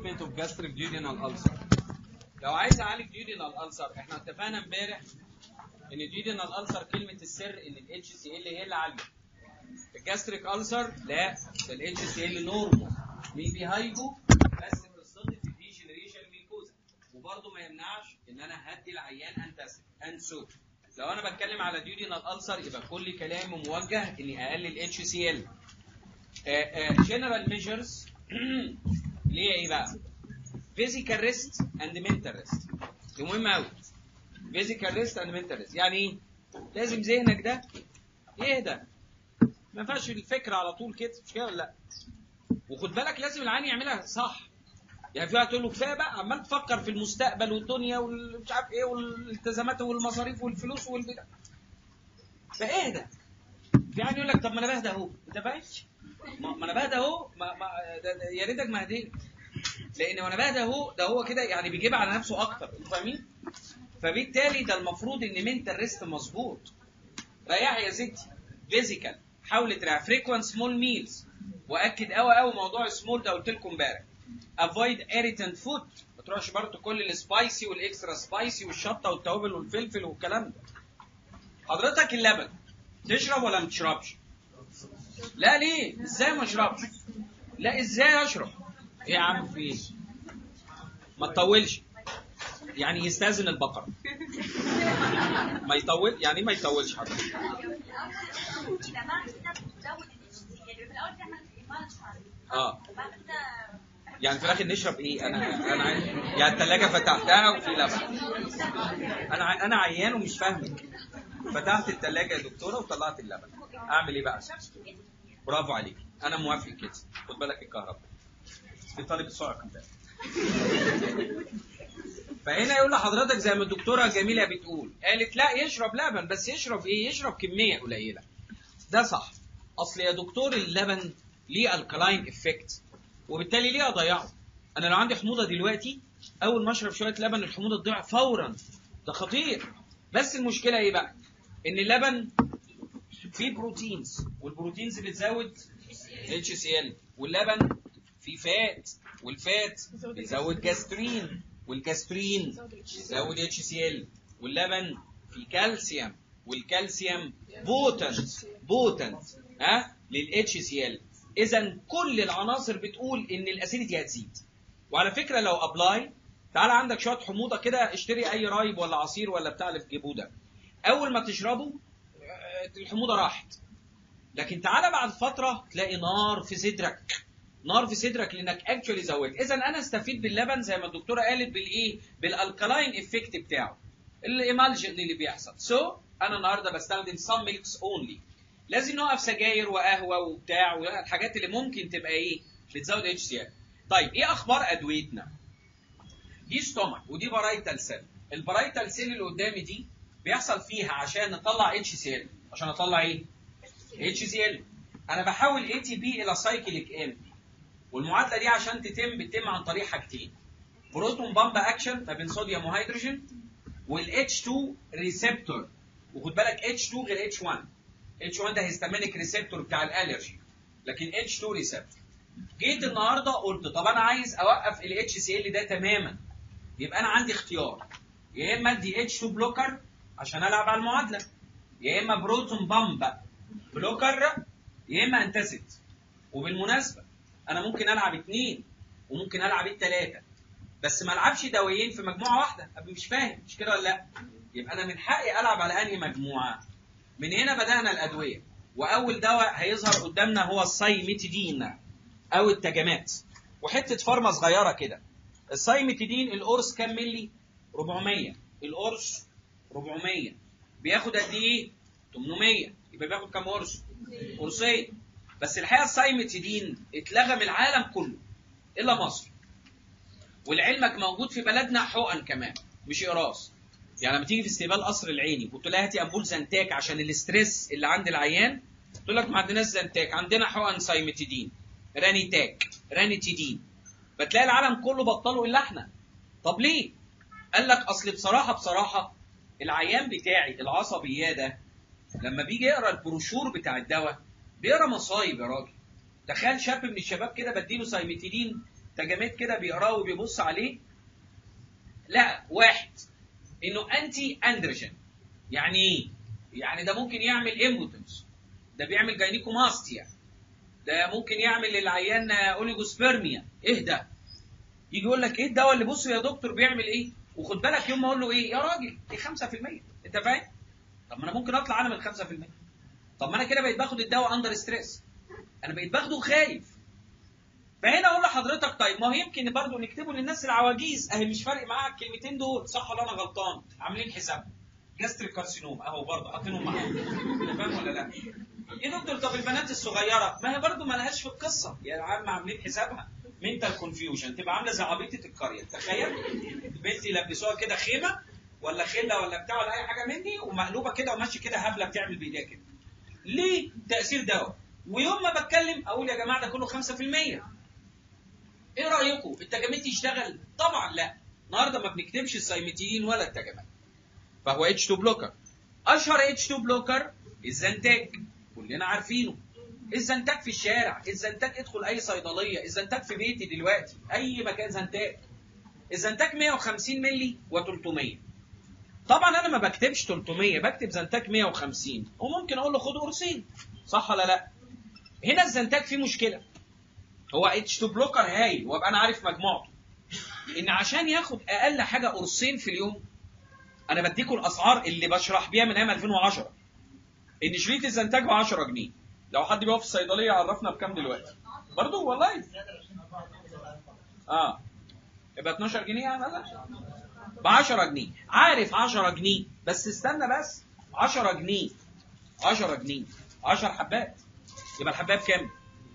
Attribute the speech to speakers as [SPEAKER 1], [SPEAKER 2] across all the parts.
[SPEAKER 1] treatment of gastric duodenal ulcer لو عايز اعالج duodenal ulcer احنا اتفقنا امبارح ان duodenal ulcer كلمه السر ان ال HCl هي اللي عاليه الجاستريك ulcer لا ده ال HCl نورمال مين بيهايجو بس بتصطدم في ديجنريشن ميكوزا وبرضه ما يمنعش ان انا هدي العيان انتاسيد انسو لو انا بتكلم على duodenal ulcer يبقى كل كلامي موجه اني اقلل HCl جنرال ميجرز اللي هي ايه بقى؟ physical rest and mental rest دي مهمة أوي physical rest and mental rest يعني ايه؟ لازم ذهنك ده يهدى ما ينفعش الفكرة على طول كده مش كده ولا لا؟ وخد بالك لازم العين يعملها صح يعني في واحد تقول له كفايه بقى عمال تفكر في المستقبل والدنيا والمش عارف ايه والالتزامات والمصاريف والفلوس والبتاع فاهدى في عين يقول لك طب ما انا بهدى اهو انت فاهم؟ ما ما انا بهدى اهو ما ما ده- ده يا ريتك ما هديت لان وانا بهدى اهو ده هو كده يعني بيجيب على نفسه اكتر انتوا فاهمين؟ فبالتالي ده المفروض ان منتال ريست مظبوط ريح يا ستي فيزيكال حاول تريح فريكوانت سمول ميلز واكد قوي قوي موضوع السمول ده قلت لكم امبارح افويد irritant فود ما تروحش برضه كل السبايسي والاكسترا سبايسي والشطه والتوابل والفلفل والكلام ده حضرتك اللبن تشرب ولا ما تشربش؟ لا ليه؟ ازاي ما اشربش؟ لا ازاي اشرب؟ ايه يا عم في ايه؟ ما تطولش يعني يستاذن البقرة ما يطول يعني ما يطولش حضرتك اه يعني في الاخر نشرب ايه انا انا عايز يعني الثلاجه فتحتها وفي لبن انا ع- انا عيان ومش فاهمك فتحت الثلاجه يا دكتوره وطلعت اللبن اعمل ايه بقى برافو عليك انا موافق كده خد بالك الكهرباء في طالب السرعه كده فهنا يقول لحضرتك زي ما الدكتوره جميله بتقول قالت لا يشرب لبن بس يشرب ايه يشرب كميه قليله ده صح اصل يا دكتور اللبن ليه الكلاين افكت وبالتالي ليه اضيعه انا لو عندي حموضه دلوقتي اول ما اشرب شويه لبن الحموضه تضيع فورا ده خطير بس المشكله ايه بقى ان اللبن فيه بروتينز والبروتينز بتزود اتش سي ال واللبن فيه فات والفات بيزود جاسترين والجاسترين بيزود اتش سي ال واللبن فيه كالسيوم والكالسيوم بوتنت بوتنت ها للاتش سي ال اذا كل العناصر بتقول ان الاسيديتي هتزيد وعلى فكره لو ابلاي تعالى عندك شويه حموضه كده اشتري اي رايب ولا عصير ولا بتاع اللي بتجيبوه ده اول ما تشربه آه، الحموضه راحت لكن تعالى بعد فتره تلاقي نار في صدرك نار في صدرك لانك اكشولي زودت اذا انا استفيد باللبن زي ما الدكتوره قالت بالايه بالالكلاين افكت بتاعه الايمالجن اللي بيحصل سو so, انا النهارده بستخدم سام ميلكس اونلي لازم نوقف سجاير وقهوه وبتاع والحاجات اللي ممكن تبقى ايه بتزود اتش سي طيب ايه اخبار ادويتنا دي ستومك ودي بارايتال سيل البارايتال سيل اللي قدامي دي بيحصل فيها عشان نطلع اتش سي ال عشان اطلع ايه اتش سي ال انا بحول اي تي بي الى سايكليك ام والمعادله دي عشان تتم بتتم عن طريق حاجتين بروتون بامب اكشن ما بين صوديوم وهيدروجين والاتش 2 ريسبتور وخد بالك اتش 2 غير اتش 1 اتش 1 ده هيستامينيك ريسبتور بتاع الالرجي لكن اتش 2 ريسبتور جيت النهارده قلت طب انا عايز اوقف الاتش سي ال ده تماما يبقى انا عندي اختيار يا اما ادي اتش 2 بلوكر عشان العب على المعادله يا اما بروتون بامب بلوكر يا اما انتاسيد وبالمناسبه انا ممكن العب اثنين وممكن العب الثلاثه بس ما العبش دوايين في مجموعه واحده أبقى مش فاهم مش كده ولا لا يبقى انا من حقي العب على انهي مجموعه من هنا بدانا الادويه واول دواء هيظهر قدامنا هو السايميتيدين او التجمات وحته فارما صغيره كده السايميتيدين القرص كام ملي 400 القرص 400 بياخد قد ايه 800 يبقى بياخد كام قرص قرصين بس الحقيقه السايميتيدين اتلغى من العالم كله الا مصر ولعلمك موجود في بلدنا حقن كمان مش اقراص يعني لما تيجي في استقبال قصر العيني قلت لها هاتي امبول زنتاك عشان الاستريس اللي عند العيان تقول لك ما عندناش زنتاك عندنا حقن سايميتيدين رانيتاك رانيتيدين فتلاقي العالم كله بطلوا الا احنا طب ليه قال لك اصل بصراحه بصراحه العيان بتاعي العصبي ده لما بيجي يقرا البروشور بتاع الدواء بيقرا مصايب يا راجل تخيل شاب من الشباب كده بديله سايميتيدين تجميد كده بيقراه وبيبص عليه لا واحد انه انتي اندروجين يعني ايه؟ يعني ده ممكن يعمل امبوتنس ده بيعمل جاينيكوماستيا ده ممكن يعمل للعيان اوليجوسبيرميا ايه ده؟ يجي يقول لك ايه الدواء اللي بص يا دكتور بيعمل ايه؟ وخد بالك يوم ما اقول له ايه؟ يا راجل دي 5% انت فاهم؟ طب ما انا ممكن اطلع انا من 5% طب ما انا كده بقيت باخد الدواء اندر ستريس انا بقيت باخده خايف فهنا اقول لحضرتك طيب ما هو يمكن برضه نكتبه للناس العواجيز اهي مش فارق معاها الكلمتين دول صح ولا انا غلطان عاملين حساب جاستريك كارسينوم اهو برضه حاطينهم معاهم فاهم ولا لا؟ يا دكتور طب البنات الصغيره ما هي برضه ما لهاش في القصه يا عم عاملين حسابها منتال كونفيوجن تبقى عامله زي عبيطه القريه تخيل البنت يلبسوها كده خيمه ولا خله ولا بتاع ولا اي حاجه مني ومقلوبه كده وماشيه كده هبله بتعمل بايديها كده ليه تاثير دواء ويوم ما بتكلم اقول يا جماعه ده كله 5% ايه رايكم التجاميد يشتغل طبعا لا النهارده ما بنكتبش السايمتيين ولا التجاميد فهو اتش 2 بلوكر اشهر اتش 2 بلوكر الزنتاج كلنا عارفينه الزنتاج في الشارع الزنتاج ادخل اي صيدليه الزنتاج في بيتي دلوقتي اي مكان زنتاج الزنتاج 150 مللي و300 طبعا انا ما بكتبش 300 بكتب زنتاج 150 وممكن اقول له خد قرصين صح ولا لا هنا الزنتاج فيه مشكله هو اتش 2 بلوكر هايل وابقى انا عارف مجموعته ان عشان ياخد اقل حاجه قرصين في اليوم انا بديكوا الاسعار اللي بشرح بيها من ايام 2010 ان شريط الزنتاج ب 10 جنيه لو حد بيقف في الصيدليه عرفنا بكام دلوقتي برضه والله اه يبقى 12 جنيه يعني مثلا ب 10 جنيه عارف 10 جنيه بس استنى بس 10 جنيه 10 جنيه 10 حبات يبقى الحبايه بكام؟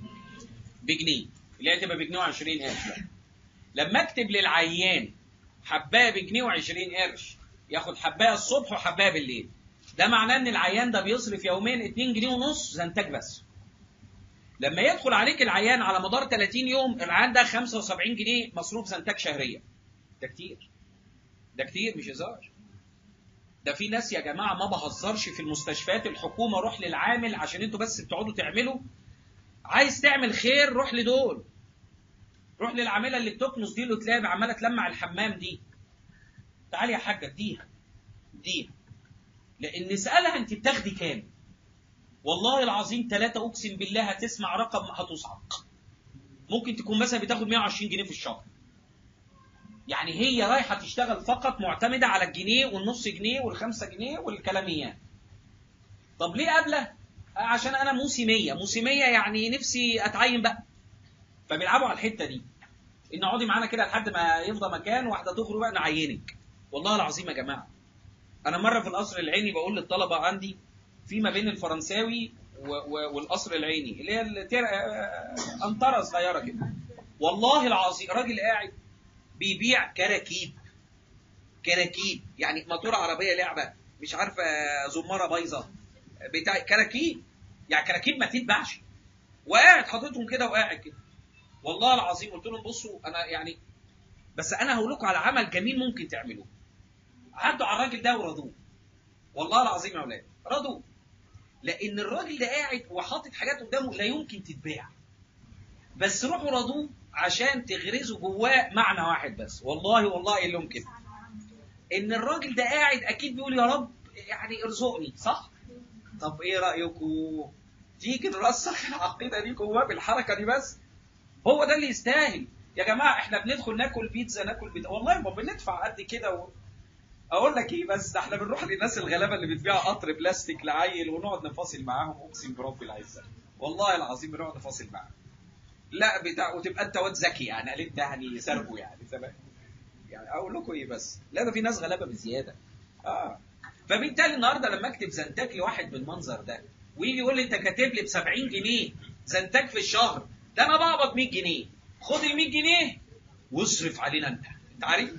[SPEAKER 1] بجنيه اللي هي تبقى بجنيه و20 قرش لما اكتب للعيان حبايه بجنيه و20 قرش ياخد حبايه الصبح وحبايه بالليل ده معناه ان العيان ده بيصرف يوميا 2 جنيه ونص زنتاج بس لما يدخل عليك العيان على مدار 30 يوم العيان ده 75 جنيه مصروف زنتاج شهريا ده كتير ده كتير مش هزار ده في ناس يا جماعه ما بهزرش في المستشفيات الحكومه روح للعامل عشان انتوا بس بتقعدوا تعملوا عايز تعمل خير روح لدول روح للعامله اللي بتكنس دي اللي تلاقي عماله تلمع الحمام دي تعالي يا حاجه اديها اديها لان اسالها انت بتاخدي كام والله العظيم ثلاثة اقسم بالله هتسمع رقم هتصعق ممكن تكون مثلا بتاخد 120 جنيه في الشهر يعني هي رايحه تشتغل فقط معتمده على الجنيه والنص جنيه والخمسة جنيه والكلاميات طب ليه قابله عشان انا موسميه موسميه يعني نفسي اتعين بقى فبيلعبوا على الحته دي ان اقعدي معانا كده لحد ما يفضى مكان واحده تخرج بقى نعينك والله العظيم يا جماعه انا مره في القصر العيني بقول للطلبه عندي في ما بين الفرنساوي و- و- والقصر العيني اللي هي التر... انطره صغيره كده والله العظيم راجل قاعد بيبيع كراكيب كراكيب يعني موتور عربيه لعبه مش عارفه زماره بايظه بتاع كراكيب يعني كراكيب ما تتباعش وقاعد حاططهم كده وقاعد كده والله العظيم قلت لهم بصوا انا يعني بس انا هقول لكم على عمل جميل ممكن تعملوه عدوا على الراجل ده ورضوه والله العظيم يا اولاد رضوا لان الراجل ده قاعد وحاطط حاجات قدامه لا يمكن تتباع بس روحوا رضوه عشان تغرزوا جواه معنى واحد بس والله والله ايه لهم كده ان الراجل ده قاعد اكيد بيقول يا رب يعني ارزقني صح طب ايه رايكم تيجي نرسخ العقيده دي جواه بالحركه دي بس هو ده اللي يستاهل يا جماعه احنا بندخل ناكل بيتزا ناكل بيتزا والله ما بندفع قد كده و... اقول لك ايه بس ده احنا بنروح للناس الغلابه اللي بتبيع قطر بلاستيك لعيل ونقعد نفاصل معاهم اقسم برب العزه والله العظيم بنقعد نفاصل معاهم لا بتاع وتبقى انت واد ذكي يعني قال انت يعني سرقه يعني تمام يعني اقول لكم ايه بس لا ده في ناس غلابه بزياده اه فبالتالي النهارده لما اكتب زنتاج لواحد بالمنظر ده ويجي يقول لي انت كاتب لي ب 70 جنيه زنتاج في الشهر ده انا بقبض 100 جنيه خد ال 100 جنيه واصرف علينا انت انت عارف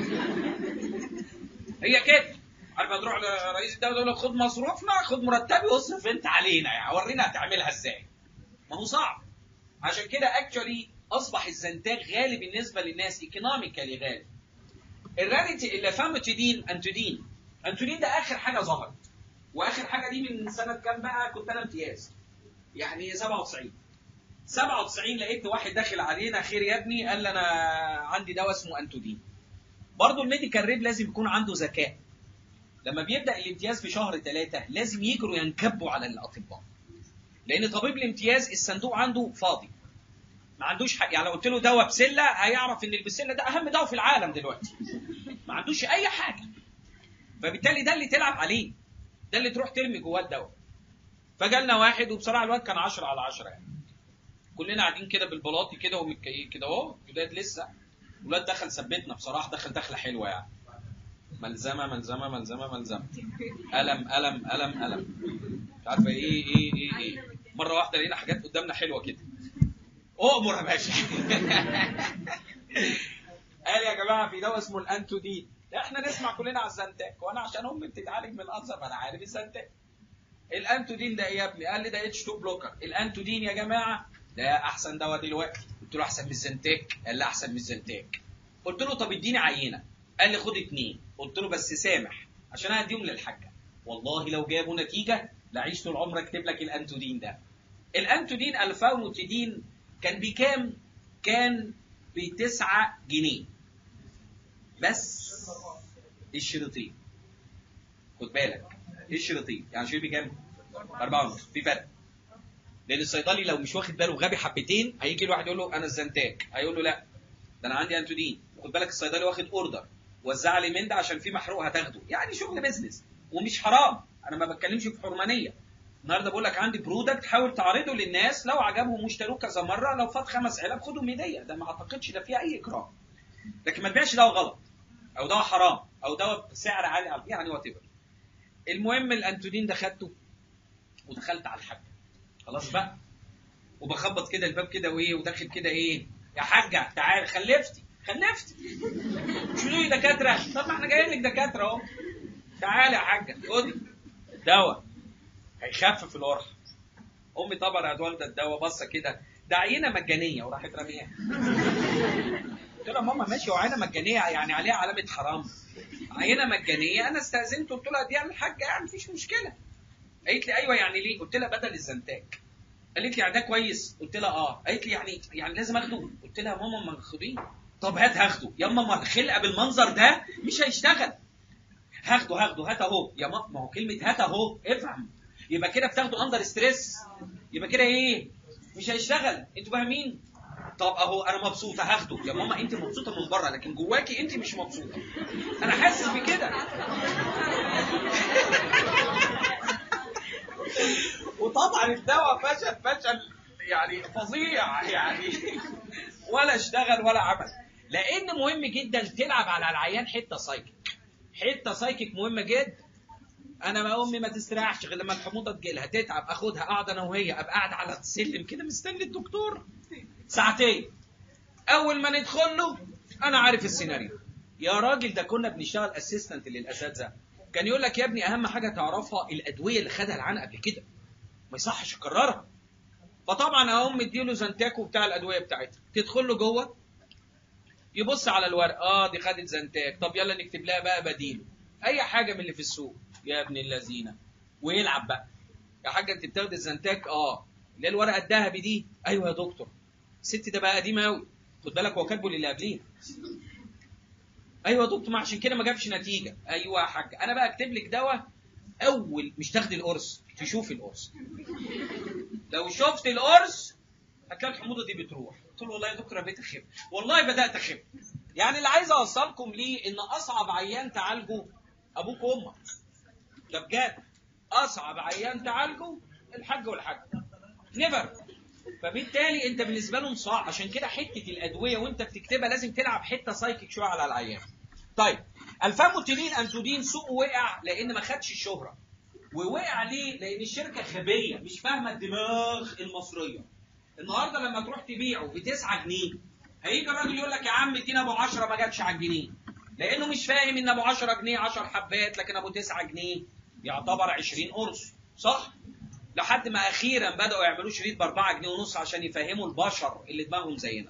[SPEAKER 1] هي كده عارف هتروح لرئيس الدوله يقول لك خد مصروفنا خد مرتبي واصرف انت علينا يعني ورينا هتعملها ازاي ما هو صعب عشان كده اكشولي اصبح الزنتاج غالي بالنسبه للناس ايكونوميكالي غالي الرانيتي اللي فاموتيدين انتودين انتودين ده اخر حاجه ظهرت واخر حاجه دي من سنه كام بقى كنت انا امتياز يعني 97 97 لقيت واحد داخل علينا خير يا ابني قال لي انا عندي دواء اسمه انتودين برضه الميديكال ريب لازم يكون عنده ذكاء لما بيبدا الامتياز في شهر ثلاثة لازم يجروا ينكبوا على الاطباء لان طبيب الامتياز الصندوق عنده فاضي ما عندوش حق يعني لو قلت له دواء بسله هيعرف ان البسله ده اهم دواء في العالم دلوقتي ما عندوش اي حاجه فبالتالي ده اللي تلعب عليه ده اللي تروح ترمي جواه الدواء فجالنا واحد وبصراحه الواد كان 10 على 10 يعني كلنا قاعدين كده بالبلاطي كده ومتكيين كده اهو جداد لسه الواد دخل ثبتنا بصراحه دخل دخله حلوه يعني ملزمه ملزمه ملزمه ملزمه الم الم الم الم مش عارفه ايه ايه ايه ايه مره واحده لقينا حاجات قدامنا حلوه كده اؤمر يا باشا قال يا جماعه في دواء اسمه الانتودين احنا نسمع كلنا على الزنتاك وانا عشان امي بتتعالج من الالسر فانا عارف الزنتاك الانتودين ده ايه يا ابني قال لي ده اتش 2 بلوكر الانتودين يا جماعه ده احسن دواء دلوقتي قلت له احسن من الزنتاك قال لي احسن من الزنتاك قلت له طب اديني عينه قال لي خد اتنين قلت له بس سامح عشان هديهم للحاجه والله لو جابوا نتيجه لعيش طول عمرك اكتب لك الانتودين ده الانتودين الفاونوتيدين كان بكام كان بتسعة جنيه بس الشريطين خد بالك الشريطين يعني شريط بكام؟ أربعة ونص في فرق لأن الصيدلي لو مش واخد باله غبي حبتين هيجي الواحد يقول له أنا الزنتاك هيقول له لا ده أنا عندي أنتودين خد بالك الصيدلي واخد أوردر وزع لي من ده عشان في محروق هتاخده يعني شغل بيزنس ومش حرام أنا ما بتكلمش في حرمانية النهارده بقول لك عندي برودكت حاول تعرضه للناس لو عجبهم واشتروه كذا مره لو فات خمس علب خدهم هديه ده ما اعتقدش ده فيها اي اكرام لكن ما تبيعش دواء غلط او دواء حرام او دواء بسعر عالي يعني وات المهم الانتودين ده خدته ودخلت على الحاجه خلاص بقى وبخبط كده الباب كده وايه وداخل كده ايه يا حاجه تعال خلفتي خلفتي شنو يا دكاتره طب ما احنا جايين لك دكاتره اهو تعال يا حاجه خدي دواء هيخفف القرح امي طبعا يا والده الدواء بصه كده ده عينه مجانيه وراحت راميها قلت لها ماما ماشي وعينه مجانيه يعني عليها علامه حرام عينه مجانيه انا استاذنت قلت لها دي الحاجه يعني مفيش مشكله قالت لي ايوه يعني ليه قلت لها بدل الزنتاج قالت لي يعني ده كويس قلت لها اه قالت لي يعني يعني لازم اخده قلت لها ماما ما خديه طب هات هاخده يا ماما الخلقه بالمنظر ده مش هيشتغل هاخده هاخده هات اهو يا ماما ما هو كلمه هات اهو افهم يبقى كده بتاخده اندر ستريس يبقى كده ايه مش هيشتغل انتوا فاهمين طب اهو انا مبسوطه هاخده يا ماما انت مبسوطه من بره لكن جواكي انت مش مبسوطه انا حاسس بكده وطبعا الدواء فشل فشل يعني فظيع يعني ولا اشتغل ولا عمل لان مهم جدا تلعب على العيان حته سايكيك حته سايكيك مهمه جدا انا ما امي ما تستريحش غير لما الحموضه تجيلها تتعب اخدها اقعد انا وهي ابقى قاعد على السلم كده مستني الدكتور ساعتين اول ما ندخل له انا عارف السيناريو يا راجل ده كنا بنشتغل اسيستنت للاساتذه كان يقول لك يا ابني اهم حاجه تعرفها الادويه اللي خدها العن قبل كده ما يصحش اكررها فطبعا اقوم مديله زنتاكو بتاع الادويه بتاعتها تدخل له جوه يبص على الورق اه دي خدت زنتاك طب يلا نكتب لها بقى بديله اي حاجه من اللي في السوق يا ابن اللذينه ويلعب بقى يا حاجه انت بتاخد الزنتاك اه اللي هي الورقه الذهبي دي ايوه يا دكتور الست ده بقى قديمه قوي خد بالك هو كاتبه للي قبليها ايوه يا دكتور ما عشان كده ما جابش نتيجه ايوه يا حاج انا بقى اكتب لك دواء اول مش تاخدي القرص تشوفي القرص لو شفت القرص هتلاقي الحموضه دي بتروح قلت له والله يا دكتور انا بقيت اخف والله بدات اخف يعني اللي عايز اوصلكم ليه ان اصعب عيان تعالجه ابوك وامك ده بجد اصعب عيان تعالجه الحاج والحاج نيفر فبالتالي انت بالنسبه لهم صعب عشان كده حته الادويه وانت بتكتبها لازم تلعب حته سايكيك شويه على العيان طيب الفاموتيلين انتودين سوقه وقع لان ما خدش الشهره ووقع ليه لان الشركه غبيه مش فاهمه الدماغ المصريه النهارده لما تروح تبيعه ب 9 جنيه هيجي الراجل يقول لك يا عم ادينا ابو 10 ما جاتش على الجنيه لانه مش فاهم ان ابو 10 جنيه 10 حبات لكن ابو 9 جنيه يعتبر 20 قرص صح لحد ما اخيرا بداوا يعملوا شريط ب 4 جنيه ونص عشان يفهموا البشر اللي دماغهم زينا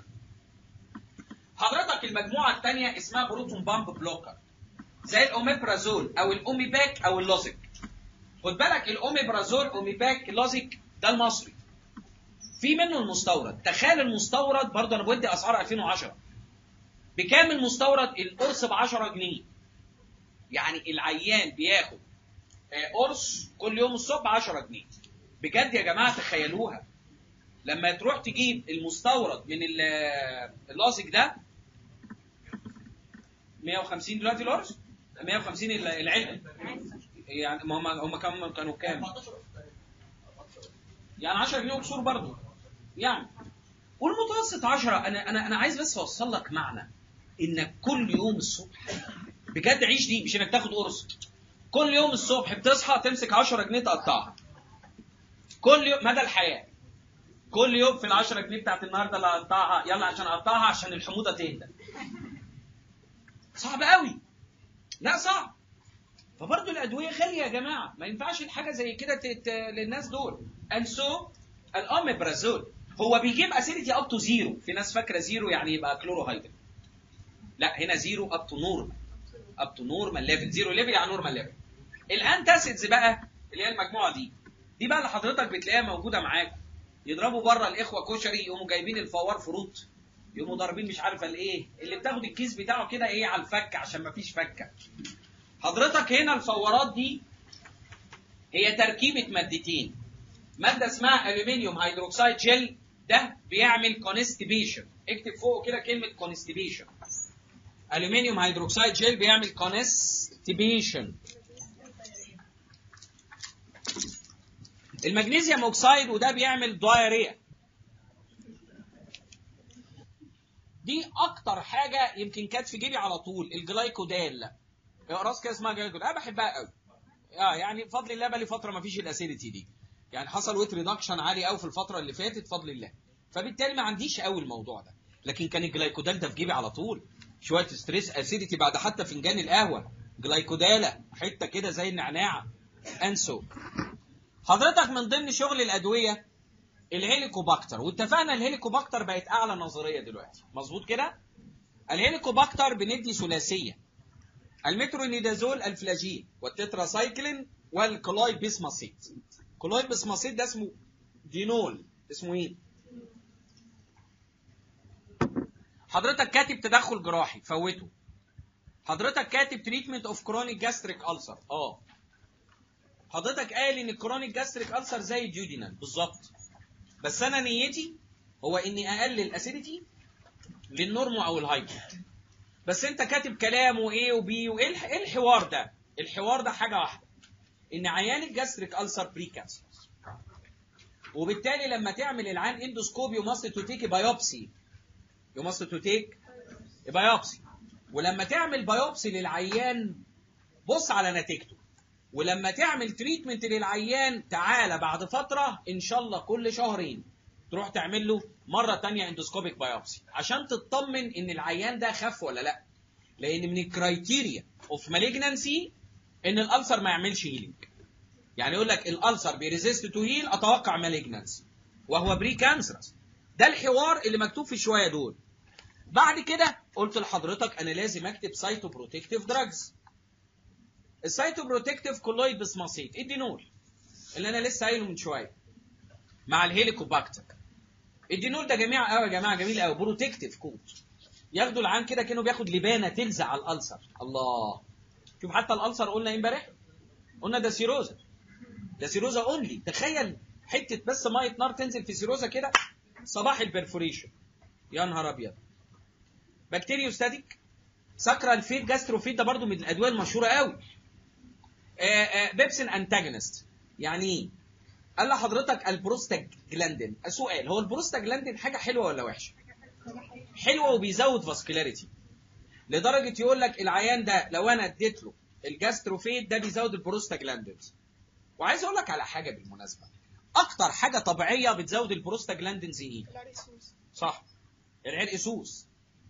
[SPEAKER 1] حضرتك المجموعه الثانيه اسمها بروتون بامب بلوكر زي الاوميبرازول او الاوميباك او اللوزيك خد بالك الاوميبرازول اوميباك لوزيك ده المصري في منه المستورد تخيل المستورد برضه انا بدي اسعار 2010 بكام المستورد القرص ب 10 جنيه يعني العيان بياخد آه، قرص كل يوم الصبح 10 جنيه بجد يا جماعه تخيلوها لما تروح تجيب المستورد من ال- آه، اللاصق ده 150 دلوقتي القرص 150 ال- العلبه يعني ما هم هم كام كانوا كام يعني 10 جنيه قصور برضه يعني والمتوسط 10 انا انا انا عايز بس اوصل لك معنى انك كل يوم الصبح بجد عيش دي مش انك تاخد قرص كل يوم الصبح بتصحى تمسك 10 جنيه تقطعها كل يوم مدى الحياه كل يوم في ال 10 جنيه بتاعت النهارده اللي هقطعها يلا عشان اقطعها عشان الحموضه تهدى صعب قوي لا صعب فبرضه الادويه غاليه يا جماعه ما ينفعش الحاجه زي كده تت... للناس دول and so الاميبرازول هو بيجيب اسيديتي اب تو زيرو في ناس فاكره زيرو يعني يبقى كلوروهيدرين لا هنا زيرو اب تو نورمال اب تو نورمال ليفل زيرو ليفل يعني نورمال ليفل الانتاسيدز بقى اللي هي المجموعه دي دي بقى اللي حضرتك بتلاقيها موجوده معاك يضربوا بره الاخوه كشري يقوموا جايبين الفوار فروت يقوموا ضاربين مش عارفه الايه اللي بتاخد الكيس بتاعه كده ايه على الفك عشان ما فيش فكه حضرتك هنا الفورات دي هي تركيبه مادتين ماده اسمها الومنيوم هيدروكسيد جل ده بيعمل كونستيبيشن اكتب فوق كده كلمه كونستيبيشن الومنيوم هيدروكسيد جل بيعمل كونستيبيشن المغنيسيوم اوكسيد وده بيعمل دايريا دي اكتر حاجه يمكن كانت في جيبي على طول الجلايكودال اقراص كده اسمها جلايكودال انا بحبها قوي اه يعني بفضل الله بقى لي فتره ما فيش الاسيديتي دي يعني حصل ويت ريدكشن عالي قوي في الفتره اللي فاتت بفضل الله فبالتالي ما عنديش قوي الموضوع ده لكن كان الجلايكودال ده في جيبي على طول شويه ستريس اسيديتي بعد حتى فنجان القهوه جلايكودالا حته كده زي النعناع انسو حضرتك من ضمن شغل الادويه الهيليكوباكتر واتفقنا الهيليكوباكتر بقت اعلى نظريه دلوقتي مظبوط كده الهيليكوباكتر بندي ثلاثيه المترونيدازول الفلاجين والتتراسايكلين والكلوي بيسماسيت كلوي بيسماسيت ده اسمه دينول اسمه ايه حضرتك كاتب تدخل جراحي فوته حضرتك كاتب تريتمنت اوف كرونيك جاستريك ألسر اه حضرتك قال ان الكرونيك جاستريك ألسر زي الجيودينال بالظبط بس انا نيتي هو اني اقلل اسيديتي للنورمو او الهايبر بس انت كاتب كلام وايه وبي وايه الح- إيه الحوار ده الحوار ده حاجه واحده ان عيان الجاستريك ألسر بري كانسر وبالتالي لما تعمل العيان اندوسكوب يو ماست تو تيك بايوبسي يو ماست تو تيك بايوبسي ولما تعمل بايوبسي للعيان بص على نتيجته ولما تعمل تريتمنت للعيان تعالى بعد فترة إن شاء الله كل شهرين تروح تعمل له مرة تانية اندوسكوبيك بايوبسي عشان تطمن إن العيان ده خف ولا لأ لأن من الكرايتيريا اوف مالجنانسي إن الألسر ما يعملش هيلينج يعني يقول لك الألسر بيريزيست تو هيل أتوقع مالجنانسي وهو بري كانسرس ده الحوار اللي مكتوب في الشوية دول بعد كده قلت لحضرتك أنا لازم أكتب سايتو بروتكتيف دراجز السايتو بروتكتيف كولويد بسماسيت الدينول اللي انا لسه قايله من شويه مع الهيليكوباكتر الدينول ده جميع قوي يا جماعه جميل قوي بروتكتيف كوت ياخدوا العام كده كانه بياخد لبانه تلزق على الالسر الله شوف حتى الالسر قلنا إيه امبارح قلنا ده سيروزا ده سيروزا اونلي تخيل حته بس ميه نار تنزل في سيروزا كده صباح البرفوريشن يا نهار ابيض بكتيريوستاتيك سكرال فيت جاستروفيت ده برضو من الادويه المشهوره قوي بيبسين انتاجونست يعني ايه؟ قال لحضرتك البروستاجلاندين سؤال هو البروستاجلاندين حاجه حلوه ولا وحشه؟ حلوه وبيزود فاسكولاريتي لدرجه يقول لك العيان ده لو انا اديت له الجاستروفيت ده بيزود البروستاجلاندين وعايز اقول لك على حاجه بالمناسبه اكتر حاجه طبيعيه بتزود البروستاجلاندينز ايه؟ صح العرق سوس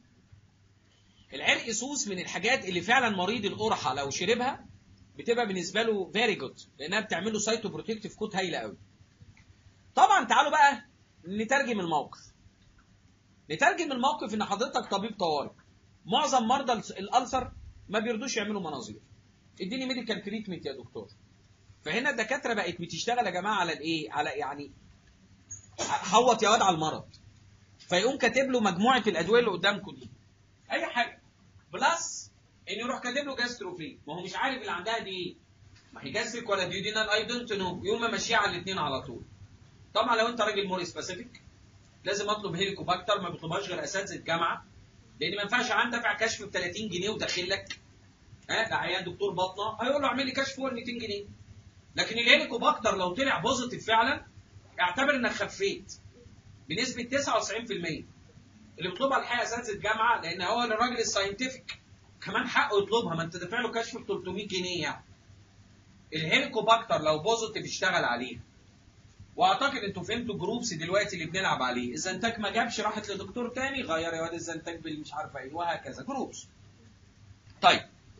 [SPEAKER 1] العرق سوس من الحاجات اللي فعلا مريض القرحه لو شربها بتبقى بالنسبه له فيري جود لانها بتعمل له سايتو بروتكتيف كود هايله قوي طبعا تعالوا بقى نترجم الموقف نترجم الموقف ان حضرتك طبيب طوارئ معظم مرضى الالسر ما بيرضوش يعملوا مناظير اديني ميديكال تريتمنت يا دكتور فهنا الدكاتره بقت بتشتغل يا جماعه على الايه على يعني هوت يا واد على المرض فيقوم كاتب له مجموعه الادويه اللي قدامكم دي اي حاجه بلس ان يروح كاتب له جاستروفي ما هو مش عارف اللي عندها دي ايه ما هي جاستريك ولا ديودينال اي دونت نو يقوم ماشيه على الاثنين على طول طبعا لو انت راجل مور سبيسيفيك لازم اطلب هيليكوباكتر ما بيطلبهاش غير اساتذه جامعه لان ما ينفعش عندي دافع كشف ب 30 جنيه وداخل لك ها ده عيان دكتور باطنه هيقول له اعمل لي كشف فوق ال 200 جنيه لكن الهيليكوباكتر لو طلع بوزيتيف فعلا اعتبر انك خفيت بنسبه 99% اللي بيطلبها الحقيقه اساتذه جامعه لان هو الراجل الساينتفك كمان حقه يطلبها ما انت دافع له كشف ب 300 جنيه يعني الهيليكوباكتر لو بوزيتيف اشتغل عليها واعتقد انتوا فهمتوا جروبس دلوقتي اللي بنلعب عليه الزنتاج ما جابش راحت لدكتور تاني غير يا واد الزنتاج بالمش عارفه ايه وهكذا جروبس طيب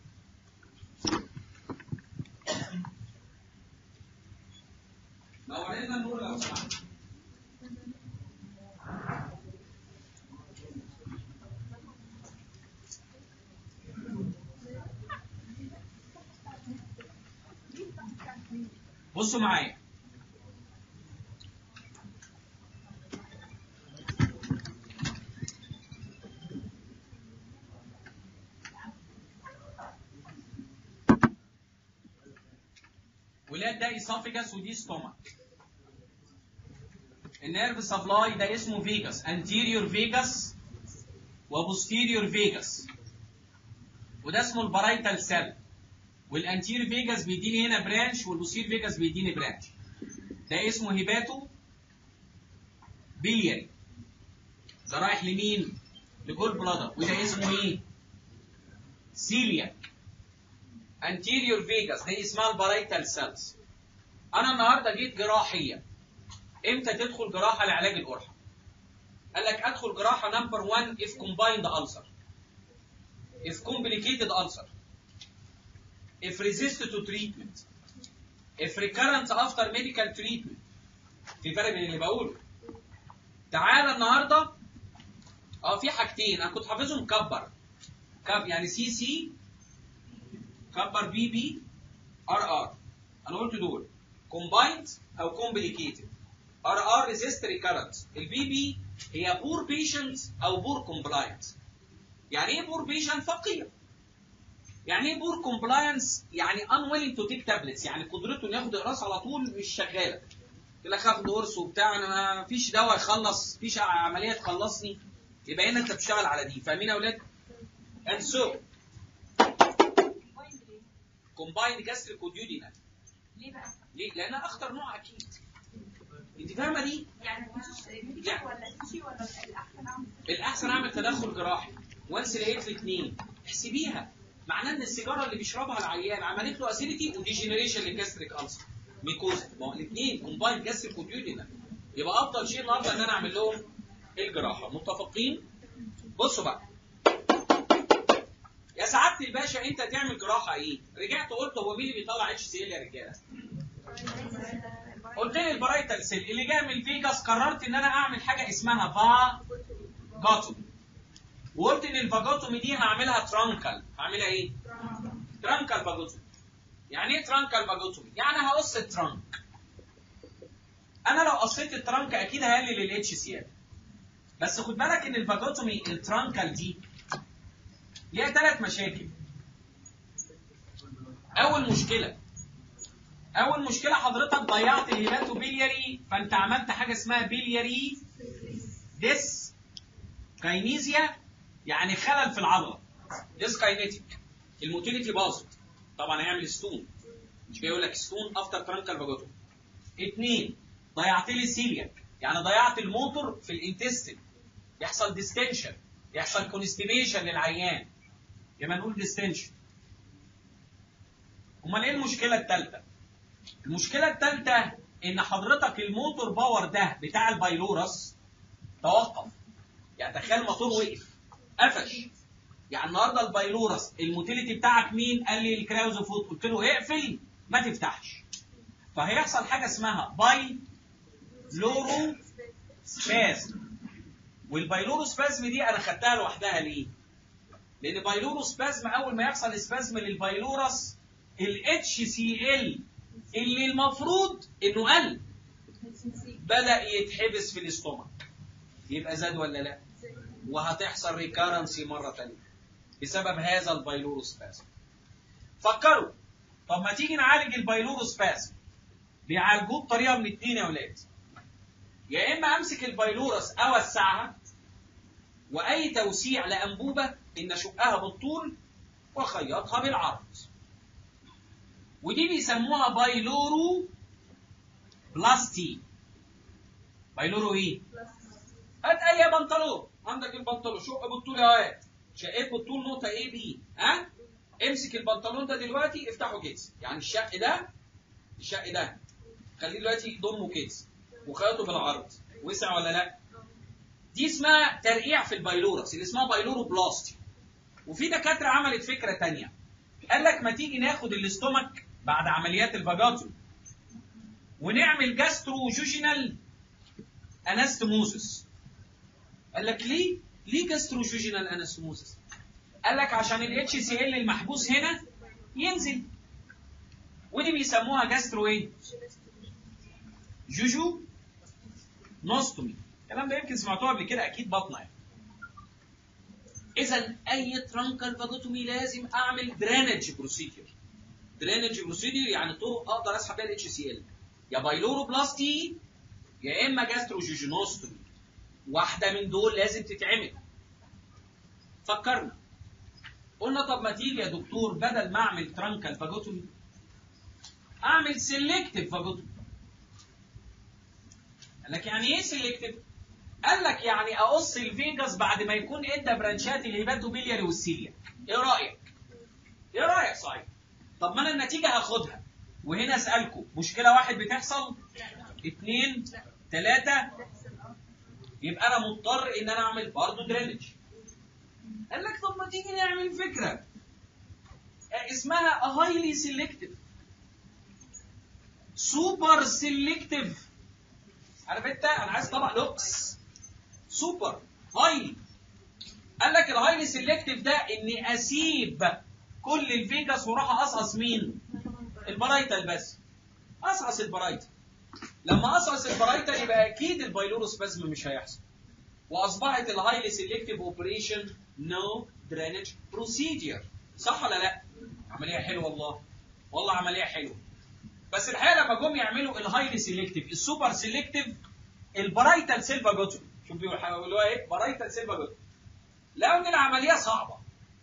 [SPEAKER 1] نورينا النور لو سمحت بصوا معايا ولاد ده اسوفيجاس ودي ستومك النيرف سبلاي ده اسمه فيجاس انتيريور فيجاس وبوستيريور فيجاس وده اسمه البرايتال سيل والانتيريور فيجاس بيديني هنا برانش والبوستيريور فيجاس بيديني برانش ده اسمه هيباتو بيلياري ده رايح لمين؟ لجول بلادر وده اسمه ايه؟ سيلياك anterior فيجاس دي اسمها البرايتال سيلز انا النهارده جيت جراحيا امتى تدخل جراحه لعلاج القرحه قال لك ادخل جراحه نمبر 1 if combined ulcer if complicated ulcer if resist to treatment if recurrent after medical treatment في فرق بين اللي بقوله تعالى النهارده اه في حاجتين انا كنت حافظهم كبر كب يعني سي سي كبر بي بي ار ار انا قلت دول كومبايند او كومبليكيتد ار ار ريزيست ريكارنت البي بي هي بور بيشنت او بور كومبلاينت يعني ايه بور بيشنت فقير يعني ايه بور كومبلاينس يعني unwilling تو تيك تابلتس يعني قدرته انه ياخد اقراص على طول مش شغاله يقول لك هاخد قرص وبتاع انا ما فيش دواء يخلص فيش عمليه تخلصني يبقى هنا انت بتشتغل على دي فاهمين يا اولاد؟ and so كومبايند جاستريك وديودينال
[SPEAKER 2] ليه بقى؟
[SPEAKER 1] ليه؟ لانها اخطر نوع اكيد انت فاهمه دي؟
[SPEAKER 2] يعني مفيش ميديكال ولا سوشي ولا الاحسن اعمل
[SPEAKER 1] الاحسن اعمل تدخل جراحي وانس لقيت الاثنين احسبيها معناه ان السيجاره اللي بيشربها العيان عملت له اسيديتي وديجنريشن للجاستريك السر ميكوزا ما هو الاثنين كومبايند جاستريك وديودينال يبقى افضل شيء النهارده ان انا اعمل لهم الجراحه متفقين؟ بصوا بقى يا سعاده الباشا انت تعمل جراحه ايه؟ رجعت قلت هو مين اللي بيطلع اتش سي ال يا رجاله؟ قلت لي البرايتال سيل اللي جاي من الفيجاس قررت ان انا اعمل حاجه اسمها فاجاتومي وقلت ان الفاجاتومي دي هعملها ترانكل هعملها ايه؟ ترانكل فاجاتومي يعني ايه ترانكل فاجاتومي؟ يعني هقص الترانك انا لو قصيت الترانك اكيد هقلل الاتش سي ال بس خد بالك ان الفاجاتومي الترانكل دي ليها ثلاث مشاكل اول مشكله اول مشكله حضرتك ضيعت الهيباتو بيلياري فانت عملت حاجه اسمها بيلياري ديس كاينيزيا يعني خلل في العضله ديس كاينيتيك الموتيليتي باظت طبعا هيعمل ستون مش جاي يقول لك ستون افتر ترانكال فاجوتوم اثنين ضيعت لي السيلياك يعني ضيعت الموتور في الانتستين يحصل ديستنشن يحصل كونستيبيشن للعيان يبقى نقول ديستنشن امال ايه المشكله الثالثه المشكله الثالثه ان حضرتك الموتور باور ده بتاع البايلورس توقف يعني تخيل الموتور وقف قفش يعني النهارده البايلورس الموتيليتي بتاعك مين قال لي الكراوز فوت قلت له اقفل ما تفتحش فهيحصل حاجه اسمها باي لورو سبازم والبايلورو سبازم دي انا خدتها لوحدها ليه لان بايلورو سبازم اول ما يحصل سبازم للبايلورس الاتش سي ال اللي المفروض انه قل بدا يتحبس في الاستومك يبقى زاد ولا لا وهتحصل ريكارنسي مره ثانيه بسبب هذا البايلوروسباسم فكروا طب ما تيجي نعالج البايلوروسباسم بيعالجوه بطريقه من اتنين يا ولاد يا اما امسك البايلورس اوسعها واي توسيع لانبوبه ان اشقها بالطول واخيطها بالعرض ودي بيسموها بايلورو بلاستي بايلورو ايه هات اي بنطلون عندك البنطلون شق بالطول يا واد شقيت بالطول نقطه ايه بي ها امسك البنطلون ده دلوقتي افتحه كيس يعني الشق ده الشق ده خليه دلوقتي ضمه كيس وخيطه بالعرض وسع ولا لا دي اسمها ترقيع في البايلورس اللي اسمها بايلورو بلاستي وفي دكاتره عملت فكره تانية قال لك ما تيجي ناخد الاستومك بعد عمليات الفاجاتو ونعمل جاسترو جوجينال انستموسس قال لك ليه ليه جاسترو جوجينال انستموسس قال لك عشان الاتش سي ال المحبوس هنا ينزل ودي بيسموها جاسترو ايه جوجو نوستومي الكلام ده يمكن سمعتوه قبل كده اكيد بطنه يعني اذا اي ترانكال فاجوتومي لازم اعمل درينج بروسيدير درينج بروسيدير يعني طرق اقدر اسحب بيها الاتش سي ال يا بايلورو بلاستي يا اما جاسترو جوجينوستومي واحده من دول لازم تتعمل فكرنا قلنا طب ما تيجي يا دكتور بدل ما اعمل ترانكال فاجوتومي اعمل سيلكتيف فاجوتومي قال لك يعني ايه سيلكتيف قال لك يعني اقص الفيجاس بعد ما يكون ادى برانشات الهيباتوبيلياري والسيليا ايه رايك ايه رايك صحيح طب ما انا النتيجه هاخدها وهنا اسالكم مشكله واحد بتحصل اثنين ثلاثه يبقى انا مضطر ان انا اعمل برضه درينج قال لك طب ما تيجي نعمل فكره اسمها هايلي سيلكتيف سوبر سيلكتيف عارف انت انا عايز طبق لوكس سوبر هايلي قال لك الهايلي سيلكتيف ده اني اسيب كل الفيجاس واروح اقصقص مين البرايتال بس اقصقص البرايتال لما اقصقص البرايتال يبقى اكيد البايلوروسبازم مش هيحصل واصبحت الهايلي سيلكتيف اوبريشن نو درينج بروسيدير صح ولا لا عمليه حلوه والله والله عمليه حلوه بس الحقيقه لما جم يعملوا الهايلي سيلكتيف السوبر سيلكتيف البرايتال سيلفا جوتو شوف بيقولوا ايه برايتال سيلفا جوتو لقوا ان العمليه صعبه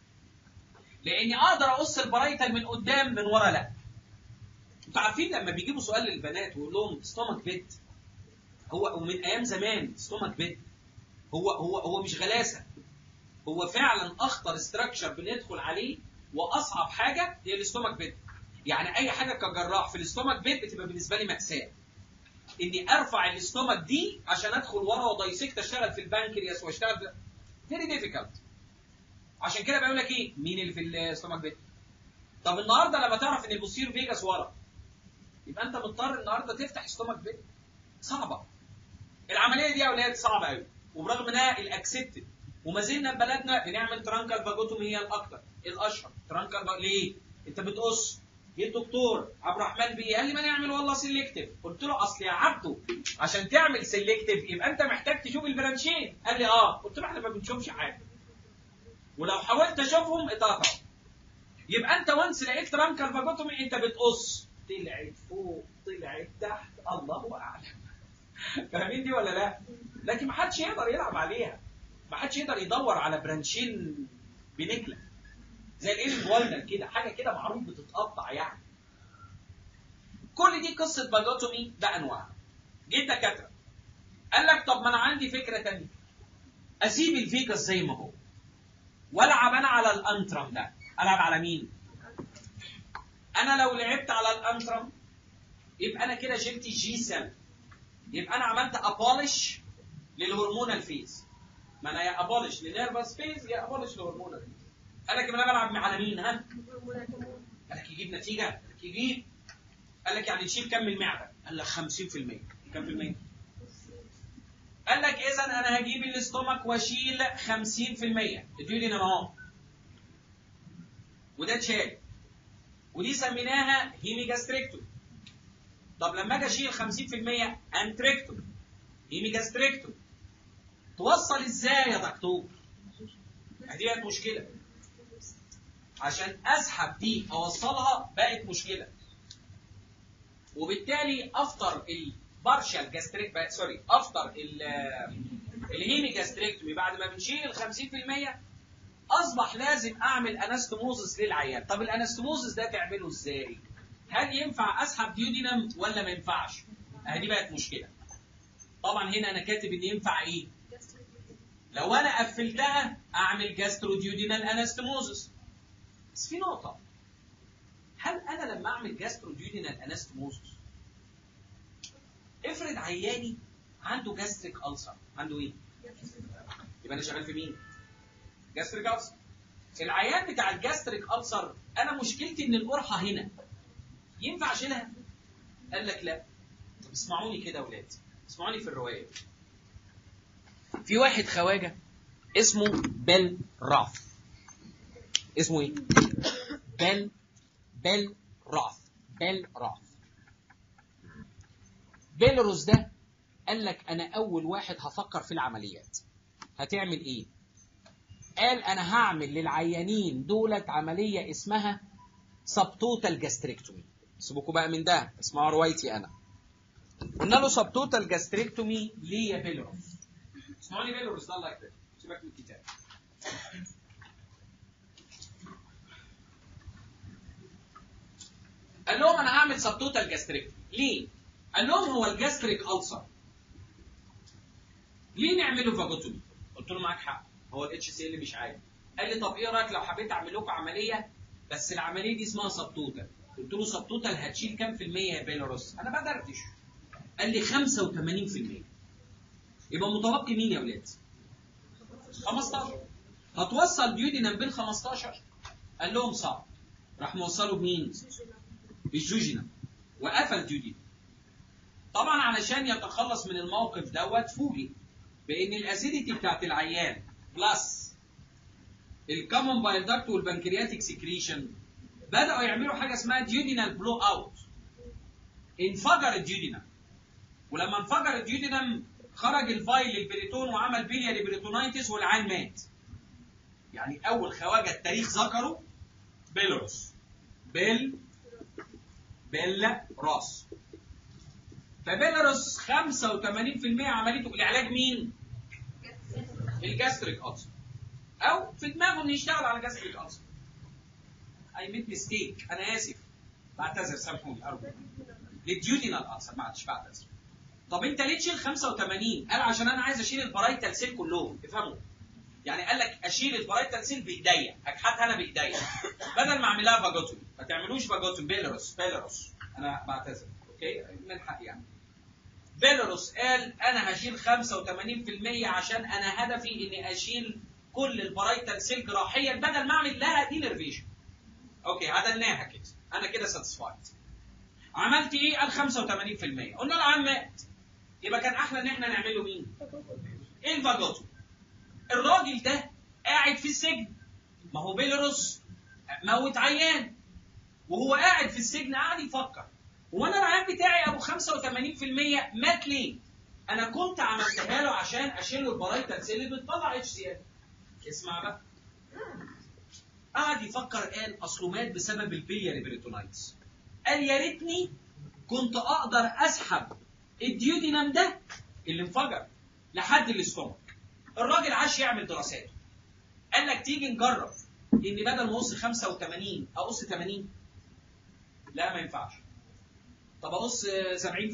[SPEAKER 1] لاني اقدر اقص البرايتال من قدام من ورا لا انتوا عارفين لما بيجيبوا سؤال للبنات ويقول لهم ستومك بيت هو ومن ايام زمان ستومك بيت هو هو هو مش غلاسه هو فعلا اخطر استراكشر بندخل عليه واصعب حاجه هي الاستومك بيت يعني اي حاجه كجراح في الاستومك بيت بتبقى بالنسبه لي ماساه اني ارفع الاستومك دي عشان ادخل ورا ودايسكت اشتغل في البنكرياس واشتغل في فيري ديفيكالت عشان كده بقول لك ايه مين اللي في الاستومك بيت طب النهارده لما تعرف ان البوستير فيجاس ورا يبقى انت مضطر النهارده تفتح استومك بيت صعبه العمليه دي يا اولاد صعبه قوي وبرغم انها الاكسبتد وما زلنا بلدنا بنعمل ترانكال فاجوتومي هي الاكثر الاشهر ترانكال فا... ليه؟ انت بتقص جه الدكتور عبد الرحمن بيه قال لي ما نعمل والله سيلكتيف قلت له اصل يا عبده عشان تعمل سيلكتيف يبقى انت محتاج تشوف البرانشين قال لي اه قلت له احنا ما بنشوفش حاجه ولو حاولت اشوفهم اتقطعوا يبقى انت وانس لقيت ترانكال فاجوتومي انت بتقص طلعت فوق طلعت تحت الله اعلم فاهمين دي ولا لا؟ لكن ما حدش يقدر يلعب عليها ما حدش يقدر يدور على برانشين بنكله زي الايلين والدر كده حاجه كده معروف بتتقطع يعني كل دي قصه باجوتومي ده انواع جه دكاتره قال لك طب ما انا عندي فكره تانية اسيب الفيجاس زي ما هو والعب انا على الانترم ده العب على مين انا لو لعبت على الانترم يبقى انا كده شلت جي سيل يبقى انا عملت ابولش للهرمونال فيز ما انا يا ابولش لنيرفس فيز يا ابولش لهرمونال فيز قال لك انا بلعب على مين ها قال لك يجيب نتيجه قال لك يجيب قال لك يعني تشيل كم المعده قال لك 50% كم في المية قال لك اذا انا هجيب الاستومك واشيل 50% ادوا لي اهو وده اتشال ودي سميناها هيميجاستريكتوم طب لما اجي اشيل 50% انتريكتوم هيمي جاستريكتومي توصل ازاي يا دكتور دي بقت مشكله عشان اسحب دي اوصلها بقت مشكله وبالتالي افطر البارشال جاستريك سوري افطر ال- الهيمي جاستريكتومي بعد ما بنشيل ال 50% اصبح لازم اعمل انستموزس للعيان طب الانستموزس ده تعمله ازاي هل ينفع اسحب ديودينم ولا ما ينفعش اهي دي بقت مشكله طبعا هنا انا كاتب ان ينفع ايه لو انا قفلتها اعمل جاستروديودينال انستموزس بس في نقطه هل انا لما اعمل جاستروديودينال انستموزس افرض عياني عنده جاستريك ألسر عنده ايه يبقى انا شغال في مين جاستريك ألسر العيان بتاع الجاستريك ألسر انا مشكلتي ان القرحه هنا ينفع اشيلها قال لك لا طب اسمعوني كده يا ولاد اسمعوني في الروايه في واحد خواجه اسمه بل راث اسمه ايه بل بل راث بل راث بيلروس ده قال لك انا اول واحد هفكر في العمليات هتعمل ايه قال انا هعمل للعيانين دولت عمليه اسمها سبتوتال جاستريكتومي سيبوكوا بقى من ده اسمعوا روايتي انا قلنا له سبتوتال جاستريكتومي ليه يا بيلروس اسمعوني بيلروس ده الله يكرمك سيبك من الكتاب قال لهم انا هعمل سبتوتال جاستريكتومي ليه قال لهم هو الجاستريك ألسر ليه نعمله فاجوتومي قلت له معاك حق هو الاتش سي ال مش عادي قال لي طب ايه رايك لو حبيت اعمل لكم عمليه بس العمليه دي اسمها سبتوتال قلت له سبتوتال هتشيل كام في المية يا بيلاروس انا بدردش قال لي 85% يبقى متبقي مين يا ولاد 15 هتوصل ديودينم بال 15 قال لهم صعب راح موصله بمين بالجوجينم وقفل ديودينم طبعا علشان يتخلص من الموقف دوت فوجئ بان الاسيديتي بتاعت العيان بلس الكومن بايل داكت والبنكرياتيك سكريشن بداوا يعملوا حاجه اسمها ديودينال بلو اوت انفجر الديودينم ولما انفجر الديودينم خرج الفايل للبريتون وعمل بيلياري بريتونايتس والعيان مات يعني اول خواجه التاريخ ذكره بيلروس بيل بيلا راس فبيلاروس 85% عمليته العلاج مين؟ الجاستريك ألسر أو في دماغه إنه يشتغل على جاستريك ألسر أي ميد ميستيك أنا آسف بعتذر سامحوني أرجو للديودينال ألسر ما عادش بعتذر طب أنت ليه تشيل 85 قال عشان أنا عايز أشيل البرايتال سيل كلهم افهموا يعني قال لك اشيل البرايتال سيل بايديا اكحتها انا بايديا بدل ما اعملها فاجوتومي ما تعملوش فاجوتومي بيلاروس بيلاروس انا بعتذر اوكي من حقي يعني بيلاروس قال انا هشيل 85% عشان انا هدفي اني اشيل كل البرايتال سيل جراحيا بدل ما اعمل لها دينرفيشن اوكي عدلناها كده انا كده ساتسفايد عملت ايه قال 85% قلنا له عم مات يبقى كان احلى ان احنا نعمله مين الفاجوتو الراجل ده قاعد في السجن ما هو بيلاروس موت عيان وهو قاعد في السجن قاعد يفكر وانا العيان بتاعي ابو 85% مات ليه؟ انا كنت عملتها له عشان اشيل له البرايتال سيل اللي بتطلع اتش سي ال. اسمع بقى. قعد يفكر قال اصله مات بسبب البيلياري بريتونايتس. قال يا ريتني كنت اقدر اسحب الديودينام ده اللي انفجر لحد الاستومك. الراجل عاش يعمل دراساته. قال لك تيجي نجرب ان بدل ما اقص 85 اقص 80 لا ما ينفعش. طب اقص 70%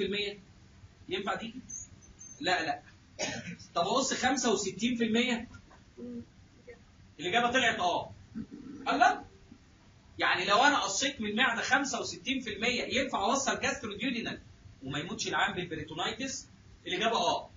[SPEAKER 1] ينفع دي؟ لا لا طب اقص 65% الاجابه طلعت اه قال لا يعني لو انا قصيت من المعده 65% ينفع اوصل جاستروديودينال وما يموتش العام بالبريتونايتس الاجابه اه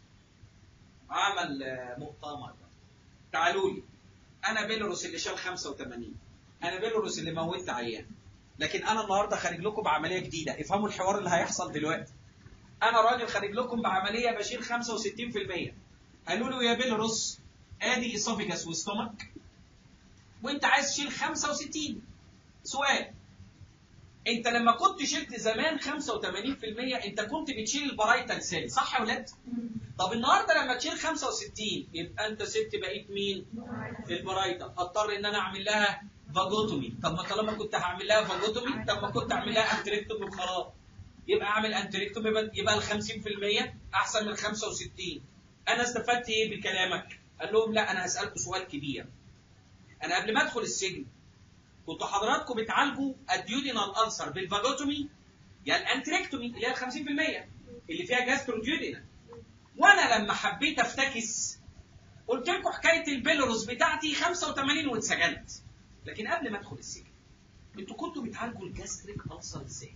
[SPEAKER 1] عمل آه، مؤتمر تعالوا لي انا بيلروس اللي شال 85 انا بيلروس اللي موتت عيان لكن انا النهارده خارج لكم بعمليه جديده افهموا الحوار اللي هيحصل دلوقتي انا راجل خارج لكم بعمليه بشيل 65% قالوا له يا بيلروس ادي اسوفيجاس وستومك وانت عايز تشيل 65 سؤال انت لما كنت شلت زمان 85% انت كنت بتشيل البرايتال سيل صح يا ولاد؟ طب النهارده لما تشيل 65 يبقى انت سبت بقيه مين؟ البرايتال اضطر ان انا اعمل لها فاجوتومي طب ما طالما كنت هعمل لها فاجوتومي طب ما كنت اعمل لها انتريكتومي وخلاص يبقى اعمل انتريكتومي يبقى- يبقى ال 50% احسن من 65 انا استفدت ايه بكلامك؟ قال لهم لا انا هسالكم سؤال كبير انا قبل ما ادخل السجن كنتوا حضراتكم بتعالجوا الديودينال ألسر بالفاجوتومي يا الانتريكتومي اللي هي ال 50% اللي فيها جاستروديودينال وانا لما حبيت افتكس قلت لكم حكايه البيلوروس بتاعتي 85 واتسجنت لكن قبل ما ادخل السجن انتوا كنتوا بتعالجوا الجاستريك ألسر ازاي؟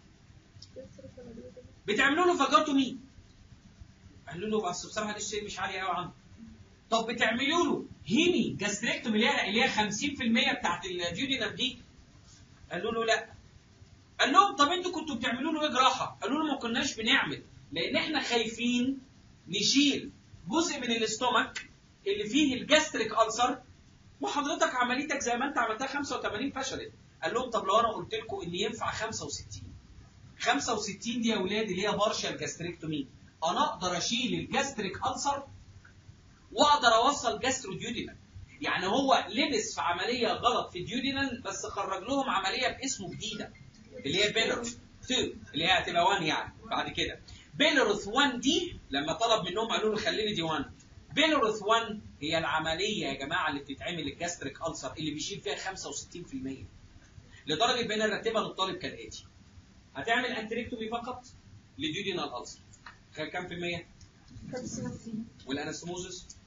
[SPEAKER 1] بتعملوا له فاجوتومي قالوا له بس بصراحه دي الشيء مش عالي قوي عنه طب بتعملوا له هيمي جاستريكتومي اللي هي اللي هي 50% بتاعت الديودينال دي قالوا له لا قال لهم طب انتوا كنتوا بتعملوا له ايه جراحه؟ قالوا له ما كناش بنعمل لان احنا خايفين نشيل جزء من الاستومك اللي فيه الجاستريك ألسر وحضرتك عمليتك زي ما انت عملتها 85 فشلت قال لهم طب لو انا قلت لكم ان ينفع 65 65 دي يا اولاد اللي هي بارشال جاستريكتومي انا اقدر اشيل الجاستريك ألسر واقدر اوصل جاستروديودينال يعني هو لبس في عمليه غلط في الديودينال بس خرج لهم عمليه باسمه جديده اللي هي بيلروث 2 اللي هي هتبقى 1 يعني بعد كده بيلروث 1 دي لما طلب منهم قالوا له خليني دي 1 بيلروث 1 هي العمليه يا جماعه اللي بتتعمل الجاستريك ألسر اللي بيشيل فيها 65% لدرجه بقينا نرتبها للطالب كالاتي هتعمل انتريكتومي فقط لديودينال ألسر تخيل كام في المية؟ والانستموزس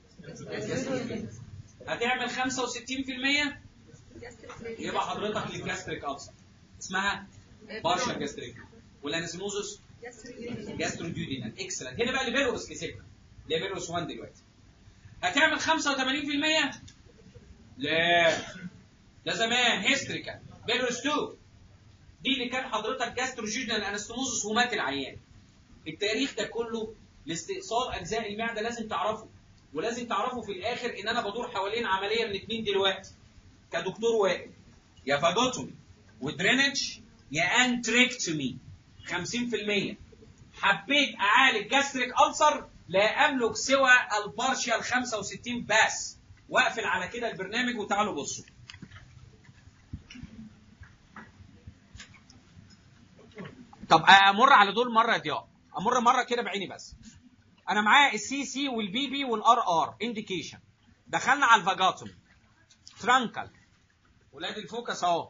[SPEAKER 1] هتعمل 65% يبقى حضرتك للجاستريك ألسر اسمها بارشال جاستريك والانستموزس جاستروديودينال اكسلنت هنا بقى ليبيروس كسبنا ليبيروس 1 دلوقتي هتعمل 85% لا ده زمان هيستريكا بيلروس 2 دي اللي كان حضرتك جاستروجينال انستموزس ومات العيان التاريخ ده كله لاستئصال اجزاء المعده لازم تعرفه ولازم تعرفوا في الاخر ان انا بدور حوالين عمليه من اتنين دلوقتي كدكتور واقف يا فاجوتومي ودرينج يا انتريكتومي 50% حبيت اعالج جاستريك ألسر لا املك سوى البارشال 65 بس واقفل على كده البرنامج وتعالوا بصوا طب امر على دول مره يا ضياء امر مره كده بعيني بس انا معايا السي سي والبي بي والار ار انديكيشن دخلنا على الفاجاتوم ترانكل ولاد الفوكس اهو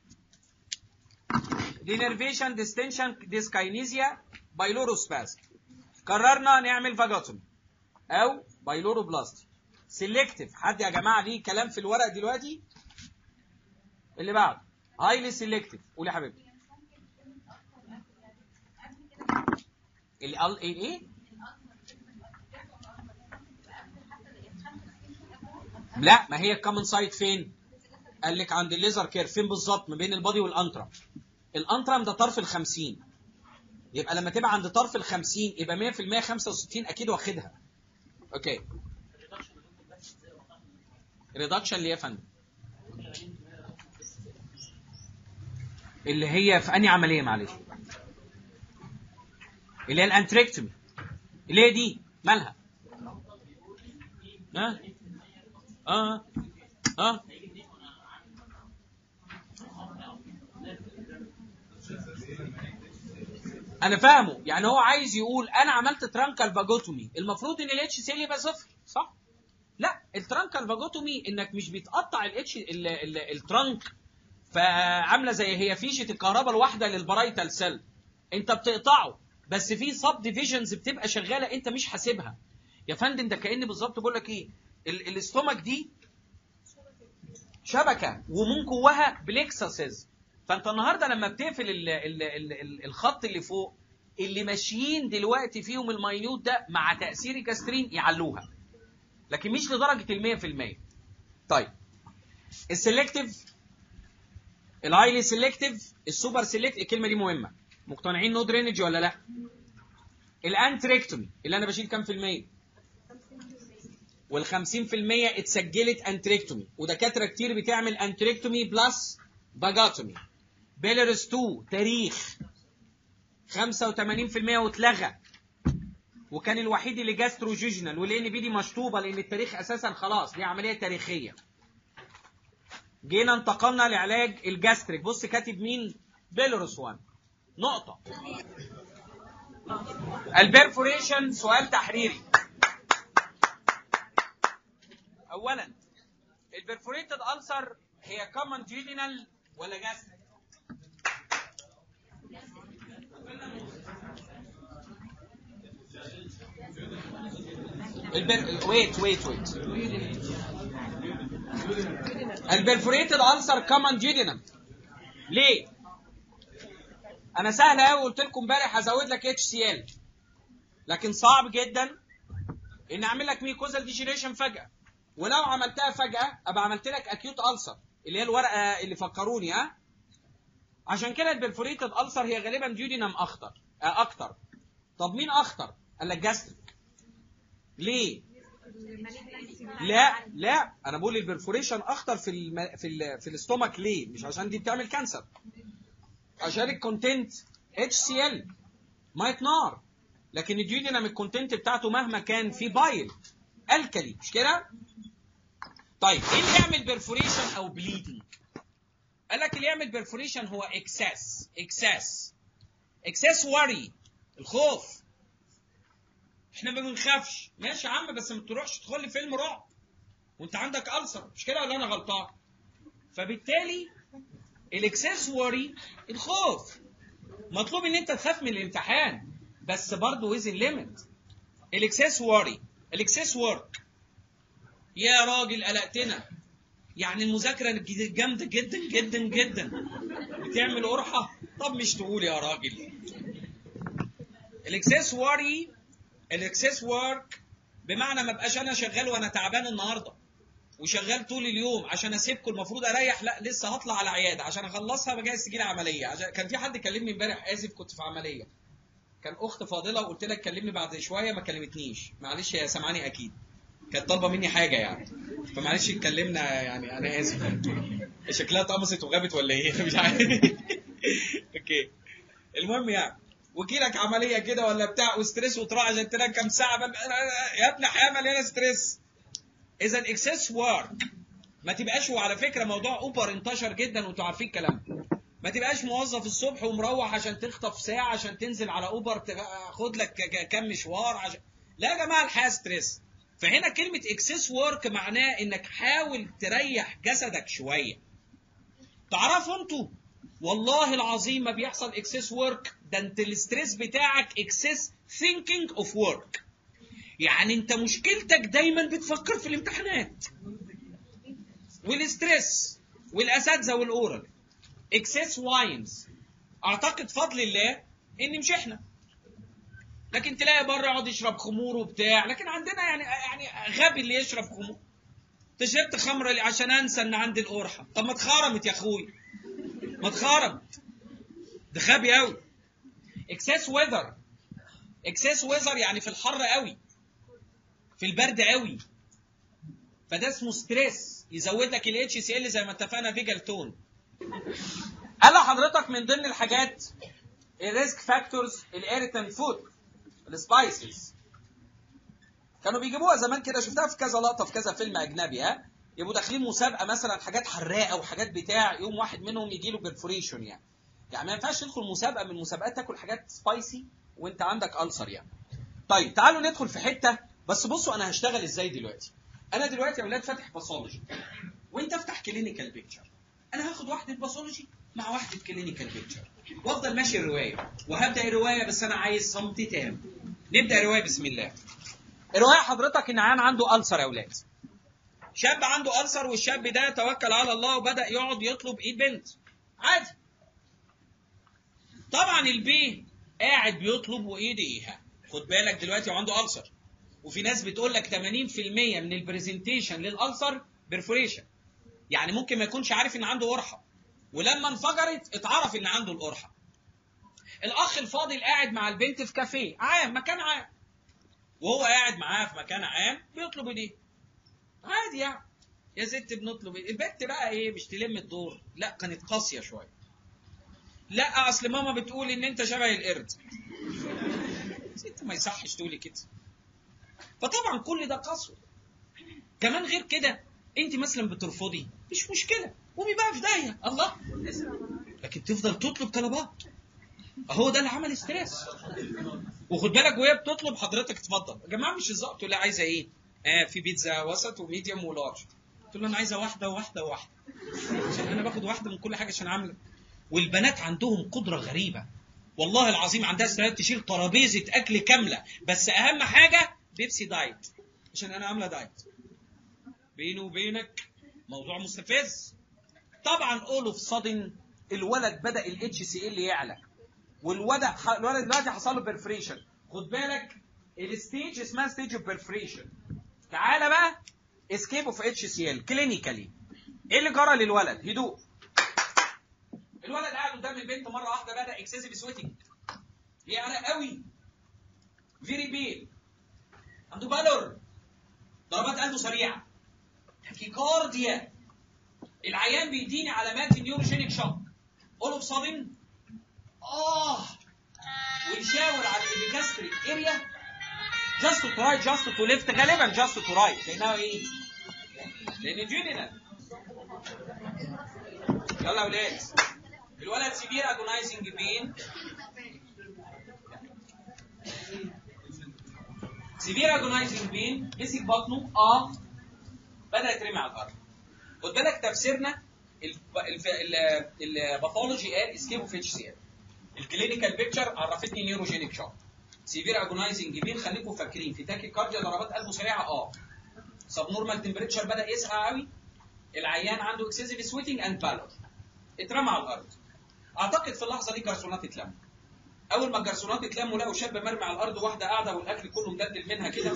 [SPEAKER 1] دينرفيشن ديستنشن ديسكاينيزيا بايلوروسباز قررنا نعمل فاجاتومي او بايلوروبلاستي سيلكتيف حد يا جماعه ليه كلام في الورق دلوقتي اللي بعد هايلي سيلكتيف قول يا حبيبتي اللي قال ايه ايه لا ما هي الكومن سايت فين قال لك عند الليزر كير فين بالظبط ما بين البادي والانترم الانترم ده طرف ال 50 يبقى لما تبقى عند طرف ال 50 يبقى 100% 65 اكيد واخدها اوكي ريدكشن اللي هي يا فندم اللي هي في انهي عمليه معلش اللي هي الانتريكتومي اللي هي دي مالها ها اه اه انا فاهمه يعني هو عايز يقول انا عملت ترانكال فاجوتومي المفروض ان الاتش سي يبقى صفر صح لا الترانكال فاجوتومي انك مش بتقطع الاتش الترانك فعامله زي هي فيشه الكهرباء الواحده للبرايتال سيل انت بتقطعه بس في سب ديفيجنز بتبقى شغاله انت مش حاسبها يا فندم ده كاني بالظبط بقول لك ايه ال- الاستومك دي شبكه ومن جواها بليكسسز فانت النهارده لما بتقفل ال ال ال ال الخط اللي فوق اللي ماشيين دلوقتي فيهم الماينيوت ده مع تاثير الجاسترين يعلوها لكن مش لدرجه ال 100% طيب السلكتيف الهايلي سيلكتيف السوبر سيلكت الكلمه دي مهمه مقتنعين نو درينج ولا لا الانتريكتومي اللي انا بشيل كام في الميه وال 50% اتسجلت انتريكتومي ودكاتره كتير بتعمل انتريكتومي بلس فاجاتومي بيلرس 2 تاريخ 85% واتلغى وكان الوحيد اللي جاستروجيجنال والان بي دي مشطوبه لان التاريخ اساسا خلاص دي عمليه تاريخيه جينا انتقلنا لعلاج الجاستريك بص كاتب مين بيلروس 1 نقطه البرفوريشن سؤال تحريري اولا البرفوريتد ألسر هي كومن جينينال ولا جاستريك البر... ويت ويت ويت البرفوريتد ألسر كومن جينينال ليه؟ انا سهل قوي قلت لكم امبارح هزود لك اتش سي ال لكن صعب جدا ان اعمل لك ميكوزال ديجينيشن فجاه ولو عملتها فجاه ابقى عملت لك اكيوت ألسر اللي هي الورقه اللي فكروني ها عشان كده البرفوريتد ألسر هي غالبا جيودينم اخطر آه اكتر طب مين اخطر قال لك جاستريك ليه لا لا انا بقول البرفوريشن اخطر في الم... في ال... في الاستومك ليه مش عشان دي بتعمل كانسر عشان الكونتنت اتش سي ال ميه نار لكن الجيودينم الكونتنت بتاعته مهما كان في بايل الكلي مش كده طيب ايه اللي يعمل برفوريشن او بليدنج قال لك اللي يعمل برفوريشن هو اكساس اكساس اكساس وري الخوف احنا ما بنخافش ماشي يا عم بس ما تروحش تدخل لي فيلم رعب وانت عندك ألسر مش كده ولا انا غلطان فبالتالي الاكساس وري الخوف مطلوب ان انت تخاف من الامتحان بس برضه ويزن ليميت الاكساس وري الاكساس ورك يا راجل قلقتنا يعني المذاكره جامده جدا جدا جدا بتعمل قرحه طب مش تقول يا راجل الاكساس وري الاكساس ورك بمعنى ما بقاش انا شغال وانا تعبان النهارده وشغال طول اليوم عشان اسيبكم المفروض اريح لا لسه هطلع على عياده عشان اخلصها بجهز تجي لي عمليه عشان كان في حد كلمني امبارح اسف كنت في عمليه كان اخت فاضله وقلت لها كلمني بعد شويه ما كلمتنيش معلش هي سامعاني اكيد كانت طالبه مني حاجه يعني فمعلش اتكلمنا يعني انا اسف شكلها اتقمصت وغابت ولا ايه مش عارف اوكي المهم يعني وكيلك عمليه كده ولا بتاع وستريس وتروح عشان تنام كام ساعه بل... يا ابني حياه مليانه ستريس اذا اكسس وارك ما تبقاش وعلى فكره موضوع اوبر انتشر جدا وانتوا عارفين الكلام ده ما تبقاش موظف الصبح ومروح عشان تخطف ساعه عشان تنزل على اوبر تاخد لك كام مشوار عشان لا يا جماعه الحياه ستريس فهنا كلمه اكسس وورك معناه انك حاول تريح جسدك شويه تعرفوا انتوا والله العظيم ما بيحصل اكسس وورك ده انت الاستريس بتاعك اكسس ثينكينج اوف وورك يعني انت مشكلتك دايما بتفكر في الامتحانات والاستريس والاساتذه والاورال اكسس واينز اعتقد فضل الله ان مش احنا لكن تلاقي بره يقعد يشرب خمور وبتاع لكن عندنا يعني يعني غبي اللي يشرب خمور تشربت خمره عشان انسى ان عندي القرحه طب ما اتخرمت يا اخوي ما اتخرمت ده غبي قوي اكسس ويذر اكسس ويذر يعني في الحر قوي في البرد قوي فده اسمه ستريس يزود لك الاتش سي ال زي ما اتفقنا فيجال تون قال لحضرتك من ضمن الحاجات الريسك فاكتورز الاريتان فود السبايسز كانوا بيجيبوها زمان كده شفتها في كذا لقطه في كذا فيلم اجنبي ها يبقوا داخلين مسابقه مثلا حاجات حراقه وحاجات بتاع يوم واحد منهم يجي له برفوريشن يعني يعني ما ينفعش تدخل مسابقه من المسابقات تاكل حاجات سبايسي وانت عندك ألسر يعني طيب تعالوا ندخل في حته بس بصوا انا هشتغل ازاي دلوقتي انا دلوقتي يا اولاد فاتح باثولوجي وانت افتح كلينيكال بيكتشر انا هاخد واحده باثولوجي مع واحده كلينيكال بيكتشر وافضل ماشي الروايه وهبدا الروايه بس انا عايز صمت تام نبدا الروايه بسم الله الروايه حضرتك ان عيان عنده ألسر يا اولاد شاب عنده ألسر والشاب ده توكل على الله وبدا يقعد يطلب ايد بنت عادي طبعا البي قاعد بيطلب وايد ايها خد بالك دلوقتي وعنده ألسر وفي ناس بتقول لك 80% من البرزنتيشن للألسر برفوريشن يعني ممكن ما يكونش عارف ان عنده قرحه ولما انفجرت اتعرف ان عنده القرحه الاخ الفاضل قاعد مع البنت في كافيه عام مكان عام وهو قاعد معاها في مكان عام بيطلب ايديه عادي يعني يا ست بنطلب ايديه البنت بقى ايه مش تلم الدور لا كانت قاسيه شويه لا اصل ماما بتقول ان انت شبه القرد انت ما يصحش تقولي كده فطبعا كل ده قسوه كمان غير كده انت مثلا بترفضي مش مشكله قومي بقى في داهيه الله لكن تفضل تطلب طلبات اهو ده اللي عمل ستريس وخد بالك وهي بتطلب حضرتك اتفضل يا جماعه مش هزار تقول لها عايزه ايه؟ اه في بيتزا وسط وميديوم ولارج تقول له انا عايزه واحده وواحده وواحده عشان انا باخد واحده من كل حاجه عشان عامله والبنات عندهم قدره غريبه والله العظيم عندها استعداد تشيل ترابيزه اكل كامله بس اهم حاجه بيبسي دايت عشان انا عامله دايت بيني وبينك موضوع مستفز طبعا اول اوف sudden الولد بدا الاتش سي ال يعلى والولد الولد دلوقتي حصل له بيرفريشن خد بالك الستيج اسمها ستيج اوف بيرفريشن تعالى بقى اسكيب اوف اتش سي ال كلينيكالي ايه اللي جرى للولد هدوء الولد قاعد قدام البنت مره واحده بدا اكسسيف سويتنج يعرق قوي فيري بيل عنده بالور ضربات قلبه سريعه تاكيكارديا العيان بيديني علامات النيوروجينيك شوك اول اوف sudden اه ويشاور على الابيكاستريك اريا جاست تو رايت جاست تو ليفت غالبا جاست تو رايت لانها ايه؟ لان جينينا يلا يا ولاد الولد سيفير اجونايزنج بين سيفير اجونايزنج بين مسك بطنه اه بدا يترمي على الارض خد بالك تفسيرنا الباثولوجي قال اسكيبو في اتش سي ال الكلينيكال بيكتشر عرفتني نيوروجينيك شوك سيفير اجونايزنج بين خليكم فاكرين في تاكي كارديا ضربات قلبه سريعه اه سب نورمال تمبريتشر بدا يسقع قوي العيان عنده اكسسيف سويتنج اند بالور اترمى على الارض اعتقد في اللحظه دي جرسونات اتلموا اول ما الجرسونات اتلموا لقوا شاب مرمي على الارض واحده قاعده والاكل كله مدلل منها كده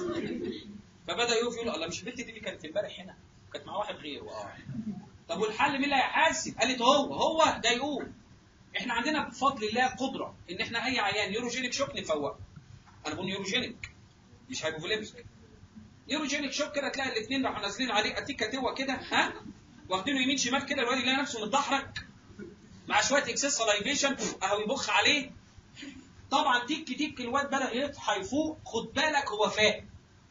[SPEAKER 1] فبدا يقف يقول الله مش البنت دي اللي كانت امبارح هنا كانت مع واحد غيره اه طب والحل مين اللي هيحاسب؟ قالت هو هو ده يقوم احنا عندنا بفضل الله قدره ان احنا اي عيان نيوروجينيك شوك نفوقه انا بقول نيوروجينيك مش هايبوفوليميك نيوروجينيك شوك كده تلاقي الاثنين راحوا نازلين عليه اتيكا توا كده ها واخدينه يمين شمال كده الواد يلاقي نفسه متدحرج مع شويه اكسس سلايفيشن اهو يبخ عليه طبعا تيك تيك الواد بدا يصحى يفوق خد بالك هو فاق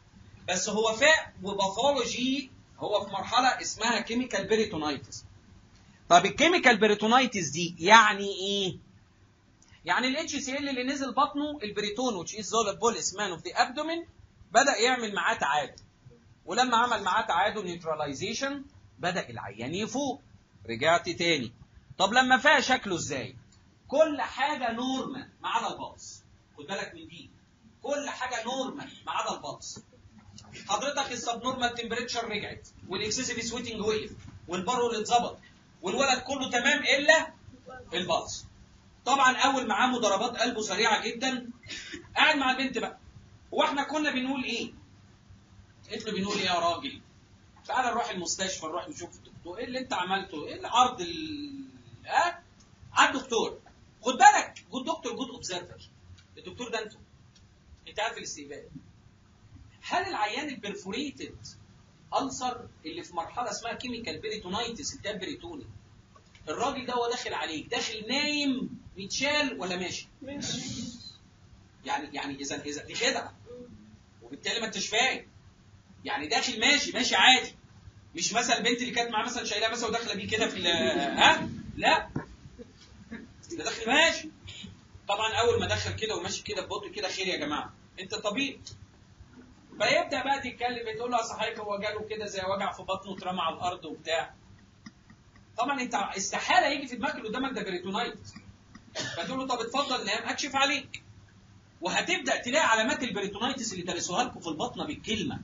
[SPEAKER 1] بس هو فاق وباثولوجي هو في مرحله اسمها كيميكال بيريتونايتس طب الكيميكال بيريتونايتس دي يعني ايه يعني الاتش سي ال اللي نزل بطنه البريتون which is soluble man of the abdomen بدا يعمل معاه تعادل ولما عمل معاه تعادل نيوتراليزيشن بدا العيان يفوق رجعت تاني طب لما فاق شكله ازاي كل حاجه نورمال ما عدا البطس خد بالك من دي كل حاجه نورمال ما عدا البطس حضرتك السب نورمال تمبريتشر رجعت والاكسسيف سويتنج وقف والبارول اتظبط والولد كله تمام الا البلس طبعا اول معاه مضاربات قلبه سريعه جدا قاعد مع البنت بقى واحنا كنا بنقول ايه قلت له بنقول ايه يا راجل تعالى نروح المستشفى نروح نشوف الدكتور ايه اللي انت عملته ايه العرض ال ها على الدكتور خد بالك جود دكتور جود اوبزرفر الدكتور ده انتوا انت قاعد في الاستقبال هل العيان البرفوريتد ألسر اللي في مرحلة اسمها كيميكال بيريتونايتس ده بريتوني الراجل ده هو داخل عليك داخل نايم متشال ولا ماشي؟ يعني يعني اذا اذا دي خدعه وبالتالي ما انتش فاهم يعني داخل ماشي ماشي عادي مش مثلا البنت اللي كانت معاه مثلا شايلاه مثلا وداخله بيه كده في ال- ها لا ده داخل ماشي طبعا اول ما دخل كده وماشي كده ببطء كده خير يا جماعه انت طبيب فيبدا بقى تتكلم تقول له اصل حضرتك هو جاله كده زي وجع في بطنه اترمى على الارض وبتاع طبعا انت استحاله يجي في دماغك اللي قدامك ده بريتونايت فتقول له طب اتفضل نام اكشف عليك وهتبدا تلاقي علامات البريتونايتس اللي درسوها لكم في البطنه بالكلمه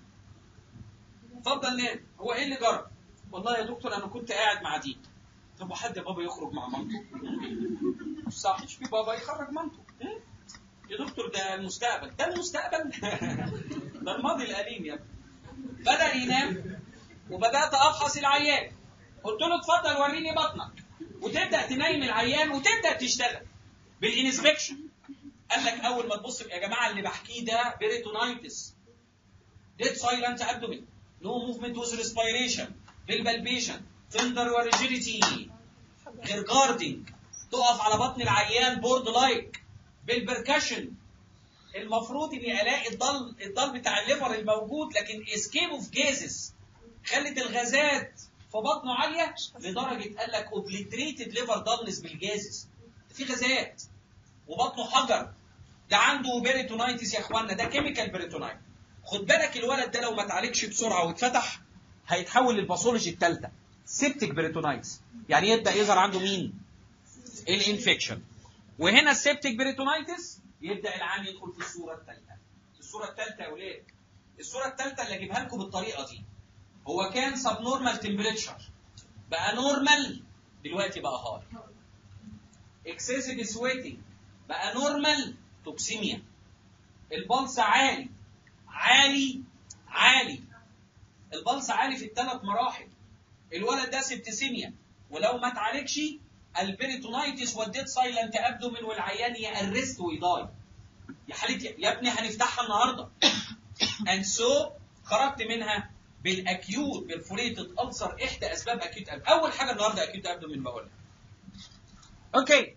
[SPEAKER 1] اتفضل نام هو ايه اللي جرى والله يا دكتور انا كنت قاعد مع دي طب وحد بابا يخرج مع مامته مش صح مش في بابا يخرج مامته م? يا دكتور ده المستقبل ده المستقبل ده الماضي الأليم يا ابني بدأ ينام وبدأت أفحص العيان قلت له اتفضل وريني بطنك وتبدأ تنيم العيان وتبدأ تشتغل بالانسبكشن قال لك أول ما تبص يا جماعة اللي بحكيه ده بيريتونايتس ديد سايلنت ابدومين نو موفمنت وذ ريسبيريشن بالبلبيشن تندر وريجيديتي غير جاردنج تقف على بطن العيان بورد لايك بالبركشن المفروض اني الاقي الضل الضل بتاع الليفر الموجود لكن اسكيب اوف جيزس خلت الغازات في بطنه عاليه لدرجه قال لك اوبليتريتد ليفر دالنس بالجازس في غازات وبطنه حجر ده عنده بيريتونايتس يا اخوانا ده كيميكال بيريتونايت خد بالك الولد ده لو ما اتعالجش بسرعه واتفتح هيتحول للباثولوجي الثالثه سيبتك بيريتونايتس يعني يبدا يظهر عنده مين؟ الانفكشن وهنا السيبتك بيريتونايتس يبدا العام يدخل في الصوره الثالثه الصوره الثالثه يا اولاد الصوره الثالثه اللي اجيبها لكم بالطريقه دي هو كان سب نورمال تمبريتشر بقى نورمال دلوقتي بقى هاي اكسسيف سويتنج بقى نورمال توكسيميا البلس عالي عالي عالي البلس عالي في الثلاث مراحل الولد ده سبتسيميا ولو ما اتعالجش البريتونايتس وديت سايلنت ابدومين والعيان يأرست ويضاي يا حالتي يا ابني هنفتحها النهارده اند سو خرجت منها بالاكيوت بالفوريتد ألسر احدى اسباب اكيوت أب... اول حاجه النهارده اكيوت ابدومين بقولها اوكي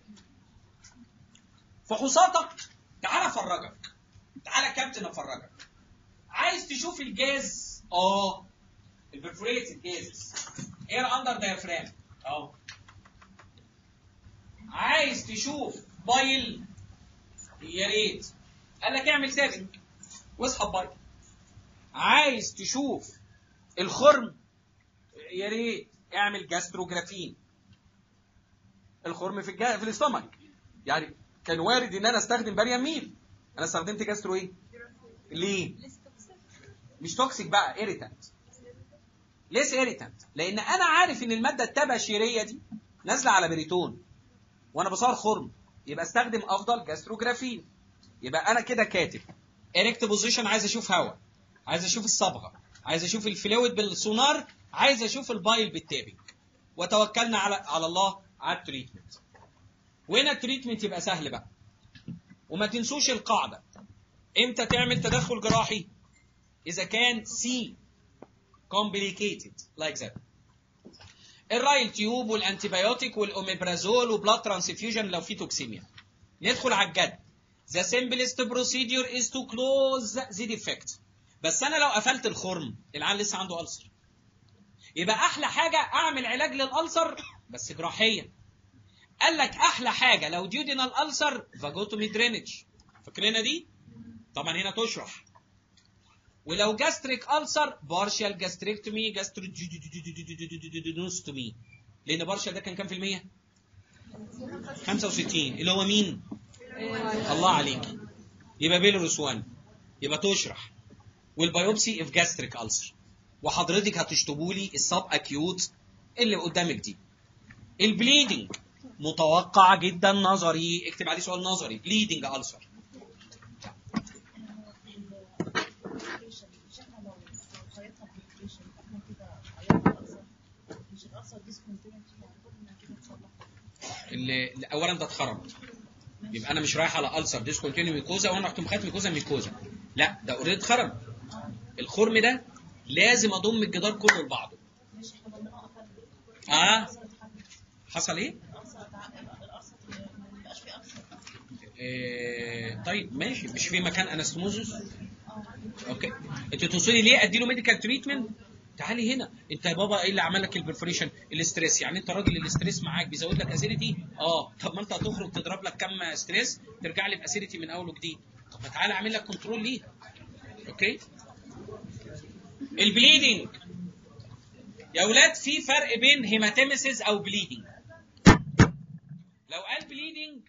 [SPEAKER 1] فحوصاتك تعالى افرجك تعالى كابتن افرجك عايز تشوف الجاز اه البرفوريتد جازز اير اندر دايفرام اه عايز تشوف بايل يا ريت قال لك اعمل سابنج واسحب بايل عايز تشوف الخرم يا ريت اعمل جاستروجرافين الخرم في الجا... في الاستومك يعني كان وارد ان انا استخدم باريام ميل انا استخدمت جاسترو ايه ليه مش توكسيك بقى ايريتانت ليس ايريتانت لان انا عارف ان الماده التباشيريه دي نازله على بريتون وانا بصور خرم يبقى استخدم افضل جاستروجرافين يبقى انا كده كاتب اريكت بوزيشن عايز اشوف هواء عايز اشوف الصبغه عايز اشوف الفلويد بالسونار عايز اشوف البايل بالتابنج وتوكلنا على على الله على التريتمنت وهنا التريتمنت يبقى سهل بقى وما تنسوش القاعده امتى تعمل تدخل جراحي اذا كان سي complicated like that الرايل تيوب والانتيبيوتيك والاوميبرازول وبلاد ترانسفيوجن لو في توكسيميا ندخل على الجد The simplest procedure is to close the defect بس انا لو قفلت الخرم العيان لسه عنده ألسر يبقى احلى حاجه اعمل علاج للألسر بس جراحيا قال لك احلى حاجه لو ديودينال ألسر فاجوتومي درينج فاكرينها دي طبعا هنا تشرح ولو جاستريك ألسر بارشال جاستريكتومي جاستريكتومي لان بارشال ده كان كام في المية 65 اللي هو مين الله عليك يبقى بيلروس 1 يبقى تشرح والبيوبسي اف جاستريك ألسر وحضرتك هتشطبوا لي السب اكيوت اللي قدامك دي البليدنج متوقع جدا نظري اكتب عليه سؤال نظري بليدنج ألسر اللي اللي اولا ده اتخرم يبقى انا مش رايح على ألسر ديسكونتينيو ميكوزا وانا رحت مخاط ميكوزا ميكوزا لا ده اوريدي اتخرم الخرم ده لازم اضم الجدار كله لبعضه اه حصل ايه؟ إيه طيب ماشي مش في مكان انستموزس اوكي انت توصلي ليه ادي له ميديكال تريتمنت تعالي هنا انت يا بابا ايه اللي عمل لك البرفوريشن الاستريس يعني انت راجل الاستريس معاك بيزود لك اسيديتي اه طب ما انت هتخرج تضرب لك كم ستريس ترجع لي باسيديتي من اول وجديد طب ما تعالى اعمل لك كنترول ليها اوكي البليدنج يا اولاد في فرق بين هيماتيمسيس او بليدنج لو قال بليدنج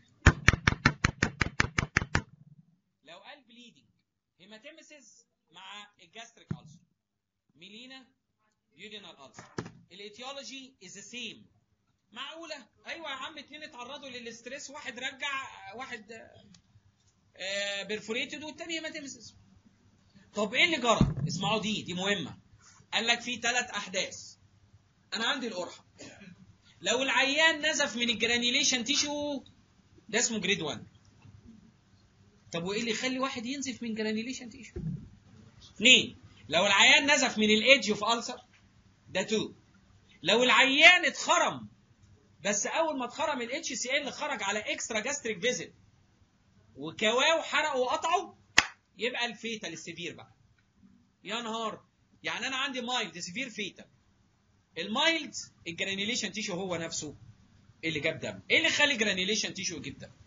[SPEAKER 1] لو قال بليدنج هيماتيمسيس مع الجاستريك ألسر ميلينا يودينال ألسر الايتيولوجي از ذا سيم معقوله ايوه يا عم اتنين اتعرضوا للاستريس واحد رجع واحد بيرفوريتد والتاني هيماتيمسيس طب ايه اللي جرى اسمعوا دي دي مهمه قال لك في ثلاث احداث انا عندي القرحه لو العيان نزف من الجرانيليشن تيشو ده اسمه جريد 1 طب وايه اللي يخلي واحد ينزف من جرانيليشن تيشو اثنين لو العيان نزف من الايدج اوف ألسر ده 2 لو العيان اتخرم بس اول ما اتخرم الاتش سي ال خرج على اكسترا جاستريك فيزيت وكواو حرقوا وقطعوا يبقى الفيتال السيفير بقى يا نهار يعني انا عندي مايلد سيفير فيتال المايلد الجرانيليشن تيشو هو نفسه اللي جاب دم ايه اللي يخلي جرانيليشن تيشو يجيب دم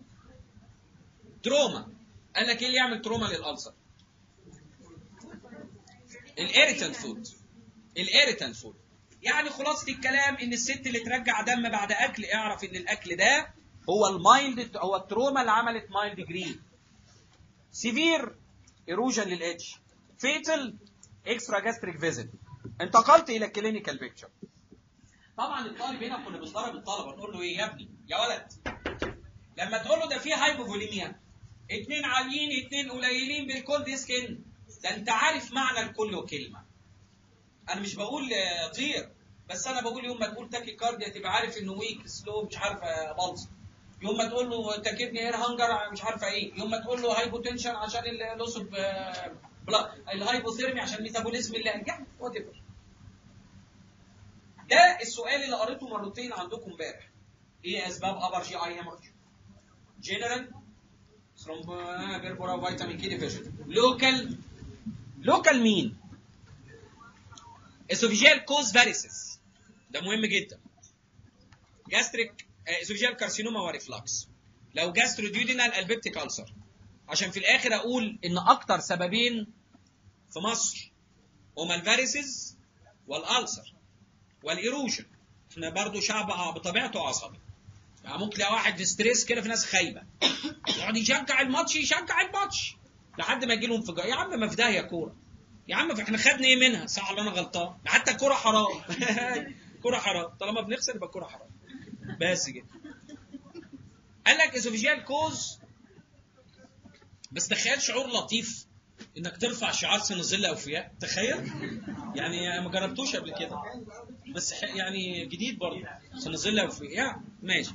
[SPEAKER 1] تروما قال لك ايه اللي يعمل تروما للالسر الاريتنت فود الاريتنت فود يعني خلاصه الكلام ان الست اللي ترجع دم بعد اكل اعرف ان الاكل ده هو المايلد هو التروما اللي عملت مايلد جرين سيفير ايروجن للاتش فيتال اكسترا جاستريك فيزيت انتقلت الى كلينيكال بيكتشر طبعا الطالب هنا كنا بنضرب الطلبه نقول له ايه يا ابني يا ولد لما تقول له ده في هايبوفوليميا اتنين عاليين اتنين قليلين بالكولد سكن ده انت عارف معنى الكل كلمه انا مش بقول آه، طير بس انا بقول يوم ما تقول تاكي كارديا تبقى عارف انه ويك سلو مش عارف بلس يوم ما تقول له تاكيدني اير هانجر مش عارفه ايه يوم ما تقول له هايبوتنشن عشان اللوس اوف الهايبوثيرمي عشان ميتابوليزم اللي يعني وات ايفر ده السؤال اللي قريته مرتين عندكم امبارح ايه اسباب ابر جي اي هيمورج جنرال ثرومبوبيربورا فيتامين كي ديفيشن لوكال لوكال مين اسوفيجيال كوز فاريسيس ده مهم جدا جاستريك اسوفيجيال كارسينوما وريفلاكس لو جاستروديودينال البيبتيك ألسر عشان في الاخر اقول ان اكتر سببين في مصر هما الفاريسز والالسر والايروجن احنا برضو شعب بطبيعته عصبي يعني ممكن تلاقي واحد في ستريس كده في ناس خايبه يقعد يشجع الماتش يشجع الماتش لحد ما يجي له انفجار يا عم ما في داهيه كوره يا عم احنا خدنا ايه منها صح ولا انا غلطان حتى الكوره حرام كوره حرام طالما بنخسر يبقى الكوره حرام بس كده قال لك اسوفيجيال كوز بس تخيل شعور لطيف انك ترفع شعار سن الظل اوفياء تخيل يعني ما جربتوش قبل كده بس ح- يعني جديد برضه سن الظل اوفياء يعني ماشي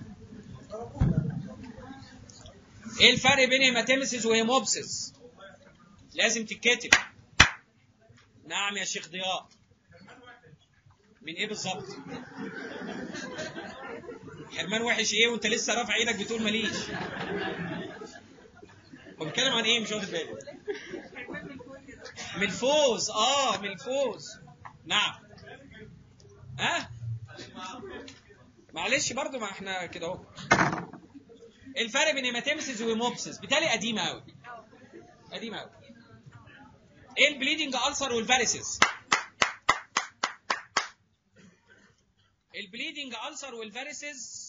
[SPEAKER 1] ايه الفرق بين هيماتيمسيس وهيموبسيس لازم تتكتب نعم يا شيخ ضياء من ايه بالظبط حرمان وحش ايه وانت لسه رافع ايدك بتقول ماليش هو بيتكلم عن ايه مش واخد بالي من الفوز اه من الفوز نعم ها معلش برضو ما احنا كده اهو الفرق بين هيماتيمسيس وهيموبسيس بالتالي قديمه قوي قديمه قوي ايه البليدنج ألسر والفاريسيس البليدنج ألسر والفاريسيس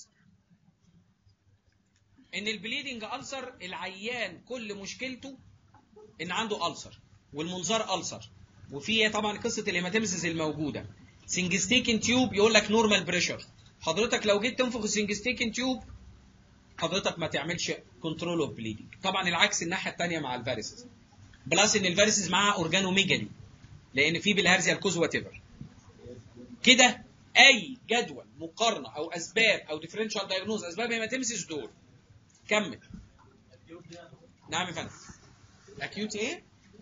[SPEAKER 1] ان البليدنج ألسر العيان كل مشكلته ان عنده ألسر والمنظار ألسر وفي طبعا قصه الهيماتيمسيس الموجوده سنجستيكن تيوب يقول لك نورمال بريشر حضرتك لو جيت تنفخ السنجستيكن تيوب حضرتك ما تعملش كنترول اوف بليدنج طبعا العكس الناحيه الثانيه مع الفاريسيس بلس ان الفاريسيس معاها اورجانوميجالي لان في بالهرزيا الكوز وات ايفر كده اي جدول مقارنه او اسباب او ديفرنشال دايجنوز اسباب هيماتيمسيس دول كمل نعم يا فندم اكيوت ايه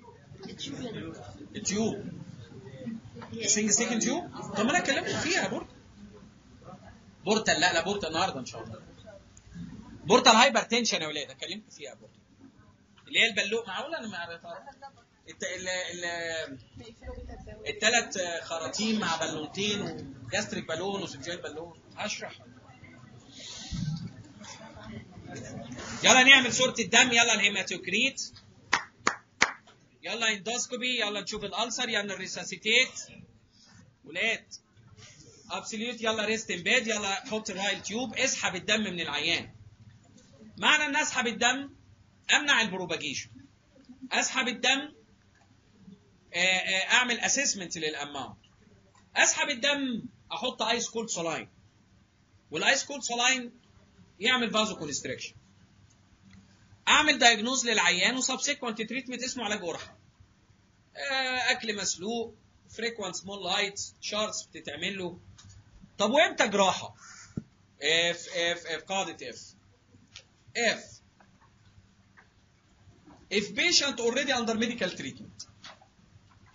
[SPEAKER 1] التيوب سنج ستيكن تيوب طب ما انا اتكلمت فيها يا بورتا بورتا لا لا بورتا النهارده ان شاء الله بورتا الهايبر تنشن يا ولاد اتكلمت فيها يا بورتا اللي هي البلوق معقول انا ما عرفتها الت... ال... ال... الثلاث خراطيم مع بالونتين وجاستريك بالون وسجال بالون هشرح يلا نعمل صورة الدم يلا الهيماتوكريت يلا اندوسكوبي يلا نشوف الالسر يلا الريساسيتيت ولاد ابسوليوت يلا ريست ان بيد يلا حط الرايل تيوب اسحب الدم من العيان معنى ان اسحب الدم امنع البروباجيشن اسحب الدم آه، آه، اعمل اسسمنت للاماونت اسحب الدم احط ايس كولد سلاين والايس كولد سلاين يعمل فازو كونستريكشن اعمل دايجنوز للعيان وسبسيكونت تريتمنت اسمه علاج قرحه آه، اكل مسلوق فريكوانت سمول لايت شارتس بتتعمل له طب وامتى جراحه اف اف اف قاعده اف اف if patient already under medical treatment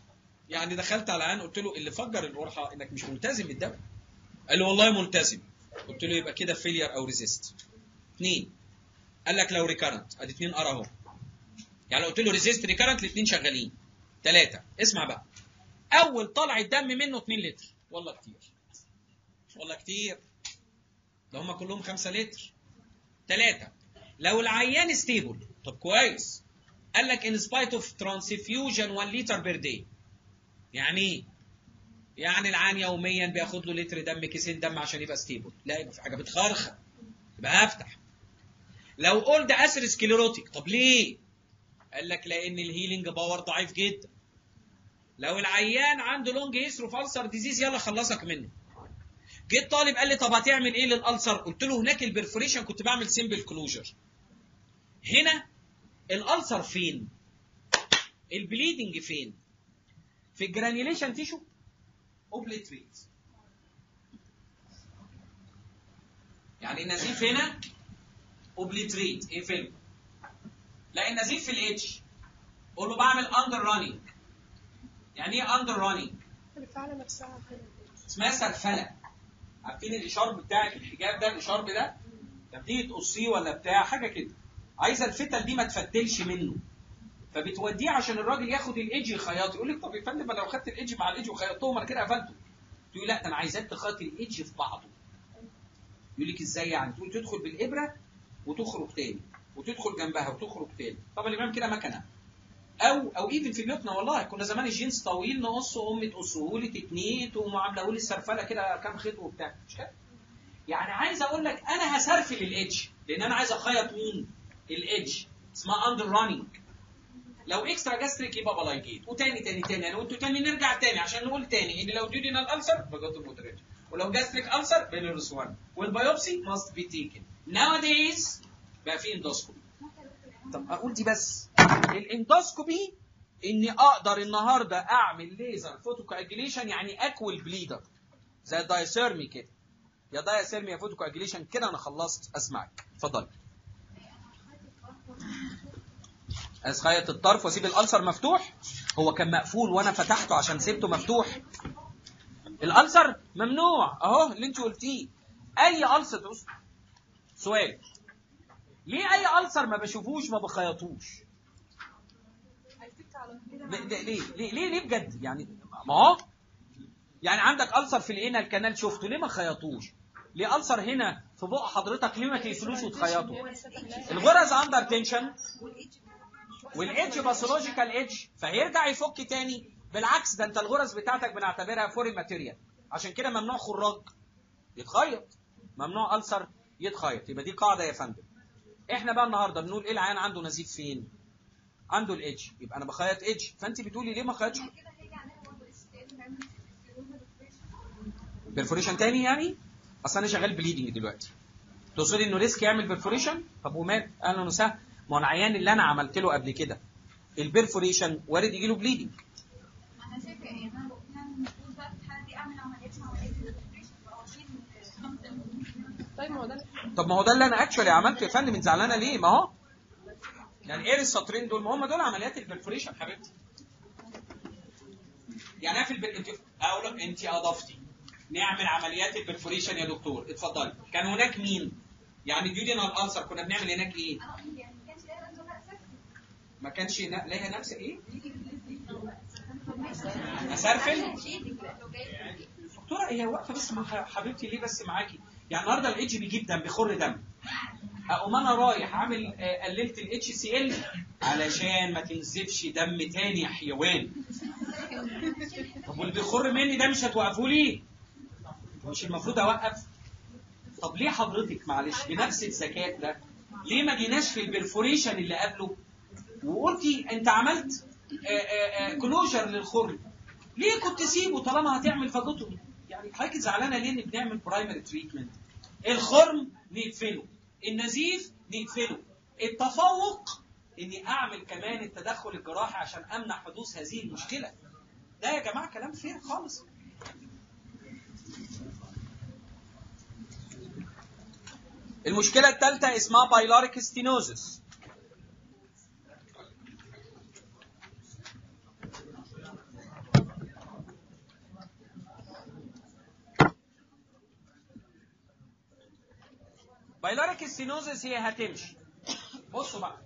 [SPEAKER 1] يعني دخلت على العيان قلت له اللي فجر القرحه انك مش ملتزم بالدواء قال لي والله ملتزم قلت له يبقى كده فيلير او ريزيست اثنين قال لك لو ريكارنت ادي اثنين ار اهو يعني لو قلت له ريزيست ريكارنت الاثنين شغالين ثلاثه اسمع بقى اول طلع الدم منه 2 لتر والله كتير والله كتير ده هم كلهم 5 لتر ثلاثه لو العيان ستيبل طب كويس قال لك ان سبايت اوف ترانسفيوجن 1 لتر بير داي يعني ايه يعني العيان يوميا بياخد له لتر دم كيسين دم عشان يبقى ستيبل لا يبقى في حاجه بتخرخر يبقى افتح لو قلت اسر سكليروتيك طب ليه قال لك لان الهيلينج باور ضعيف جدا لو العيان عنده لونج هيسترو في السر ديزيز يلا خلصك منه جيت طالب قال لي طب هتعمل ايه للالسر قلت له هناك البرفوريشن كنت بعمل سيمبل كلوجر هنا الالسر فين البليدنج فين في الجرانيوليشن تيشو اوبليتريت يعني النزيف هنا اوبليتريت اقفله لا النزيف في الاتش قول له بعمل اندر رانينج يعني ايه اندر رانينج
[SPEAKER 2] الفعلة نفسها كده
[SPEAKER 1] اسمها سرفله عارفين الاشارب بتاعك الحجاب ده الاشارب ده لما تيجي تقصيه ولا بتاع حاجه كده عايزه الفتل دي ما تفتلش منه فبتوديه عشان الراجل ياخد الايدج يخيطه يقول لك طب يا فندم ما لو خدت الايدج مع الايدج وخيطتهم انا كده قفلته تقول لا ده انا عايزاك تخيط الايدج في بعضه يقول لك ازاي يعني تقول تدخل بالابره وتخرج تاني وتدخل جنبها وتخرج تاني طبعا الامام كده مكنه او او ايفن في بيوتنا والله كنا زمان الجينز طويل نقصه امي تقصه لي تتنيت وعامله لي السرفله كده كام خيط وبتاع مش كده يعني عايز اقول لك انا هسرفل الايدج لان انا عايز اخيط مين الايدج اسمها اندر رانينج لو اكسترا جاستريك يبقى بلايجيت وتاني تاني تاني انا قلت تاني نرجع تاني عشان نقول تاني ان لو ديودينال السر بجد مودريت ولو جاستريك السر بيلورس 1 والبيوبسي ماست بي تيكن nowadays بقى في اندوسكوبي طب اقول دي بس الاندوسكوبي اني اقدر النهارده اعمل ليزر فوتوكواجيليشن يعني اكوي البليدر زي الدايسيرمي كده يا دايسيرمي يا فوتوكواجيليشن كده انا خلصت اسمعك اتفضل اسخيط الطرف واسيب الالسر مفتوح هو كان مقفول وانا فتحته عشان سيبته مفتوح الالسر ممنوع اهو اللي انت قلتيه اي السر بص سؤال ليه اي السر ما بشوفوش ما بخيطوش ب- ب- ليه ليه ليه ليه بجد يعني ما هو يعني عندك السر في الانال كانال شفته ليه ما خيطوش ليه السر هنا في بق حضرتك ليه ما تقفلوش وتخيطه الغرز اندر تنشن والايدج باثولوجيكال ايدج فهيرجع يفك تاني بالعكس ده انت الغرز بتاعتك بنعتبرها فورين ماتيريال عشان كده ممنوع خراج يتخيط ممنوع ألسر يتخيط يبقى دي قاعده يا فندم احنا بقى النهارده بنقول ايه العيان عنده نزيف فين عنده الايدج يبقى انا بخيط ايدج فانت بتقولي ليه ما خيطش بيرفوريشن تاني يعني اصل انا شغال بليدنج دلوقتي تقصدي انه ريسك يعمل بيرفوريشن طب ومال اهلا وسهلا ما هو العيان اللي انا عملت له قبل كده البيرفوريشن وارد يجي له بليدنج
[SPEAKER 2] انا شايفه ايه انا كان المفروض بقى في الحاله دي اعمل عمليات عمليات الريفريشن او اشيل
[SPEAKER 3] طيب ما هو ده
[SPEAKER 1] طب ما هو ده اللي انا اكشولي عملته يا فندم انت زعلانه ليه ما هو يعني ايه السطرين دول ما هم دول عمليات البرفوريشن حبيبتي يعني ايه في البر... انت اقول لك انت اضفتي نعمل عمليات البرفوريشن يا دكتور اتفضلي كان هناك مين يعني ديودينال السر كنا بنعمل هناك ايه
[SPEAKER 2] اه يعني ما كانش ليها رد ولا اساس
[SPEAKER 1] ما كانش نا- ليها نفس ايه اسرفل دكتوره هي واقفه بس مع حبيبتي ليه بس معاكي يعني النهارده الاتش بيجيب دم بيخر دم اقوم انا رايح عامل آه، قللت الاتش سي ال علشان ما تنزفش دم تاني يا حيوان طب واللي بيخر مني ده مش هتوقفوا لي مش المفروض اوقف طب ليه حضرتك معلش بنفس الذكاء ده ليه ما جيناش في البرفوريشن اللي قبله وقلتي انت عملت كلوجر للخرم ليه كنت سيبه طالما هتعمل فاجوتومي يعني حضرتك زعلانه ليه ان بنعمل برايمري تريتمنت الخرم نقفله النزيف نقفله التفوق اني اعمل كمان التدخل الجراحي عشان امنع حدوث هذه المشكله ده يا جماعه كلام فيه خالص المشكله الثالثه اسمها بايلاريك ستينوزس بايلوريك ستينوزس هي هتمشي بصوا بقى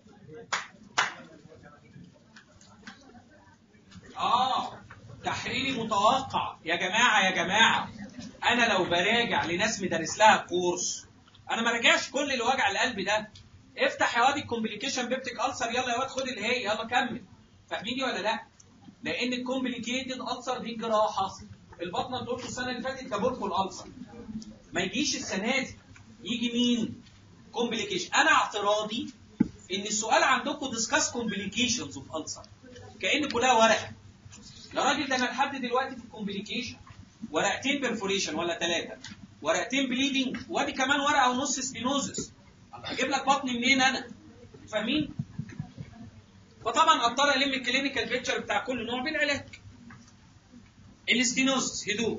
[SPEAKER 1] اه تحريري متوقع يا جماعه يا جماعه انا لو براجع لناس مدرس لها كورس انا ما راجعش كل اللي وجع القلب ده افتح يا واد الكومبليكيشن بيبتيك السر يلا يا واد خد اللي هي يلا كمل فاهميني ولا لا لان الكومبليكيتد السر دي جراحه البطنه انتوا قلتوا السنه اللي فاتت جابوا الالسر ما يجيش السنه دي يجي مين كومبليكيشن انا اعتراضي ان السؤال عندكم ديسكاس كومبليكيشنز اوف السر كان كلها ورقه يا راجل ده انا لحد دلوقتي في الكومبليكيشن ورقتين بيرفوريشن ولا ثلاثه ورقتين بليدنج وادي كمان ورقه ونص سبينوزس اجيب لك بطني منين انا فاهمين فطبعا اضطر الم الكلينيكال بيكتشر بتاع كل نوع بالعلاج الاستينوزس هدوء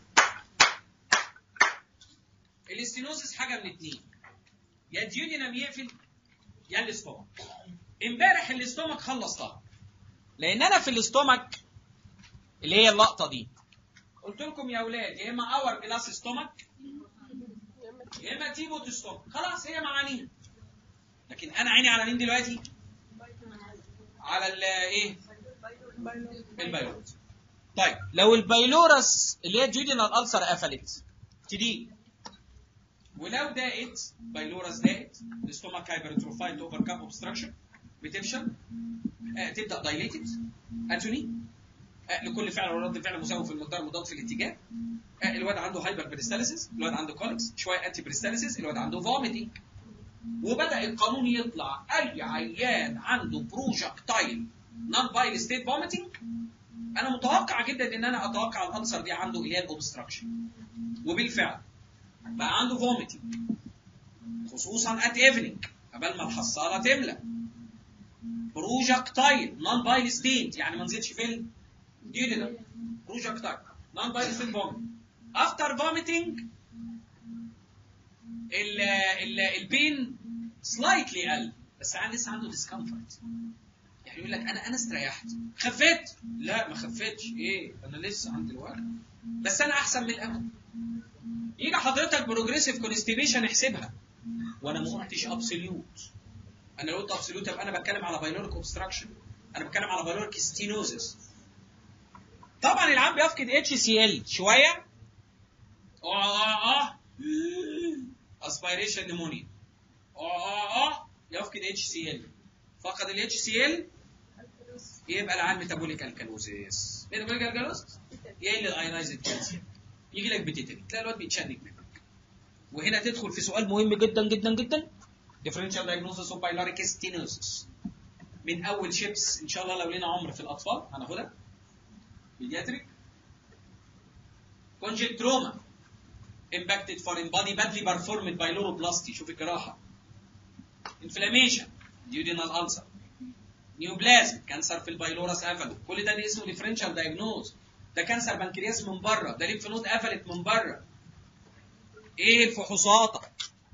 [SPEAKER 1] الاستينوزس حاجه من اتنين يا الديودينام يقفل يا الاستومك امبارح الاستومك خلصتها لان انا في الاستومك اللي هي اللقطه دي قلت لكم يا اولاد يا اما اور جلاس ستومك يا اما تيبوت ستومك خلاص هي معانيها لكن انا عيني على مين دلوقتي على ال ايه البايلورس طيب لو البايلورس اللي هي الجيودينال الالسر قفلت تدي ولو دقت بايلورس دقت الاستومك هايبرتروفايد اوفر كاب اوبستراكشن بتفشل آه تبدا دايليتد اتوني آه لكل فعل ورد فعل مساوي في المقدار مضاد في الاتجاه آه الواد عنده هايبر بريستاليسيس الواد عنده كوليكس شويه انتي بريستاليسيس الواد عنده فوميتنج وبدا القانون يطلع اي عيان عنده بروجكتايل نون بايل ستيت فوميتنج انا متوقع جدا ان انا اتوقع الانسر دي عنده اللي هي الاوبستراكشن وبالفعل بقى عنده فوميتنج خصوصا ات ايفنينج قبل ما الحصاله تملى بروجكتايل نون بايل ستيت يعني ما نزلش في الديودينال بروجكتايل نون بايل ستيت فوميت افتر فوميتنج ال ال البين سلايتلي قل بس انا لسه عنده ديسكمفورت يعني يقول لك انا انا استريحت خفيت لا ما خفتش ايه انا لسه عندي الوجع بس انا احسن من الاول يجي حضرتك بروجريسيف كونستيبيشن احسبها وانا ما قلتش ابسوليوت انا لو قلت ابسوليوت يبقى انا بتكلم على بايلوريك اوبستراكشن انا بتكلم على بايلوريك ستينوزس طبعا العام بيفقد اتش سي ال شويه اه اه اه اسبيريشن نمونيا اه اه اه يفقد اتش سي ال فقد الاتش سي ال يبقى العام ميتابوليك الكالوزيس ميتابوليك الكالوزيس يقل الايونايزد كالسيوم يجي لك بتيتري تلاقي الواد بيتشنج منك وهنا تدخل في سؤال مهم جدا جدا جدا differential diagnosis of pyloric stenosis من اول شيبس ان شاء الله لو لنا عمر في الاطفال هناخدها بيدياتريك كونجكتروما impacted foreign body badly performed by neuroplasty شوف الجراحه inflammation duodenal ulcer نيوبلازم كانسر في البايلورس قفله كل ده, ده اسمه ديفرنشال دايجنوز ده كانسر بنكرياس من بره ده ليمف نود قفلت من بره ايه فحوصاتك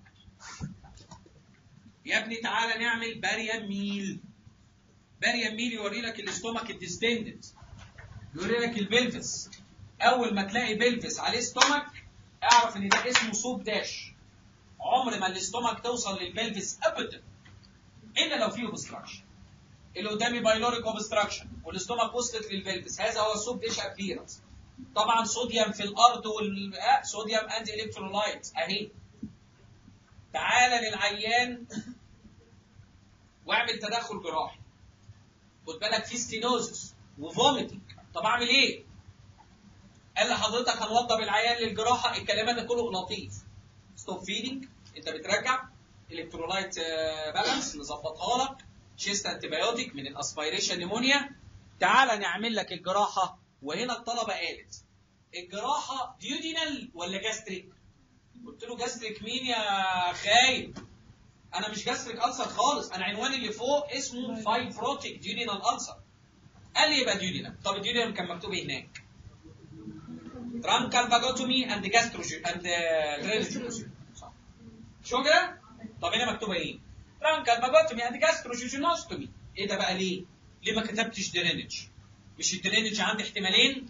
[SPEAKER 1] يا ابني تعالى نعمل باريان ميل باريان ميل يوري لك الاستومك الديستندد يوري لك البلفس اول ما تلاقي بلفس عليه ستومك اعرف ان ده اسمه صوب داش عمر ما الاستومك توصل للبلفس ابدا الا لو فيه اوبستراكشن اللي قدامي بايلوريك اوبستراكشن والاستومك وصلت للبلفس هذا هو الصوب ديش ابيرنس طبعا صوديوم في الارض وال آه صوديوم انتي الكترولايت اهي تعالى للعيان واعمل تدخل جراحي خد بالك في ستينوزس وفوميتنج طب اعمل ايه؟ قال لحضرتك هنوضب العيان للجراحه الكلام ده كله لطيف ستوب فيدنج انت بترجع الكترولايت بالانس نظبطها لك شيست انتبيوتيك من الاسبيريشن نيمونيا تعالى نعمل لك الجراحه وهنا الطلبه قالت الجراحه ديودينال ولا جاستريك؟ قلت له جاستريك مين يا خايب؟ انا مش جاستريك ألسر خالص انا عنواني اللي فوق اسمه فايبروتيك ديودينال ألسر قال لي يبقى ديودينال طب الديودينال كان مكتوب ايه هناك؟ ترانكال فاجوتومي اند جاستروجي اند درينج شو كده؟ طب هنا مكتوبه ايه؟ ترانكال فاجوتومي اند جاستروجينوستومي ايه ده بقى ليه؟ ليه ما كتبتش درينج؟ مش الدرينج عندي احتمالين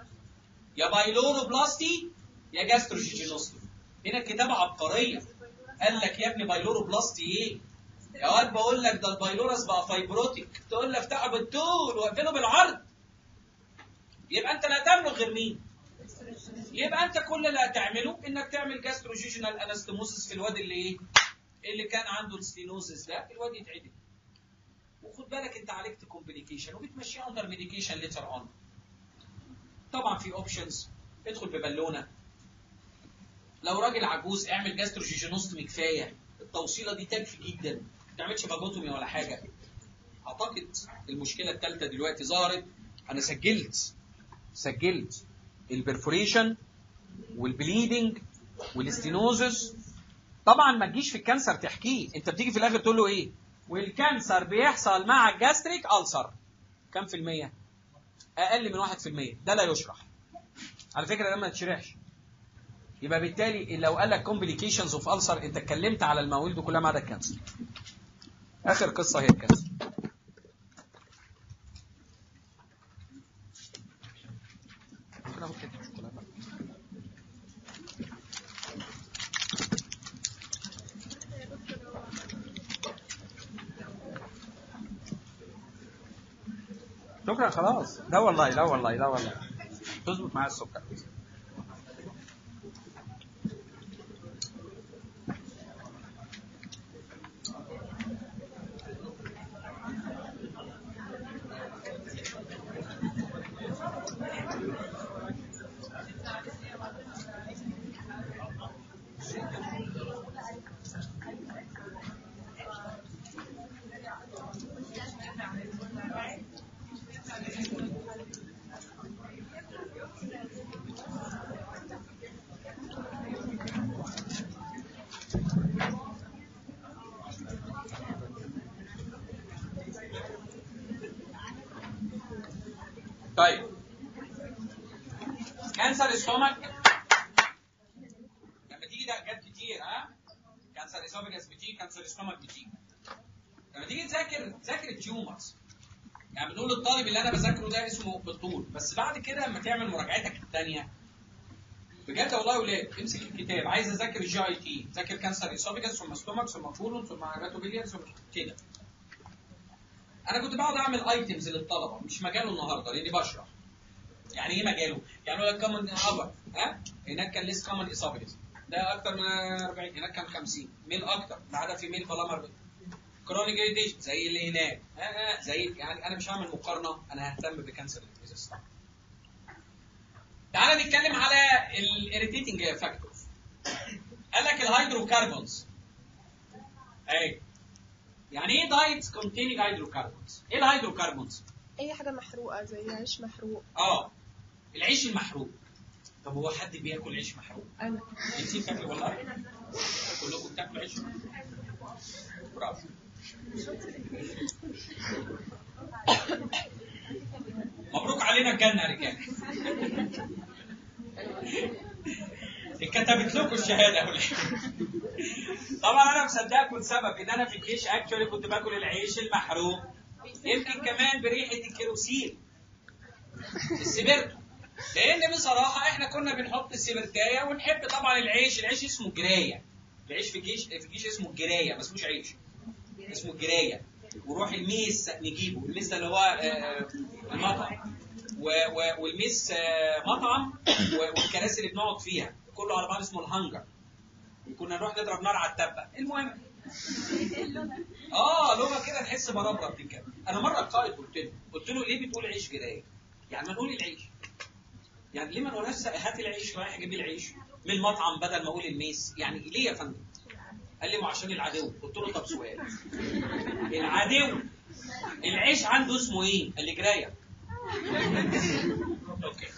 [SPEAKER 1] يا بايلورو بلاستي يا جاستروجينوستومي هنا الكتابه عبقريه قال لك يا ابني بايلوروبلاستي ايه يا واد بقول لك ده البايلورس بقى فايبروتيك تقول لي افتحه بالطول واقفله بالعرض يبقى انت لا تملك غير مين يبقى انت كل اللي هتعمله انك تعمل جاستروجيجنال انستموسس في الواد اللي ايه اللي كان عنده الستينوزس ده الواد يتعدل وخد بالك انت عالجت كومبليكيشن وبتمشيه اندر ميديكيشن ليتر اون طبعا في اوبشنز ادخل ببالونه لو راجل عجوز اعمل جاستروجيجينوستومي كفايه التوصيله دي تكفي جدا ما تعملش باجوتومي ولا حاجه اعتقد المشكله الثالثه دلوقتي ظهرت انا سجلت سجلت البرفوريشن والبليدنج والاستينوزس طبعا ما تجيش في الكانسر تحكيه انت بتيجي في الاخر تقول له ايه والكانسر بيحصل مع الجاستريك ألسر كم في المية اقل من واحد في المية ده لا يشرح على فكرة ده ما تشرحش يبقى بالتالي لو قال لك complications of ulcer انت اتكلمت على المواويل دي كلها ما عدا الكانسر اخر قصة هي الكانسر ممكن آخد حتة شوكولاتة؟ شكرا خلاص لا والله لا والله لا والله تظبط معايا السكر طيب كانسر ستومك لما تيجي ده جت كتير ها كانسر اسوفيجاس بتيجي كانسر ستومك بتيجي لما تيجي تذاكر ذاكر التيومرز يعني بنقول الطالب اللي انا بذاكره ده اسمه بالطول بس بعد كده لما تعمل مراجعتك الثانيه بجد والله يا ولاد امسك الكتاب عايز اذاكر الجي اي تي ذاكر كانسر اسوفيجاس ثم ستومك ثم كولون ثم هيباتوبيليا ثم كده انا كنت بقعد اعمل ايتمز للطلبه مش مجاله النهارده لاني بشرح يعني ايه مجاله؟ يعني هو كومن ابر ها هناك كان ليس كومن اسوفيجاس ده اكتر من 40 هناك كان 50 ميل اكتر ما عدا في ميل بلامر كرونيك اريتيشن زي اللي هناك ها ها زي يعني انا مش هعمل مقارنه انا ههتم بكانسر الريزيست تعال نتكلم على الاريتيتنج فاكتورز قال لك الهيدروكربونز اهي يعني ايه دايتس كونتيننج هيدروكربونز ايه الهيدروكربونز
[SPEAKER 3] اي حاجه محروقه زي عيش محروق
[SPEAKER 1] اه العيش المحروق طب هو حد بياكل عيش محروق
[SPEAKER 3] انا
[SPEAKER 1] انت بتاكلي والله كلكم بتاكلوا عيش برافو مبروك علينا الجنه يا رجاله اتكتبت لكم الشهاده يا ولاد طبعا انا مصدقكم لسبب ان انا في الجيش اكشولي كنت باكل العيش المحروق يمكن كمان بريحه الكيروسين السبرتو لان بصراحه احنا كنا بنحط السبرتايه ونحب طبعا العيش العيش اسمه جرايه العيش في الجيش في الجيش اسمه الجرايه ما اسموش عيش اسمه الجرايه وروح الميس نجيبه الميس ده اللي هو آه، المطعم و- و- والميس آه، مطعم و- والكراسي اللي بنقعد فيها كله على بعض اسمه الهنجر كنا نروح نضرب نار على التبه المهم اه لغه كده تحس بربره بتتكلم انا مره القائد قلت له قلت له ليه بتقول عيش جرايه؟ يعني ما نقول العيش يعني ليه ما نقولهاش هات العيش رايح اجيب العيش من المطعم بدل ما اقول الميس يعني ليه يا فندم؟ قال لي ما عشان العدو قلت له طب سؤال العدو العيش عنده اسمه ايه؟ قال لي جرايه اوكي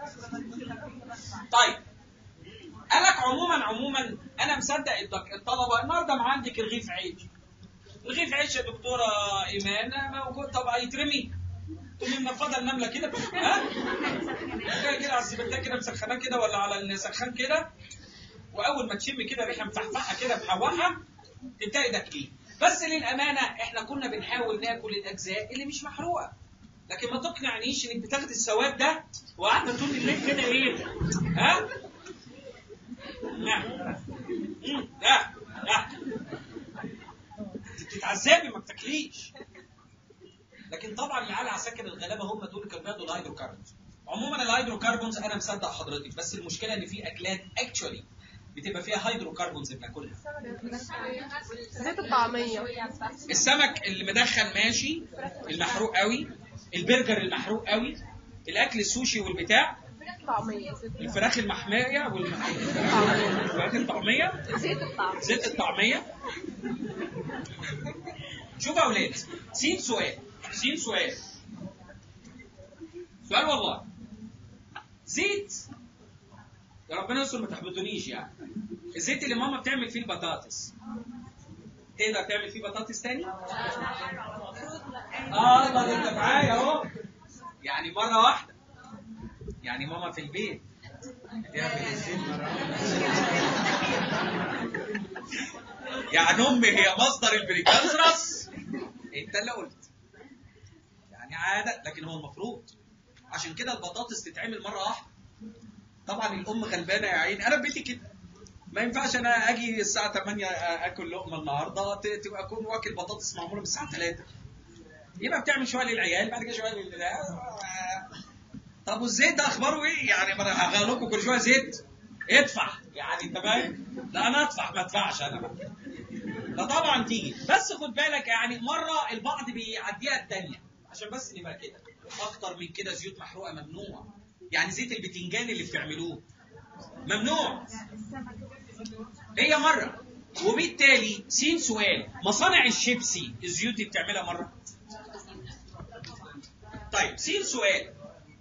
[SPEAKER 1] طيب قال لك عموما عموما انا مصدق الدك- الطلبه النهارده ما عندك رغيف عيش رغيف عيش يا دكتوره ايمان موجود طب هيترمي تقومي منفضه النمله كده ها كده كده على السبرتاه كده مسخناه كده ولا على السخان كده واول ما تشم كده ريحه مفحفحه كده محوحه تبداي تاكليه بس للامانه احنا كنا بنحاول ناكل الاجزاء اللي مش محروقه لكن ما تقنعنيش انك بتاخد السواد ده وقاعده طول الليل كده ايه ها نعم مم، ده لا انت بتتعذبي ما بتاكليش لكن طبعا العيال عساكر الغلابه هم دول اللي كانوا بياخدوا الهيدروكربونز عموما الهيدروكربونز انا مصدق حضرتك بس المشكله ان في اكلات اكشولي بتبقى فيها هيدروكربونز بناكلها
[SPEAKER 3] زيت الطعمية
[SPEAKER 1] السمك اللي مدخن ماشي المحروق قوي البرجر المحروق قوي الاكل السوشي والبتاع
[SPEAKER 3] طعمية زيت
[SPEAKER 1] الفراخ المحمية
[SPEAKER 3] الطعمية
[SPEAKER 1] والفراخ الطعمية
[SPEAKER 3] زيت الطعمية
[SPEAKER 1] زيت الطعمية شوفوا يا اولاد سين سؤال سين سؤال سؤال والله زيت يا ربنا يستر ما تحبطونيش يعني الزيت اللي ماما بتعمل فيه البطاطس تقدر تعمل فيه بطاطس تاني؟ اه طب انت معايا اهو يعني مرة واحدة يعني ماما في البيت تعمل الزيت مرة واحدة. يعني امي هي مصدر البريكانسرس انت اللي قلت يعني عادة لكن هو المفروض عشان كده البطاطس تتعمل مرة واحدة طبعا الام غلبانة يا عيني انا في بيتي كده ما ينفعش انا اجي الساعة 8 اكل لقمة النهاردة ت- تبقى اكون واكل بطاطس معمولة من الساعة 3 يبقى بتعمل شوية للعيال بعد كده شوية لل طب والزيت ده اخباره ايه؟ يعني ما انا هغير لكم كل شوية زيت ادفع يعني انت فاهم؟ لا انا ادفع ما ادفعش انا بقى لا طبعا تيجي بس خد بالك يعني مره البعض بيعديها الثانيه عشان بس نبقى كده اكتر من كده زيوت محروقه ممنوع يعني زيت البتنجان اللي بتعملوه ممنوع هي مره وبالتالي سين سؤال مصانع الشيبسي الزيوت دي بتعملها مره طيب سين سؤال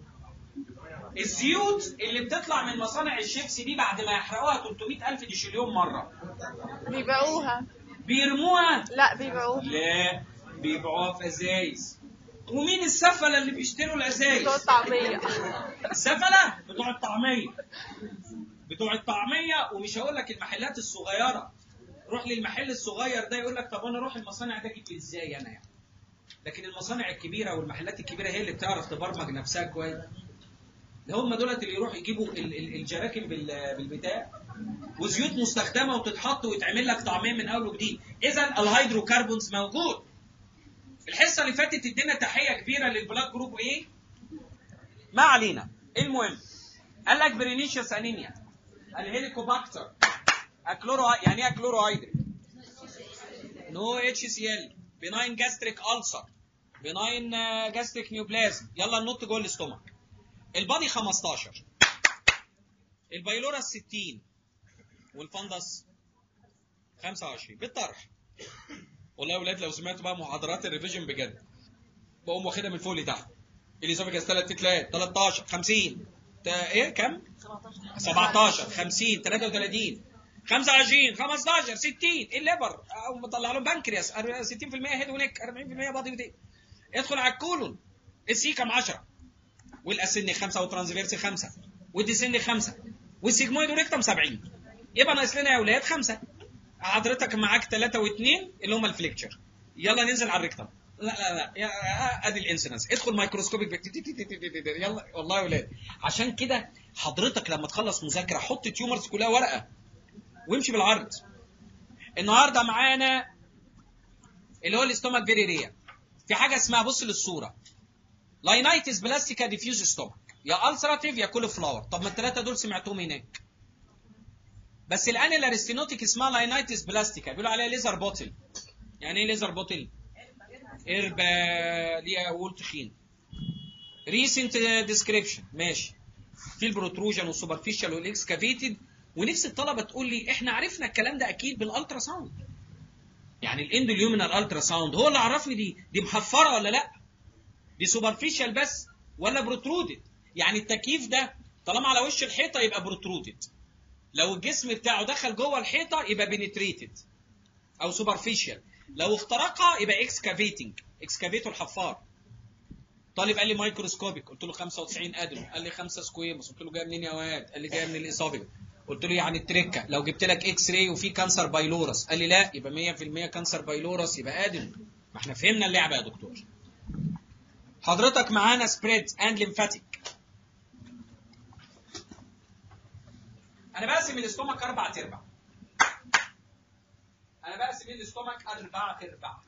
[SPEAKER 1] الزيوت اللي بتطلع من مصانع الشيبسي دي بعد ما يحرقوها 300 ألف ديشليون مرة
[SPEAKER 3] بيبيعوها
[SPEAKER 1] بيرموها
[SPEAKER 3] لا بيبيعوها
[SPEAKER 1] لا بيبيعوها في ازايز ومين السفلة اللي بيشتروا الازايز
[SPEAKER 3] بتوع الطعمية
[SPEAKER 1] السفلة بتوع الطعمية بتوع الطعمية ومش هقول لك المحلات الصغيرة روح للمحل الصغير ده يقول لك طب انا اروح المصانع ده اجيب ازاي انا يعني لكن المصانع الكبيرة والمحلات الكبيرة هي اللي بتعرف تبرمج نفسها كويس ده هم دولت اللي يروحوا يجيبوا ال- ال- الجراكن بال- بالبتاع وزيوت مستخدمه وتتحط ويتعمل لك طعمين من اول وجديد اذا الهيدروكربونز موجود الحصه اللي فاتت ادينا تحيه كبيره للبلاك جروب ايه ما علينا المهم قال لك برينيشيوس انيميا الهيليكوباكتر اكلورو يعني ايه اكلورو هيدريك نو اتش سي ال بناين جاستريك ألسر بناين جاستريك نيوبلازم يلا ننط جوه الاستومك البادي 15 البايلورا 60 والفندس 25 بالطرح والله يا ولاد لو سمعتوا بقى محاضرات الريفيجن بجد بقوم واخدها من فوق لتحت الاسوفيجاس 3 تلات 13 50 تا ايه كم 17 50 33 25 15 60 الليبر او مطلع لهم بنكرياس 60% هيد ونيك 40% بادي ودي ادخل على الكولون السيكم 10 والاسن 5 والترانسفيرس 5 والديسن 5 والسيجمويد وريكتم 70 يبقى ناقص لنا يا اولاد 5 حضرتك معاك 3 و2 اللي هم الفليكتشر يلا ننزل على الريكتم لا لا لا يا ادي الانسنس ادخل مايكروسكوبيك بك- تي- تي- تي- تي- تي- تي- يلا والله يا اولاد عشان كده حضرتك لما تخلص مذاكره حط تيومرز كلها ورقه وامشي بالعرض النهارده معانا اللي هو الاستومك فيريريا في حاجه اسمها بص للصوره لاينايتس بلاستيكا ديفيوز ستومك يا السراتيف يا كول فلاور طب ما الثلاثه دول سمعتهم هناك بس الانيلا ريستينوتيك اسمها لاينايتس بلاستيكا بيقولوا عليها ليزر بوتل يعني ايه ليزر بوتل قربة ليها وول تخين ريسنت ديسكريبشن ماشي في البروتروجن والسوبرفيشال والاكسكافيتد ونفس الطلبه تقول لي احنا عرفنا الكلام ده اكيد بالالترا ساوند يعني الاندوليومينال الترا ساوند هو اللي عرفني دي دي محفره ولا لا دي سوبرفيشال بس ولا بروترودد يعني التكييف ده طالما على وش الحيطه يبقى بروترودد لو الجسم بتاعه دخل جوه الحيطه يبقى بنتريتد او سوبرفيشال لو اخترقها يبقى اكسكافيتنج اكسكافيتور حفار طالب قال لي مايكروسكوبيك قلت له 95 ادم قال لي 5 سكويموس قلت له جايه منين يا واد قال لي جايه من الاسوفيجا قلت له يعني التركه لو جبت لك اكس راي وفي كانسر بايلورس قال لي لا يبقى 100% كانسر بايلورس يبقى ادم ما احنا فهمنا اللعبه يا دكتور حضرتك معانا سبريد اند ليمفاتيك انا بقسم الاستومك اربع ارباع بقسم الاستومك اربعه ارباع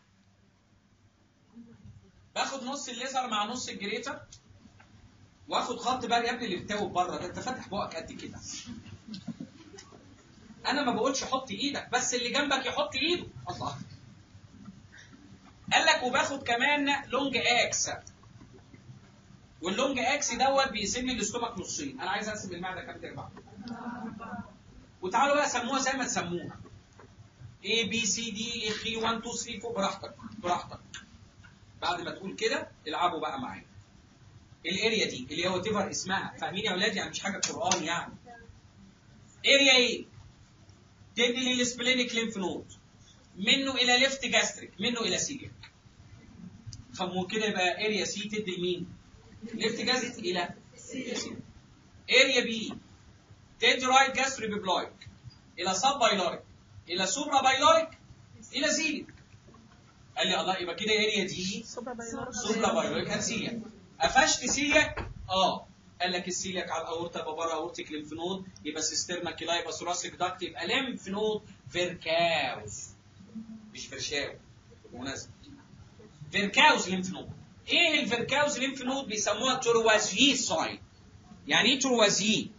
[SPEAKER 1] باخد نص الليزر مع نص الجريتر واخد خط بقى يا ابني اللي بتاوب بره ده انت فاتح بقك قد كده انا ما بقولش حط ايدك بس اللي جنبك يحط ايده الله قال لك وباخد كمان لونج اكس واللونج اكس دوت بيقسم لي الاستومك نصين انا عايز اقسم المعده كام تربع وتعالوا بقى سموها زي ما تسموها A B C D E 3 1 2 3 4 براحتك براحتك بعد ما تقول كده العبوا بقى معايا الاريا دي اللي هو تيفر اسمها فاهمين يا اولاد يعني مش حاجه قران يعني اريا ايه تدي للسبلينيك ليمف نود منه الى ليفت جاستريك منه الى سيليك فمو كده يبقى اريا سي تدي لمين ليفت جاستريك الى اريا بي تدي رايت جاستريك ببلايك الى سب بايلوريك الى سوبرا بايلوريك الى سيليك قال لي الله يبقى كده اريا دي
[SPEAKER 3] سوبر بايلوريك
[SPEAKER 1] سوبرا بايلوريك اند سيلياك قفشت سيلياك اه قال لك السيلياك على الاورتا يبقى بره اورتيك ليمف نود يبقى سيسترنا كيلا يبقى ثوراسيك داكت يبقى ليمف نود فيركاوز مش فرشاو بالمناسبه فيركاوز ليمف نود ايه الفيركاوز ليمف نود بيسموها تروازيي ساين يعني ايه تروازيي؟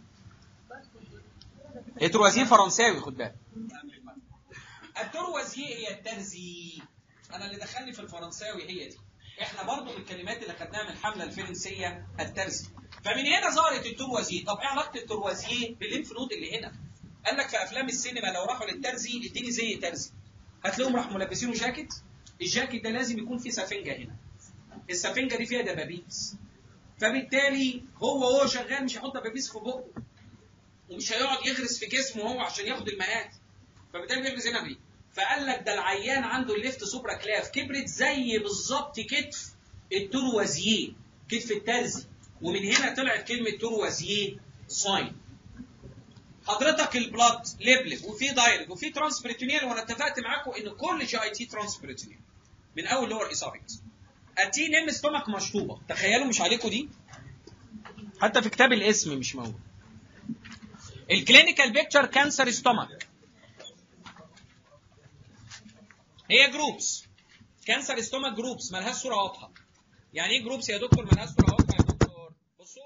[SPEAKER 1] هي تروازيي فرنساوي خد بالك التروازيي هي الترزي انا اللي دخلني في الفرنساوي هي دي احنا برضو بالكلمات اللي خدناها من الحمله الفرنسيه الترزي فمن هنا ظهرت التروازيي طب ايه علاقه التروازيي بالليمف نود اللي هنا قال لك في افلام السينما لو راحوا للترزي اديني زي ترزي هتلاقيهم راحوا ملبسينه جاكيت الجاكيت ده لازم يكون فيه سفنجه هنا السفنجه دي فيها دبابيس فبالتالي هو وهو شغال مش هيحط دبابيس في بقه ومش هيقعد يغرس في جسمه هو عشان ياخد المقات فبالتالي بيغرس هنا بيه فقال لك ده العيان عنده الليفت سوبرا كلاف كبرت زي بالظبط كتف التروازييه كتف الترزي ومن هنا طلعت كلمه تروازييه ساين حضرتك البلاد ليبلب وفي دايركت وفي ترانسبريتونيال وانا اتفقت معاكم ان كل جي اي تي ترانسبريتونيال من اول لور ايسابيكس التي نيم ستومك مشطوبه تخيلوا مش عليكم دي حتى في كتاب الاسم مش موجود الكلينيكال بيكتشر كانسر ستومك هي جروبس كانسر ستومك جروبس مالهاش صوره واضحه يعني ايه جروبس يا دكتور مالهاش صوره واضحه يا دكتور بصوا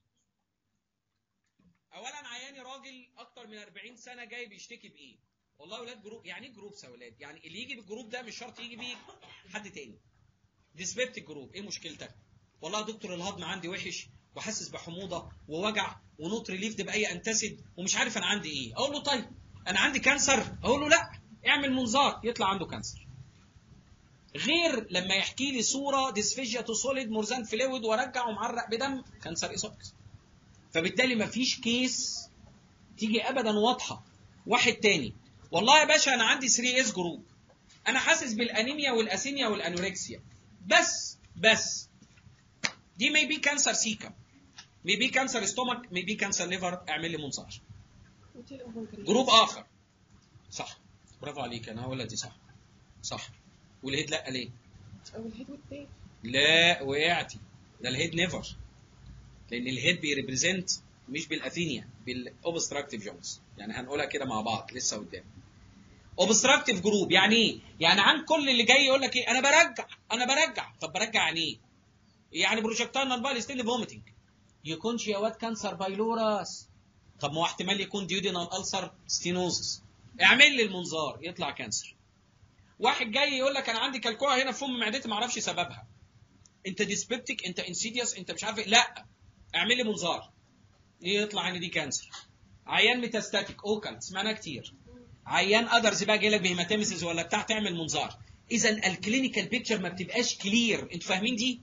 [SPEAKER 1] اولا عياني راجل اكتر من 40 سنه جاي بيشتكي بايه والله يا ولاد جروب يعني ايه جروبس يا ولاد يعني اللي يجي بالجروب ده مش شرط يجي بيه حد تاني ديسبيبتيك جروب ايه مشكلتك والله يا دكتور الهضم عندي وحش وحاسس بحموضه ووجع ونوت ريليفد باي انتاسيد ومش عارف انا عندي ايه اقول له طيب انا عندي كانسر اقول له لا اعمل منظار يطلع عنده كانسر غير لما يحكي لي صوره ديسفيجيا تو سوليد مورزان فلويد وارجع ومعرق بدم كانسر ايسوكس فبالتالي مفيش كيس تيجي ابدا واضحه واحد تاني والله يا باشا انا عندي 3 اس جروب انا حاسس بالانيميا والاسينيا والانوركسيا بس بس دي مي بي كانسر سيكا مي بي كانسر ستومك مي بي كانسر ليفر اعمل لي منظار جروب اخر صح برافو عليك انا ولا دي صح صح والهيد لا ليه
[SPEAKER 3] او الهيد والتيل
[SPEAKER 1] لا وقعتي ده الهيد نيفر لان الهيد بيريبريزنت مش بالاثينيا بالاوبستراكتيف جونز يعني هنقولها كده مع بعض لسه قدام اوبستراكتيف جروب يعني ايه يعني عن كل اللي جاي يقول لك ايه انا برجع انا برجع طب برجع يعني ايه يعني بروجكتايل نال ستيل فوميتنج يكونش يا واد كانسر بايلوراس طب ما هو احتمال يكون ديودينال السر ستينوزس اعمل لي المنظار يطلع كانسر واحد جاي يقول لك انا عندي كلكوعه هنا في فم معدتي ما اعرفش سببها انت ديسبيبتيك انت انسيديوس انت مش عارف إيه. لا اعمل لي منظار يطلع ان دي كانسر عيان ميتاستاتيك اوكل سمعناها كتير عيان ادرز بقى جاي لك بهيماتيمسيس ولا بتاع تعمل منظار اذا الكلينيكال بيكتشر ما بتبقاش كلير انتوا فاهمين دي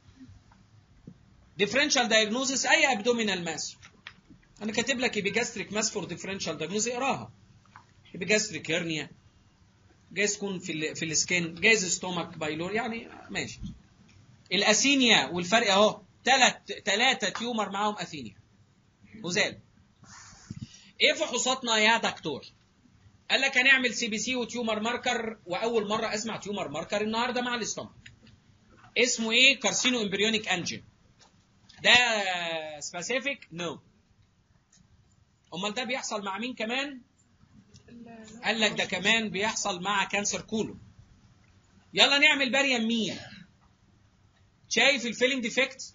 [SPEAKER 1] ديفرنشال دايجنوزس اي ابدومينال ماس انا كاتب لك ايبيجاستريك ماس فور ديفرنشال دايجنوزس اقراها ايبيجاستريك هيرنيا جايز تكون في ال في السكين جايز ستومك بايلور يعني ماشي الاسينيا والفرق اهو ثلاث ثلاثه تيومر معاهم اثينيا وزال ايه فحوصاتنا يا دكتور قال لك هنعمل سي بي سي وتيومر ماركر واول مره اسمع تيومر ماركر النهارده مع الاستومك اسمه ايه كارسينو امبريونيك انجين ده سبيسيفيك نو امال ده بيحصل مع مين كمان
[SPEAKER 3] اللي
[SPEAKER 1] قال لك ده كمان بيحصل مع كانسر كولون يلا نعمل باريم مين شايف الفيلنج ديفكت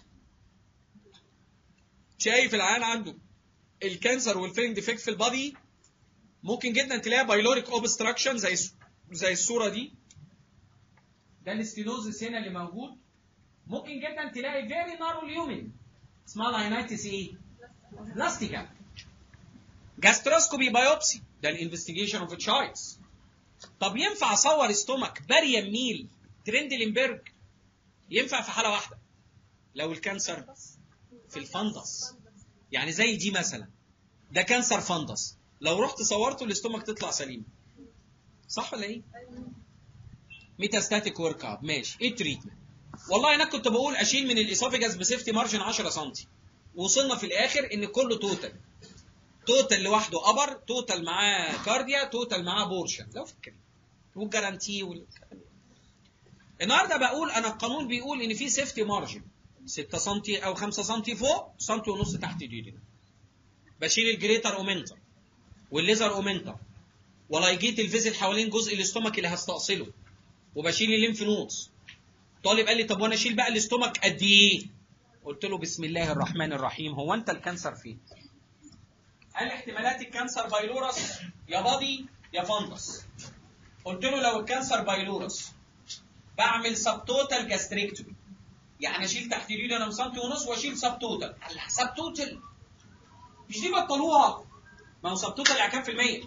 [SPEAKER 1] شايف العيان عنده الكانسر والفيلنج ديفكت في البادي ممكن جدا تلاقي بايلوريك اوبستراكشن زي زي الصوره دي ده الاستينوزس هنا اللي موجود ممكن جدا تلاقي فيري نارو اليومن اسمها لاينايتس ايه؟ بلاستيكا جاستروسكوبي بايوبسي ده الانفستيجيشن اوف تشايلدز طب ينفع اصور ستومك باريم ميل ترندلنبرج ينفع في حاله واحده لو الكانسر في الفندس يعني زي دي مثلا ده كانسر فندس لو رحت صورته الاستومك تطلع سليم صح ولا ايه؟ ميتاستاتيك ورك اب ماشي ايه التريتمنت؟ والله انا كنت بقول اشيل من الاسوفيجاس بسيفتي مارجن 10 سم وصلنا في الاخر ان كله توتال توتال لوحده ابر توتال معاه كارديا توتال معاه بورشن لو فاكر والجارانتي والكلام ده. النهارده بقول انا القانون بيقول ان في سيفتي مارجن 6 سم او 5 سم فوق سم ونص تحت ايدينا بشيل الجريتر اومنتر والليزر اومنتر ولايجيت الفيزل حوالين جزء الاستومك اللي هستأصله وبشيل الليمف نودز طالب قال لي طب وانا اشيل بقى الاستومك قد ايه؟ قلت له بسم الله الرحمن الرحيم هو انت الكانسر فين؟ قال لي احتمالات الكانسر بايلورس يا بادي يا فندس قلت له لو الكانسر بايلورس بعمل سب توتال جاستريكتومي يعني اشيل تحت اليد انا سنتي ونص واشيل سب توتال قال لي سب توتال مش دي بطلوها ما هو سب توتال يعني كام في المية؟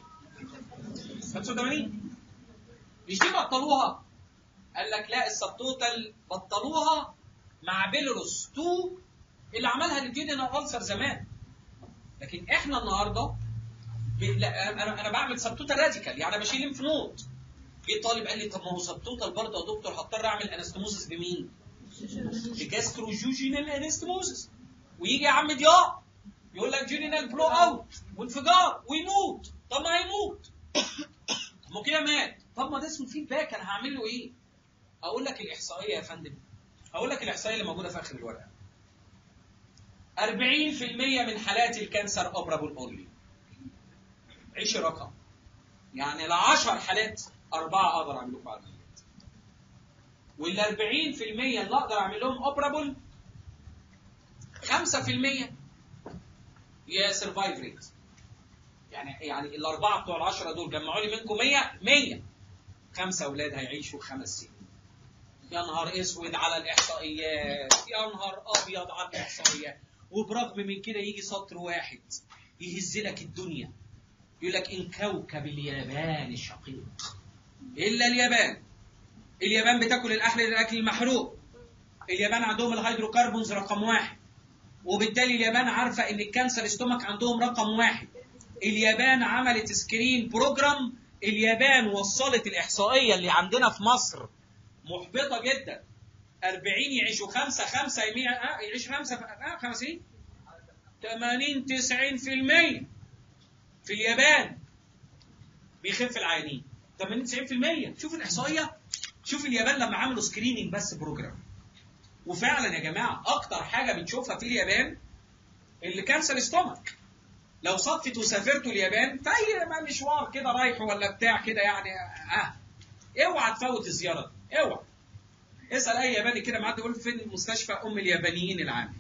[SPEAKER 1] 85 مش دي بطلوها قال لك لا السب توتال بطلوها مع بيلروس 2 اللي عملها الديدنا ألسر زمان لكن احنا النهارده ب... لا انا انا بعمل سب توتال راديكال يعني بشيل ليمف نود جه طالب قال لي طب ما هو سب توتال برضه يا دكتور هضطر اعمل انستموزس بمين؟ بجاستروجوجينال انستموزس ويجي يا عم ضياء يقول لك جينينال بلو اوت وانفجار ويموت طب ما هيموت ما كده مات طب ما ده اسمه فيدباك انا هعمل له ايه؟ اقول لك الاحصائيه يا فندم اقول لك الاحصائيه اللي موجوده في اخر الورقه 40% من حالات الكانسر اوبرابل اونلي عيش رقم يعني ال 10 حالات اربعه اقدر اعمل لكم عمليات وال 40% اللي اقدر اعمل لهم اوبرابل 5% يا سرفايف ريت يعني يعني الاربعه بتوع العشره دول جمعوا لي منكم 100 100 خمسه اولاد هيعيشوا خمس سنين يا نهار اسود على الاحصائيات يا نهار ابيض على الاحصائيات وبرغم من كده يجي سطر واحد يهز لك الدنيا يقول لك ان كوكب اليابان الشقيق الا اليابان اليابان بتاكل الاحلى الاكل المحروق اليابان عندهم الهيدروكربونز رقم واحد وبالتالي اليابان عارفه ان الكانسر استومك عندهم رقم واحد اليابان عملت سكرين بروجرام اليابان وصلت الاحصائيه اللي عندنا في مصر محبطه جدا 40 يعيشوا خمسة خمسة يميع آه يعيش خمسة آه خمسين 80 90 في المية في اليابان بيخف العيانين 80 90 في المية شوف الإحصائية شوف اليابان لما عملوا سكريننج بس بروجرام وفعلا يا جماعة أكتر حاجة بنشوفها في اليابان اللي كانسر ستومك لو صدفت وسافرتوا اليابان في أي مشوار كده رايح ولا بتاع كده يعني اه اوعى تفوت الزيارة دي اوعى اسال اي ياباني كده معدي يقول فين مستشفى ام اليابانيين العام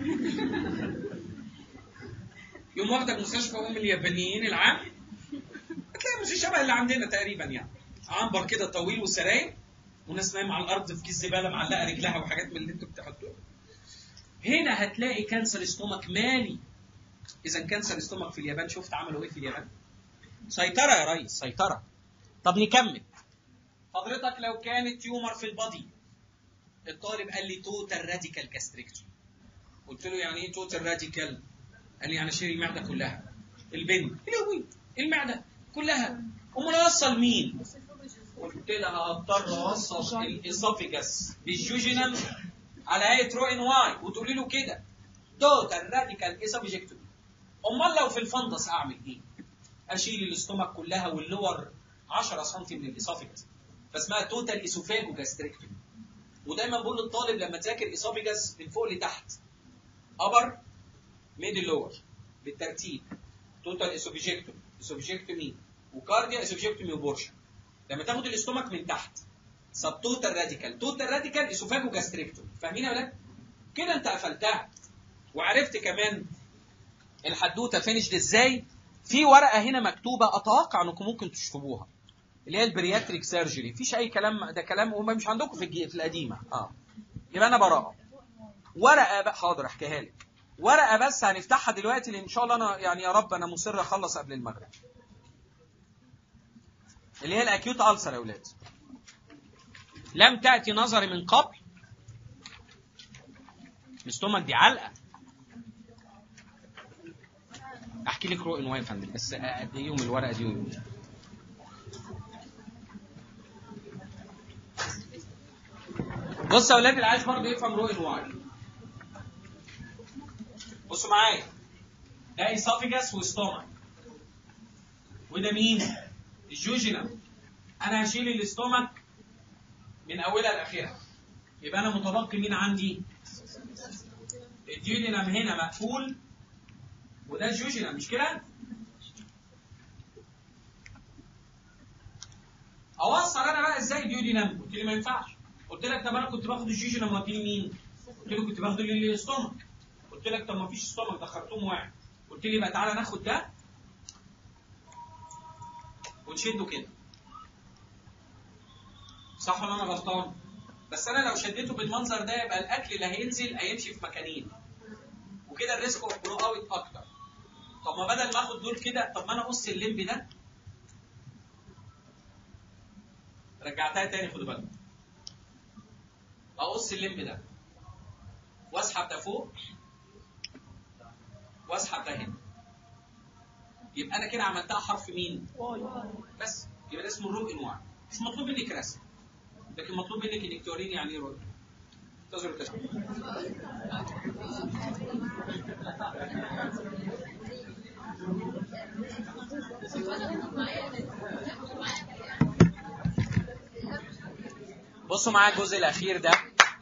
[SPEAKER 1] يوم واخدك مستشفى ام اليابانيين العام هتلاقي مش شبه اللي عندنا تقريبا يعني عنبر كده طويل وسراير وناس نايمه على الارض في كيس زباله معلقه رجلها وحاجات من اللي انتوا بتحطوها هنا هتلاقي كانسر استومك مالي اذا كانسر استومك في اليابان شفت عملوا ايه في اليابان سيطره يا ريس سيطره طب نكمل حضرتك لو كانت تيومر في البادي الطالب قال لي توتال راديكال جاستريكتومي قلت له يعني ايه توتال راديكال قال لي يعني شيل المعده كلها البنت الوي المعده كلها امال اوصل مين قلت لها هضطر اوصل الاسوفيجاس بالجوجينال على هيئه رو ان واي وتقولي له كده توتال راديكال اسوفيجكتومي امال لو في الفندس اعمل ايه اشيل الاستومك كلها واللور 10 سم من الاسوفيجاس فاسمها توتال اسوفاجو جاستريكتومي ودايما بقول للطالب لما تذاكر اسوفيجاس من فوق لتحت ابر ميدل لور بالترتيب توتال اسوفيجكتومي اسوفيجكتومي وكارديا اسوفيجيكتومي وبورشن لما تاخد الاستومك من تحت سب توتال راديكال توتال راديكال اسوفاجو جاستريكتوم فاهمين يا ولاد كده انت قفلتها وعرفت كمان الحدوته فينيشد ازاي في ورقه هنا مكتوبه اتوقع انكم ممكن تشطبوها اللي هي البرياتريك سيرجري مفيش اي كلام ده كلام هم مش عندكم في الجي- في القديمه اه يبقى انا براءه ورقه بقى حاضر احكيها لك ورقه بس هنفتحها دلوقتي لان ان شاء الله انا يعني يا رب انا مصر اخلص قبل المغرب اللي هي الاكيوت ألسر يا اولاد لم تاتي نظري من قبل الاستومك دي علقه احكي لك رؤى نوايا يا فندم بس اديهم الورقه دي ويقولوا. بص يا اولاد اللي عايز برضه يفهم رؤى نوايا بصوا معايا ده ايسوفيجاس وستومك وده مين؟ الجوجينم انا هشيل الاستومك من اولها لاخرها يبقى انا متبقي مين عندي؟ الجوجينم هنا مقفول وده الجوجينم مش كده؟ اوصل انا بقى ازاي الجوجينم؟ قلت لي ما ينفعش قلت لك طب انا كنت باخد الجوجينم واديه مين؟ قلت له كنت باخده للاستومك قلت لك طب ما فيش استومك دخلتهم واحد قلت لي بقى تعالى ناخد ده ونشده كده صح ولا انا غلطان؟ بس انا لو شديته بالمنظر ده يبقى الاكل اللي هينزل هيمشي في مكانين وكده الريسك اوف برو اوت اكتر طب ما بدل ما اخد دول كده طب ما انا اقص الليمب ده رجعتها تاني خدوا بالكم اقص الليمب ده واسحب ده فوق واسحب ده هنا يبقى انا كده عملتها حرف مين؟ بس يبقى ده اسمه الروب انواع مش مطلوب منك رسم لكن مطلوب منك انك توريني يعني ايه روب انتظروا كده بصوا معايا الجزء الاخير ده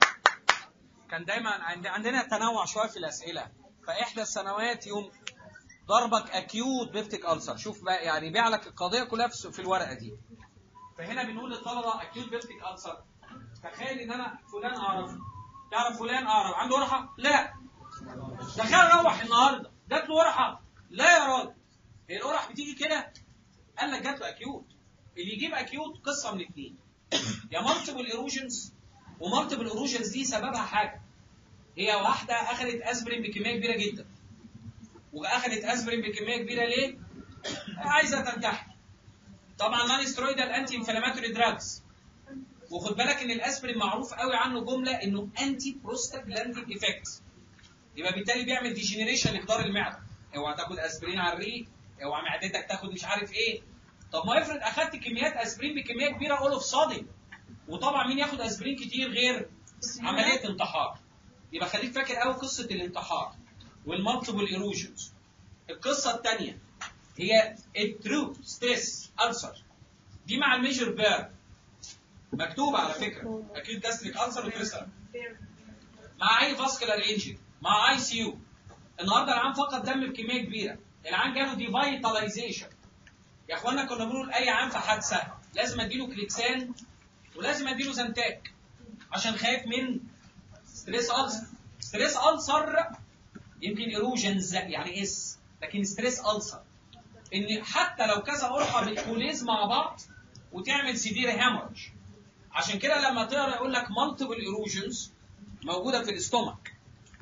[SPEAKER 1] كان دايما عند- عندنا تنوع شويه في الاسئله فاحدى السنوات يوم ضربك اكيوت بيفتك ألسر شوف بقى يعني بيع لك القضيه كلها في في الورقه دي فهنا بنقول للطلبه اكيوت بيفتك ألسر تخيل ان انا فلان اعرفه تعرف فلان اعرف عنده قرحه لا تخيل روح النهارده جات له قرحه لا يا راجل هي القرح بتيجي كده قال لك جات له اكيوت اللي يجيب اكيوت قصه من اثنين يا مالتيبل ايروجنز ومالتيبل ايروجنز دي سببها حاجه هي واحده اخذت اسبرين بكميه كبيره جدا واخذت اسبرين بكميه كبيره ليه؟ عايزه تنتحر طبعا نون سترويدال انتي انفلاماتوري دراجز وخد بالك ان الاسبرين معروف قوي عنه جمله انه انتي بروستاجلاندين ايفكت يبقى بالتالي بيعمل ديجنريشن لجدار المعده اوعى تاخد اسبرين على الريق اوعى معدتك تاخد مش عارف ايه طب ما افرض اخدت كميات اسبرين بكميه كبيره اول اوف صادم وطبعا مين ياخد اسبرين كتير غير عمليه انتحار يبقى خليك فاكر قوي قصه الانتحار والمالتيبل ايروجنز القصه الثانيه هي الترو ستريس ألسر دي مع الميجر بير مكتوبه على فكره اكيد جاستريك ألسر وتريسر مع اي فاسكولار انجري مع اي سي يو النهارده العام فقد دم بكميه كبيره العام جاله ديفايتاليزيشن يا اخوانا كنا بنقول اي عام في حادثه لازم اديله كليكسان ولازم اديله زنتاك عشان خايف من ستريس ألسر ستريس ألسر يمكن ايروجنز يعني اس لكن ستريس ألسر ان حتى لو كذا قرحه بتكونيز مع بعض وتعمل سيفير هامرج عشان كده لما تقرا يقول لك مالتيبل ايروجنز موجوده في الاستومك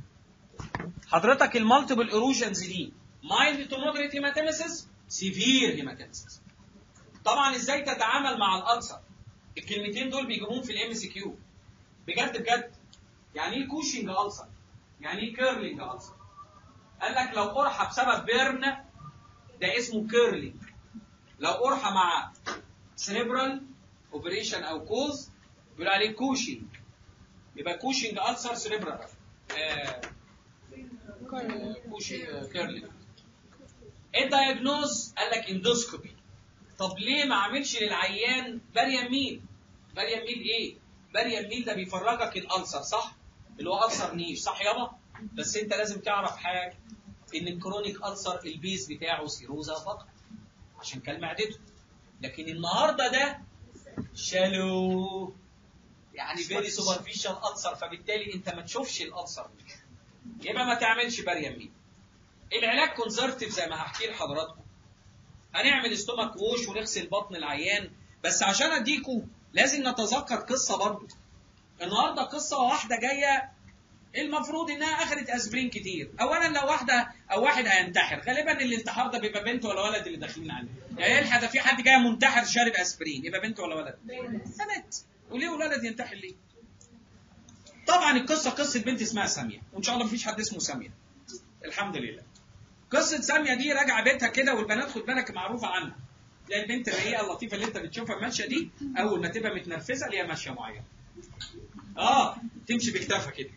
[SPEAKER 1] حضرتك المالتيبل ايروجنز دي مايلد تو مودريت هيماتيمسيس سيفير هيماتيمسيس طبعا ازاي تتعامل مع الالسر الكلمتين دول بيجيبوهم في الام سي كيو بجد بجد يعني ايه كوشنج ألسر يعني ايه كيرلينج ألسر قال لك لو قرحه بسبب بيرن ده اسمه كيرلينج لو قرحه مع سيريبرال اوبريشن او كوز بيقول عليه كوشنج يبقى كوشنج ألسر سيريبرال آه كوشنج كيرلينج الدايجنوز قال لك اندوسكوبي طب ليه ما عملش للعيان باريام ميل باريام ميل ايه باريام ميل ده بيفرجك الالسر صح اللي هو السر نيش صح يابا بس انت لازم تعرف حاجه ان الكرونيك السر البيز بتاعه سيروزا فقط عشان كان معدته لكن النهارده ده شالو يعني فيري سوبرفيشال ألسر فبالتالي انت ما تشوفش الألسر يبقى ما تعملش باريم مين العلاج كونزرتيف زي ما هحكي لحضراتكم هنعمل ستومك ووش ونغسل بطن العيان بس عشان اديكوا لازم نتذكر قصه برضه النهارده قصه واحده جايه المفروض انها اخذت اسبرين كتير اولا لو واحده او واحد هينتحر غالبا الانتحار ده بيبقى بنت ولا ولد اللي داخلين عليه يعني الحق ده في حد جاي منتحر شارب اسبرين يبقى بنت ولا ولد بنت وليه ولد ينتحر ليه طبعا القصه قصه بنت اسمها ساميه وان شاء الله مفيش حد اسمه ساميه الحمد لله قصه ساميه دي راجعه بيتها كده والبنات خد بالك معروفه عنها تلاقي البنت الرقيقه اللطيفه اللي انت بتشوفها ماشيه دي اول ما تبقى متنرفزه ليها ماشيه معينه اه تمشي بكتافها كده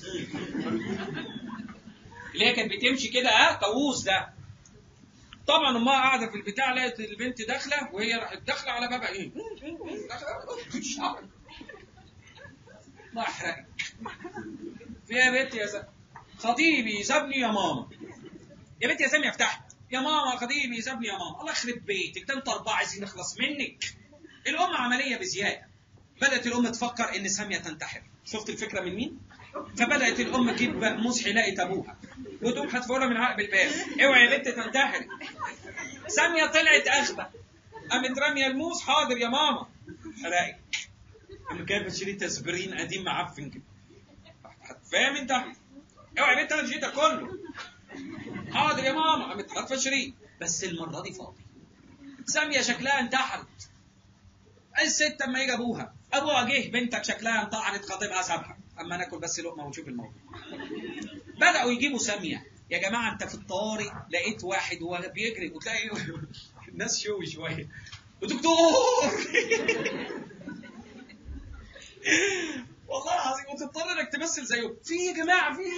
[SPEAKER 1] اللي هي كانت بتمشي كده اه طاووس ده طبعا امها قاعده في البتاع لقت البنت داخله وهي راحت داخله على بابها ايه داخلة- الله يحرقك فيها يا بنت يا س... خطيبي سابني يا ماما يا بنت يا سامي افتح يا ماما خطيبي سابني يا ماما الله يخرب بيتك ده انت اربعه عايزين نخلص منك الام عمليه بزياده بدات الام تفكر ان ساميه تنتحر شفت الفكره من مين فبدات الام تجيب مصحي لقت ابوها وتقوم هتفورها من عقب الباب اوعي يا بنت تنتحري ساميه طلعت اغبى قامت راميه الموس حاضر يا ماما حرقك قام جايبه شريط اسبرين قديم معفن كده فاهم انت اوعى يا بنت انا شريطك كله حاضر يا ماما قامت حاطه شريط بس المره دي فاضي ساميه شكلها انتحرت الست اما يجي ابوها ابوها جه بنتك شكلها انتحرت خطيبها سابها اما ناكل بس لقمه ونشوف الموضوع بداوا يجيبوا ساميه يا جماعه انت في الطوارئ لقيت واحد وهو بيجري وتلاقي الناس شوي شويه ودكتور والله العظيم وتضطر انك تمثل زيه في يا جماعه في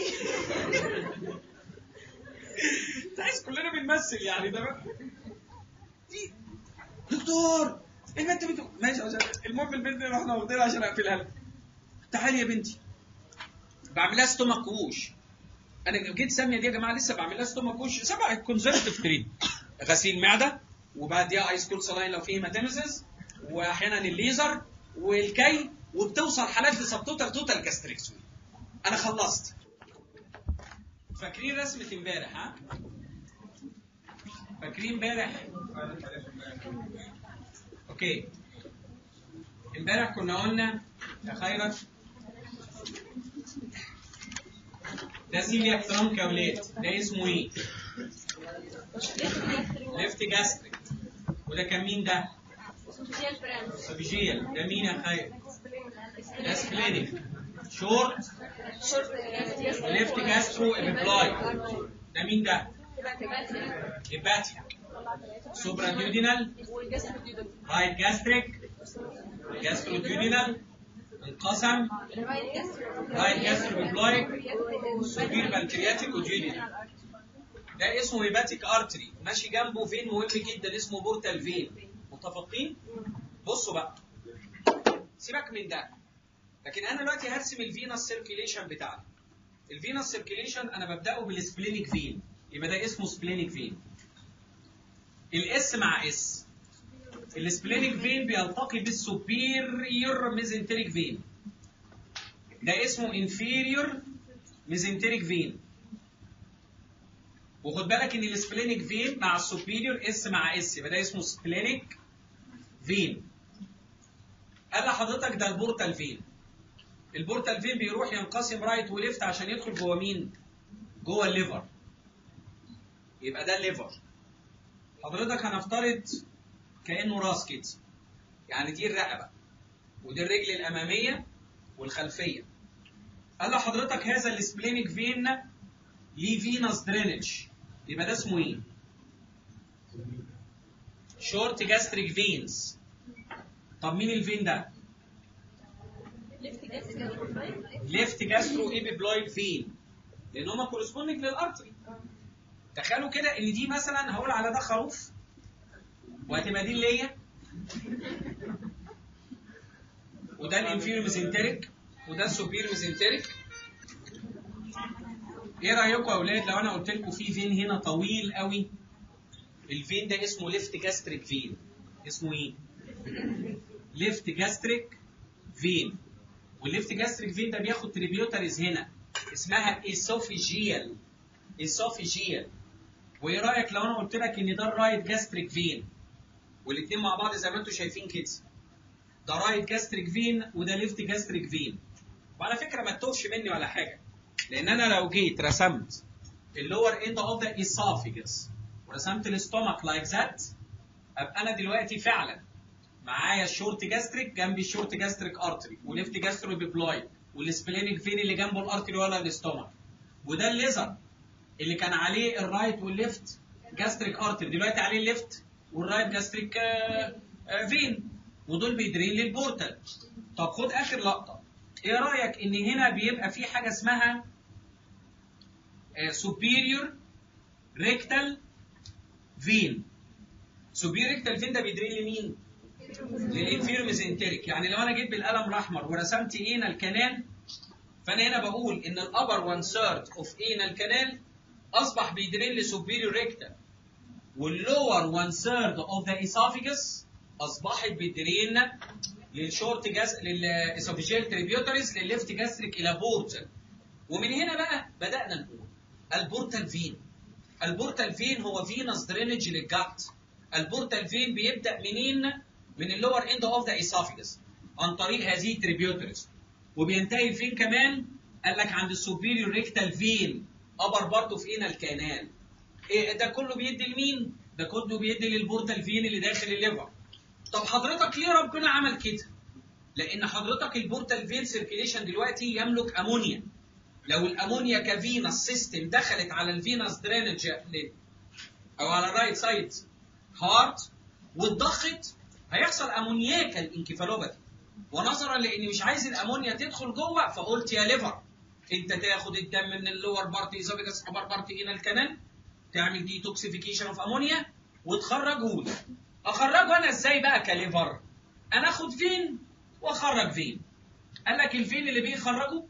[SPEAKER 1] انت عايز كلنا بنمثل يعني ده بقى. في دكتور البنت بتقول ماشي يا أستاذ. المهم البنت اللي رحنا واخدينها عشان اقفلها لها تعالي يا بنتي بعمل لها ستومك ووش انا جيت ساميه دي يا جماعه لسه بعمل لها ستومك ووش سبع كونزرفتيف تريد غسيل معده وبعديها ايس كول سلاين لو في هيماتيمسيس واحيانا الليزر والكي وبتوصل حالات لسبتوتال توتال جاستريكسوي انا خلصت فاكرين رسمه امبارح ها فاكرين امبارح اوكي امبارح كنا قلنا يا خيرت ده سيلياك ترانك يا ولاد ده اسمه ايه؟ ليفت جاستريك وده كان مين ده؟ سوفيجيال ده مين يا خير؟ ده سبلينيك شورت ليفت جاسترو ابيبلاي ده مين ده؟ هيباتيا سوبرا ديودينال رايت جاستريك جاسترو ديودينال انقسم رايت جاسترو ابيبلاي سوبير بنكرياتيك وديودينال ده اسمه هيباتيك ارتري ماشي جنبه فين مهم جدا اسمه بورتال فين متفقين بصوا بقى سيبك من ده لكن انا دلوقتي هرسم الفينس سيركيليشن بتاعنا الفينس سيركيليشن انا ببداه بالسبلينيك فين يبقى ده اسمه سبلينيك فين الاس مع اس السبلينيك فين بيلتقي بالسوبيريور ميزنتريك فين ده اسمه انفيريور ميزنتريك فين وخد بالك ان السبلينيك فين مع السوبيريور اس مع اس يبقى ده اسمه سبلينيك فين قال لحضرتك ده البورتال فين البورتال فين بيروح ينقسم رايت وليفت عشان يدخل جوه مين جوه الليفر يبقى ده الليفر حضرتك هنفترض كانه راس كده يعني دي الرقبه ودي الرجل الاماميه والخلفيه قال لحضرتك هذا السبلينيك فين ليه فينس درينج يبقى ده اسمه ايه شورت جاستريك فينز طب مين الفين ده ليفت جاسترو ايبيبلويد فين لان هما كورسبوندنج للارتري تخيلوا كده ان دي مثلا هقول على ده خروف وهتبقى دي اللي وده الانفيريور ميزنتريك وده السوبير ميزنتريك ايه رايكم يا اولاد لو انا قلت لكم في فين هنا طويل قوي الفين ده اسمه ليفت جاستريك فين اسمه ايه ليفت جاستريك فين والليفت جاستريك فين ده بياخد تريبيوتريز هنا اسمها اسوفيجيال اسوفيجيال وايه رايك لو انا قلت لك ان ده الرايت جاستريك فين والاثنين مع بعض زي ما انتم شايفين كده ده رايت جاستريك فين وده ليفت جاستريك فين وعلى فكره ما تتوهش مني ولا حاجه لان انا لو جيت رسمت اللور اند اوف ذا اسوفيجس ورسمت الاستومك لايك ذات ابقى انا دلوقتي فعلا معايا الشورت جاستريك جنبي الشورت جاستريك ارتري وليفت جاسترو بيبلاي والسبلينيك فين اللي جنبه الارتري ولا الاستومك وده الليزر اللي كان عليه الرايت والليفت جاستريك ارتري دلوقتي عليه الليفت والرايت جاستريك آه، آه، فين ودول بيدرين للبورتال طب خد اخر لقطه ايه رايك ان هنا بيبقى في حاجه اسمها سوبيريور ريكتال فين سوبيريور ريكتال فين ده بيدرين لمين للانفيريور ميزنتريك يعني لو انا جيت بالقلم الاحمر ورسمت اينا الكنال فانا هنا بقول ان الابر 1 ثيرد اوف اينا الكنال اصبح بيدرين لسوبيريور ريكتال واللور 1 ثيرد اوف ذا اسوفيجس اصبحت بتدرين للشورت جاس للاسوفيجيال تريبيوتريز للليفت جاستريك الى بورتال ومن هنا بقى بدانا نقول البورتال فين البورتال فين هو فينس درينج للجات البورتال فين بيبدا منين من اللور اند اوف ذا اسوفيجس عن طريق هذه التريبيوتريز وبينتهي فين كمان قال لك عند السوبيريور ريكتال فين ابر برضه في اينا الكانال إيه ده كله بيدي لمين ده كله بيدي للبورتال فين اللي داخل الليفر طب حضرتك ليه ربنا عمل كده لان حضرتك البورتال فين سيركيليشن دلوقتي يملك امونيا لو الامونيا كفينس سيستم دخلت على الفينس درينج او على الرايت سايد هارت واتضخت هيحصل امونياكال انكفالوباثي ونظرا لاني مش عايز الامونيا تدخل جوه فقلت يا ليفر انت تاخد الدم من اللور بارتي ايزوفيجاس ابر بارتي هنا الكنال تعمل ديتوكسيفيكيشن اوف امونيا وتخرجه لي اخرجه انا ازاي بقى كليفر انا اخد فين واخرج فين قال لك الفين اللي بيخرجه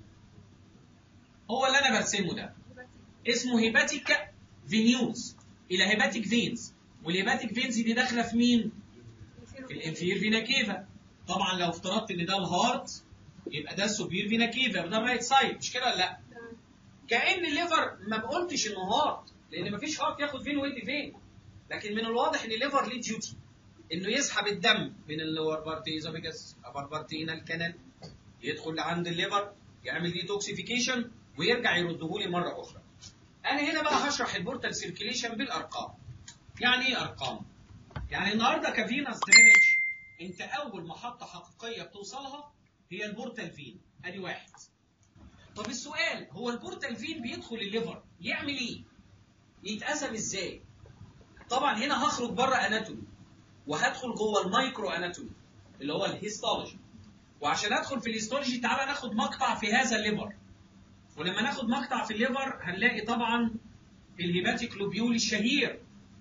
[SPEAKER 1] هو اللي انا برسمه ده اسمه هيباتيك فينيوز الى هيباتيك فينز والهيباتيك فينز دي داخله في مين في الانفير فينا كيفا طبعا لو افترضت ان ده الهارت يبقى ده السوبير فينا كيفا يبقى ده الرايت سايد مش كده ولا لا كان الليفر ما بقولتش انه هارت لان مفيش هارت ياخد فين ويدي فين لكن من الواضح ان الليفر ليه ديوتي انه يسحب الدم من اللور بارتي ايزوفيجاس ابر بارتي هنا الكنال يدخل لعند الليفر يعمل ديتوكسيفيكيشن ويرجع يرده لي مره اخرى انا هنا بقى هشرح البورتال سيركيليشن بالارقام يعني ايه ارقام يعني النهارده كفينس درينج انت اول محطه حقيقيه بتوصلها هي البورتال فين ادي واحد طب السؤال هو البورتال فين بيدخل الليفر يعمل ايه يتقسم ازاي طبعا هنا هخرج بره اناتومي وهدخل جوه المايكرو اناتومي اللي هو الهيستولوجي وعشان ادخل في الهيستولوجي تعالى ناخد مقطع في هذا الليفر ولما ناخد مقطع في الليفر هنلاقي طبعا الهيباتيك لوبيول الشهير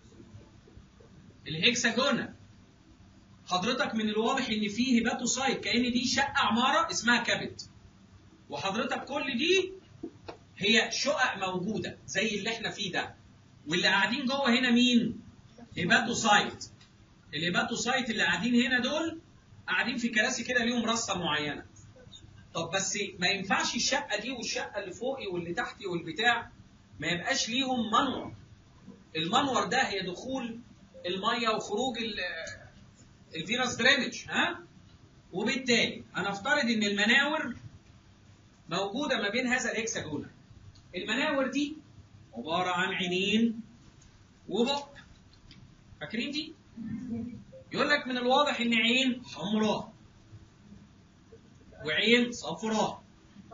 [SPEAKER 1] الهكساجونا حضرتك من الواضح ان في هيباتوسايت كان دي شقه عماره اسمها كبد وحضرتك كل دي هي شقق موجوده زي اللي احنا فيه ده واللي قاعدين جوه هنا مين هيباتوسايت الهيباتوسايت اللي قاعدين هنا دول قاعدين في كراسي كده ليهم رصه معينه طب بس ما ينفعش الشقه دي والشقه اللي فوقي واللي تحتي والبتاع ما يبقاش ليهم منور المنور ده هي دخول الميه وخروج ال- الفيروس درينج ها وبالتالي انا افترض ان المناور موجوده ما بين هذا الهكساجون المناور دي عباره عن عينين وبق فاكرين دي يقول لك من الواضح ان عين حمراء وعين صفراء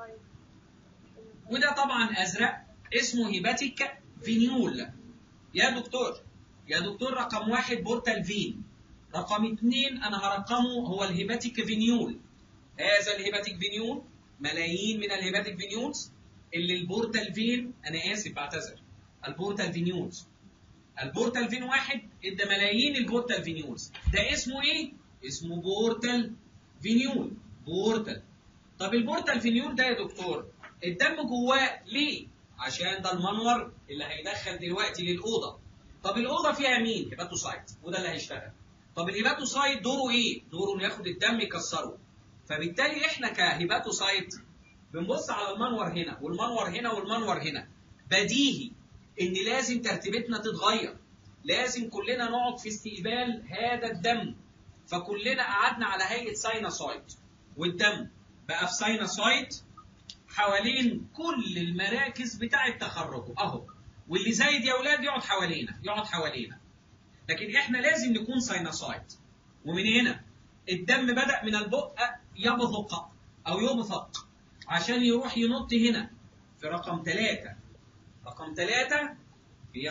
[SPEAKER 1] وده طبعا ازرق اسمه هيباتيك فينيول يا دكتور يا دكتور رقم واحد بورتال فين رقم اثنين انا هرقمه هو الهيباتيك فينيول هذا الهيباتيك فينيول ملايين من الهيباتيك فينيولز اللي البورتال فين انا اسف بعتذر البورتال فينيولز البورتال فين واحد ادى ملايين البورتال فينيولز ده اسمه ايه اسمه بورتال فينيول بورتال طب البورتال فينيول ده يا دكتور الدم جواه ليه عشان ده المنور اللي هيدخل دلوقتي للاوضه طب الاوضه فيها مين هيباتوسايت وده اللي هيشتغل طب الهيباتوسايت دوره ايه؟ دوره انه ياخد الدم يكسره فبالتالي احنا كهيباتوسايت بنبص على المنور هنا والمنور هنا والمنور هنا بديهي ان لازم ترتيبتنا تتغير لازم كلنا نقعد في استقبال هذا الدم فكلنا قعدنا على هيئه ساينوسايد والدم بقى في ساينوسايد حوالين كل المراكز بتاعه تخرجه اهو واللي زايد يا اولاد يقعد حوالينا يقعد حوالينا لكن احنا لازم نكون ساينوسايد ومن هنا الدم بدا من البق يبثق او يبثق عشان يروح ينط هنا في رقم ثلاثة رقم ثلاثة هي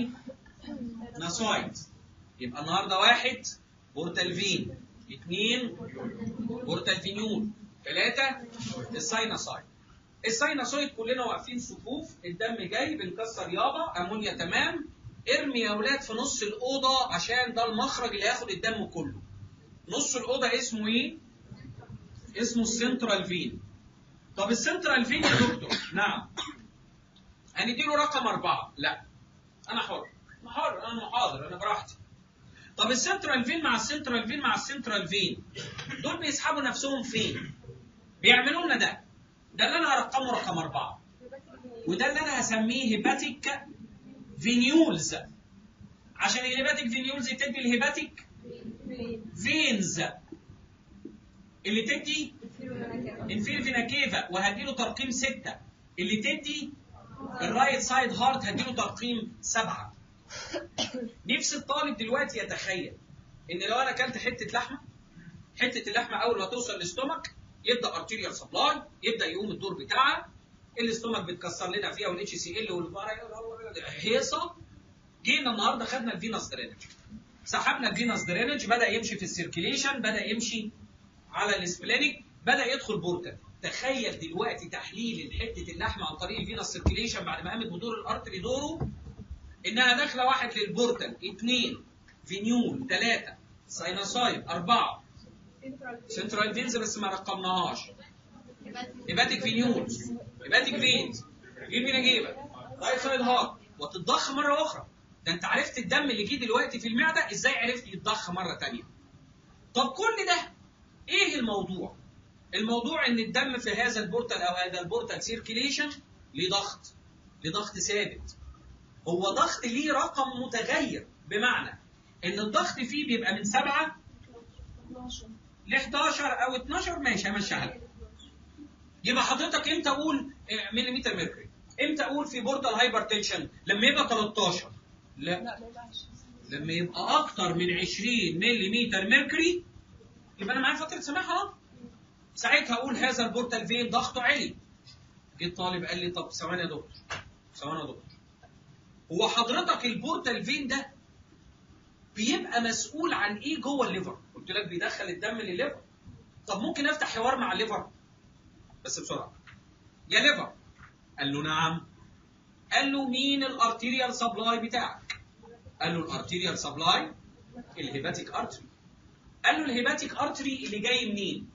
[SPEAKER 1] الساينوسايد يبقى النهارده واحد بورتال فين اثنين بورتال فينيول ثلاثة الساينوسايد الساينوسايد كلنا واقفين صفوف الدم جاي بنكسر يابا امونيا تمام ارمي يا اولاد في نص الاوضه عشان ده المخرج اللي هياخد الدم كله نص الاوضه اسمه ايه اسمه السنترال فين طب السنترال فين يا دكتور نعم هنديله رقم أربعة لا أنا حر أنا حر أنا محاضر أنا براحتي طب السنترال فين مع السنترال فين مع السنترال فين دول بيسحبوا نفسهم فين بيعملوا لنا ده ده اللي أنا هرقمه رقم أربعة وده اللي أنا هسميه هيباتيك فينيولز عشان الهيباتيك فينيولز تدي الهيباتيك فينز اللي تدي انفير فينا كيفا وهديله ترقيم ستة اللي تدي الرايت سايد هارت هديله ترقيم سبعة نفس الطالب دلوقتي يتخيل ان لو انا اكلت حته لحمه حته اللحمه اول ما توصل للاستومك يبدا ارتيريال سبلاي يبدا يقوم الدور بتاعها الاستومك بتكسر لنا فيها والاتش سي ال هيصه جينا النهارده خدنا الفينوس درينج سحبنا الفينوس درينج بدا يمشي في السيركيليشن بدا يمشي على السبلينيك بدا يدخل بورتال تخيل دلوقتي تحليل حته اللحمه عن طريق الفينوس سيركيليشن بعد ما قامت بدور الارتري دوره انها داخله واحد للبورتال اثنين فينيول ثلاثه ساينوسايد اربعه سنترال فينز بس ما رقمناهاش هيباتيك فينيولز هيباتيك فينز جيب مين اجيبك رايت سايد هارت وتتضخ مره اخرى ده انت عرفت الدم اللي جه دلوقتي في المعده ازاي عرفت يتضخ مره ثانيه طب كل ده ايه الموضوع الموضوع ان الدم في هذا البورتال او هذا البورتال سيركيليشن ليه ضغط ليه ضغط ثابت هو ضغط ليه رقم متغير بمعنى ان الضغط فيه بيبقى من 7 ل 11 او 12 ماشي همشيها لك يبقى حضرتك امتى اقول مليمتر ميركوري امتى اقول في بورتال هايبر تنشن لما يبقى 13 لا لما يبقى اكتر من 20 مليمتر ميركوري يبقى انا معايا فتره سماح اهو ساعتها اقول هذا البورتال فين ضغطه عالي جيت طالب قال لي طب ثواني يا دكتور ثواني يا دكتور هو حضرتك البورتال فين ده بيبقى مسؤول عن ايه جوه الليفر قلت لك بيدخل الدم للليفر طب ممكن افتح حوار مع الليفر بس بسرعه يا ليفر قال له نعم قال له مين الارتيريال سبلاي بتاعك قال له الارتيريال سبلاي الهيباتيك ارتري قال له الهيباتيك ارتري اللي جاي منين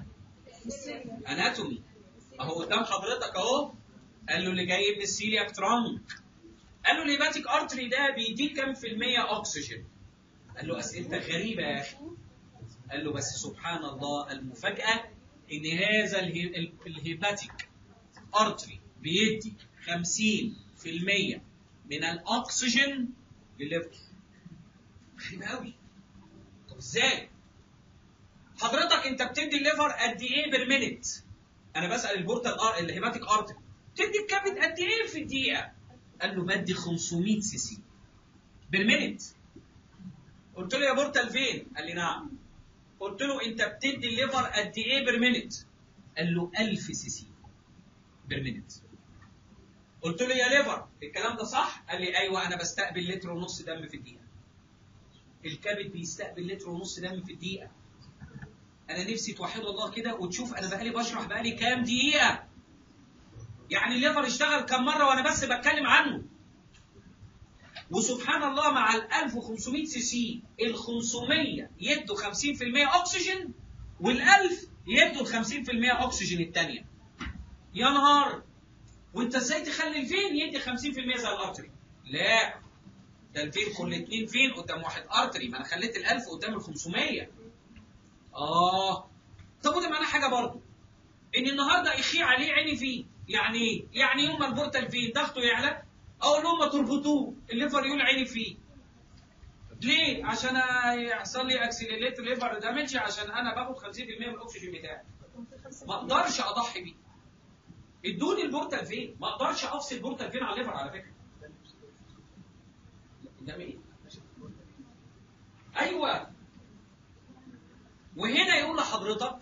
[SPEAKER 1] اناتومي اهو قدام حضرتك اهو قال له اللي جاي من السيلياك ترانك قال له الهيباتيك ارتري ده بيديك كام في المية اكسجين قال له اسئلتك غريبة يا اخي قال له بس سبحان الله المفاجأة ان هذا الهي- الهيباتيك ارتري بيدي 50% من الاكسجين للليفر غريبة قوي طب ازاي حضرتك انت بتدي الليفر قد ايه بالمينت انا بسال البورتال ار الهيباتيك ارتري تدي الكبد قد ايه في الدقيقه قال له بدي 500 سي سي بالمينت قلت له يا بورتال فين قال لي نعم قلت له انت بتدي الليفر قد ايه بالمينت قال له 1000 سي سي بالمينت قلت له يا ليفر الكلام ده صح قال لي ايوه انا بستقبل لتر ونص دم في الدقيقه الكبد بيستقبل لتر ونص دم في الدقيقه انا نفسي توحد الله كده وتشوف انا بقالي بشرح بقالي كام دقيقه يعني الليفر اشتغل كم مره وانا بس بتكلم عنه وسبحان الله مع ال 1500 سي سي ال 500 يدوا 50% اكسجين وال 1000 يدوا ال 50% اكسجين الثانيه يا نهار وانت ازاي تخلي الفين يدي 50% زي الارتري لا ده الفين كل اتنين فين قدام واحد ارتري ما انا خليت ال 1000 قدام ال 500 اه طب وده معناه حاجه برضه ان النهارده يخي عليه عيني فيه يعني ايه؟ يعني يوم ما البورتال فين ضغطه يعلى اقول لهم ما تربطوه الليفر يقول عيني فيه ليه؟ عشان يحصل لي اكسلريت ليفر دامج عشان انا باخد 50% من الاكسجين بتاعي ما اقدرش اضحي بيه ادوني البورتال فين ما اقدرش افصل البورتال فين على الليفر على فكره قدام ايه ايوه وهنا يقول لحضرتك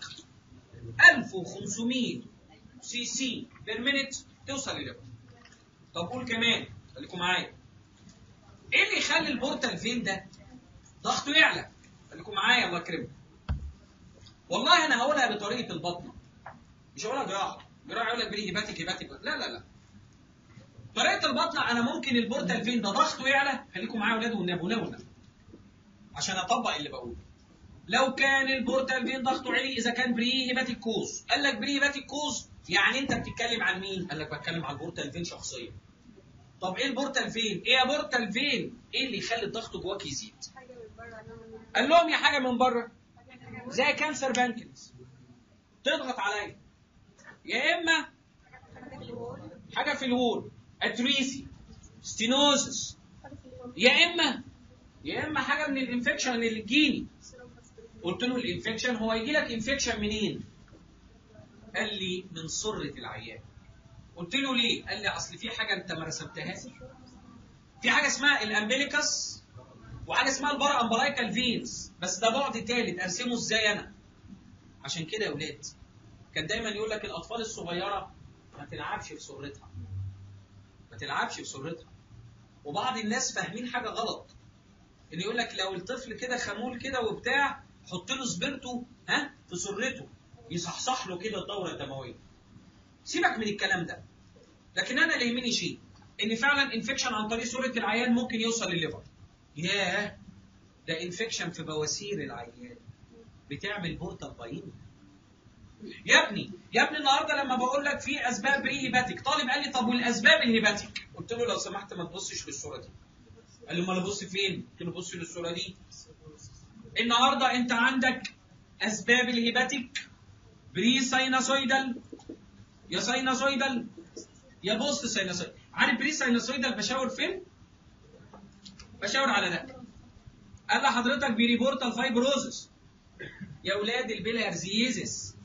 [SPEAKER 1] 1500 سي سي بير مينيت توصل لليفر طب قول كمان خليكم معايا ايه اللي يخلي البورتال فين ده ضغطه يعلى خليكم معايا الله يكرمك والله انا هقولها بطريقه البطنه مش هقولها جراحه جراحه يقول لك بري هيباتيك هيباتيك لا لا لا طريقه البطنه انا ممكن البورتال فين ده ضغطه يعلى خليكم معايا يا اولاد والنبي والنبي عشان اطبق اللي بقوله لو كان البورتال فين ضغطه عالي اذا كان بري هيباتيك كوز قال لك بري هيباتيك كوز يعني انت بتتكلم عن مين قال لك بتكلم عن البورتال فين شخصيا طب ايه البورتال فين ايه يا بورتال فين ايه اللي يخلي الضغط جواك يزيد قال لهم يا حاجه من بره زي كانسر بانكرياس تضغط عليا يا اما حاجه في الوول اتريسي ستينوزس يا اما يا اما حاجه من الانفكشن اللي تجيني قلت له الانفكشن هو يجي لك انفكشن منين قال لي من سره العيان قلت له ليه قال لي اصل في حاجه انت ما رسمتهاش في حاجه اسمها الامبليكس وحاجه اسمها البارا امبلايكال فينز بس ده بعد تالت ارسمه ازاي انا عشان كده يا ولاد كان دايما يقول لك الاطفال الصغيره ما تلعبش في سرتها ما تلعبش في سرتها وبعض الناس فاهمين حاجه غلط ان يقول لك لو الطفل كده خمول كده وبتاع حط له سبرته ها في سرته يصحصح له كده الدوره الدمويه سيبك من الكلام ده لكن انا اللي يهمني شيء ان فعلا انفكشن عن طريق سوره العيان ممكن يوصل للليفر ياه ده انفكشن في بواسير العيان بتعمل بورتال باين يا ابني يا ابني النهارده لما بقول لك في اسباب بري هيباتيك طالب قال لي طب والاسباب الهيباتيك قلت له لو سمحت ما تبصش للصوره دي قال لي امال ابص فين قلت له بص للصوره دي النهارده انت عندك اسباب الهيباتيك بري سايناسويدال يا سايناسويدال يا بوست سايناسويدال عارف بري سايناسويدال بشاور فين بشاور على ده قال لحضرتك بيريبورتال فايبروزس يا اولاد البيلارزيزس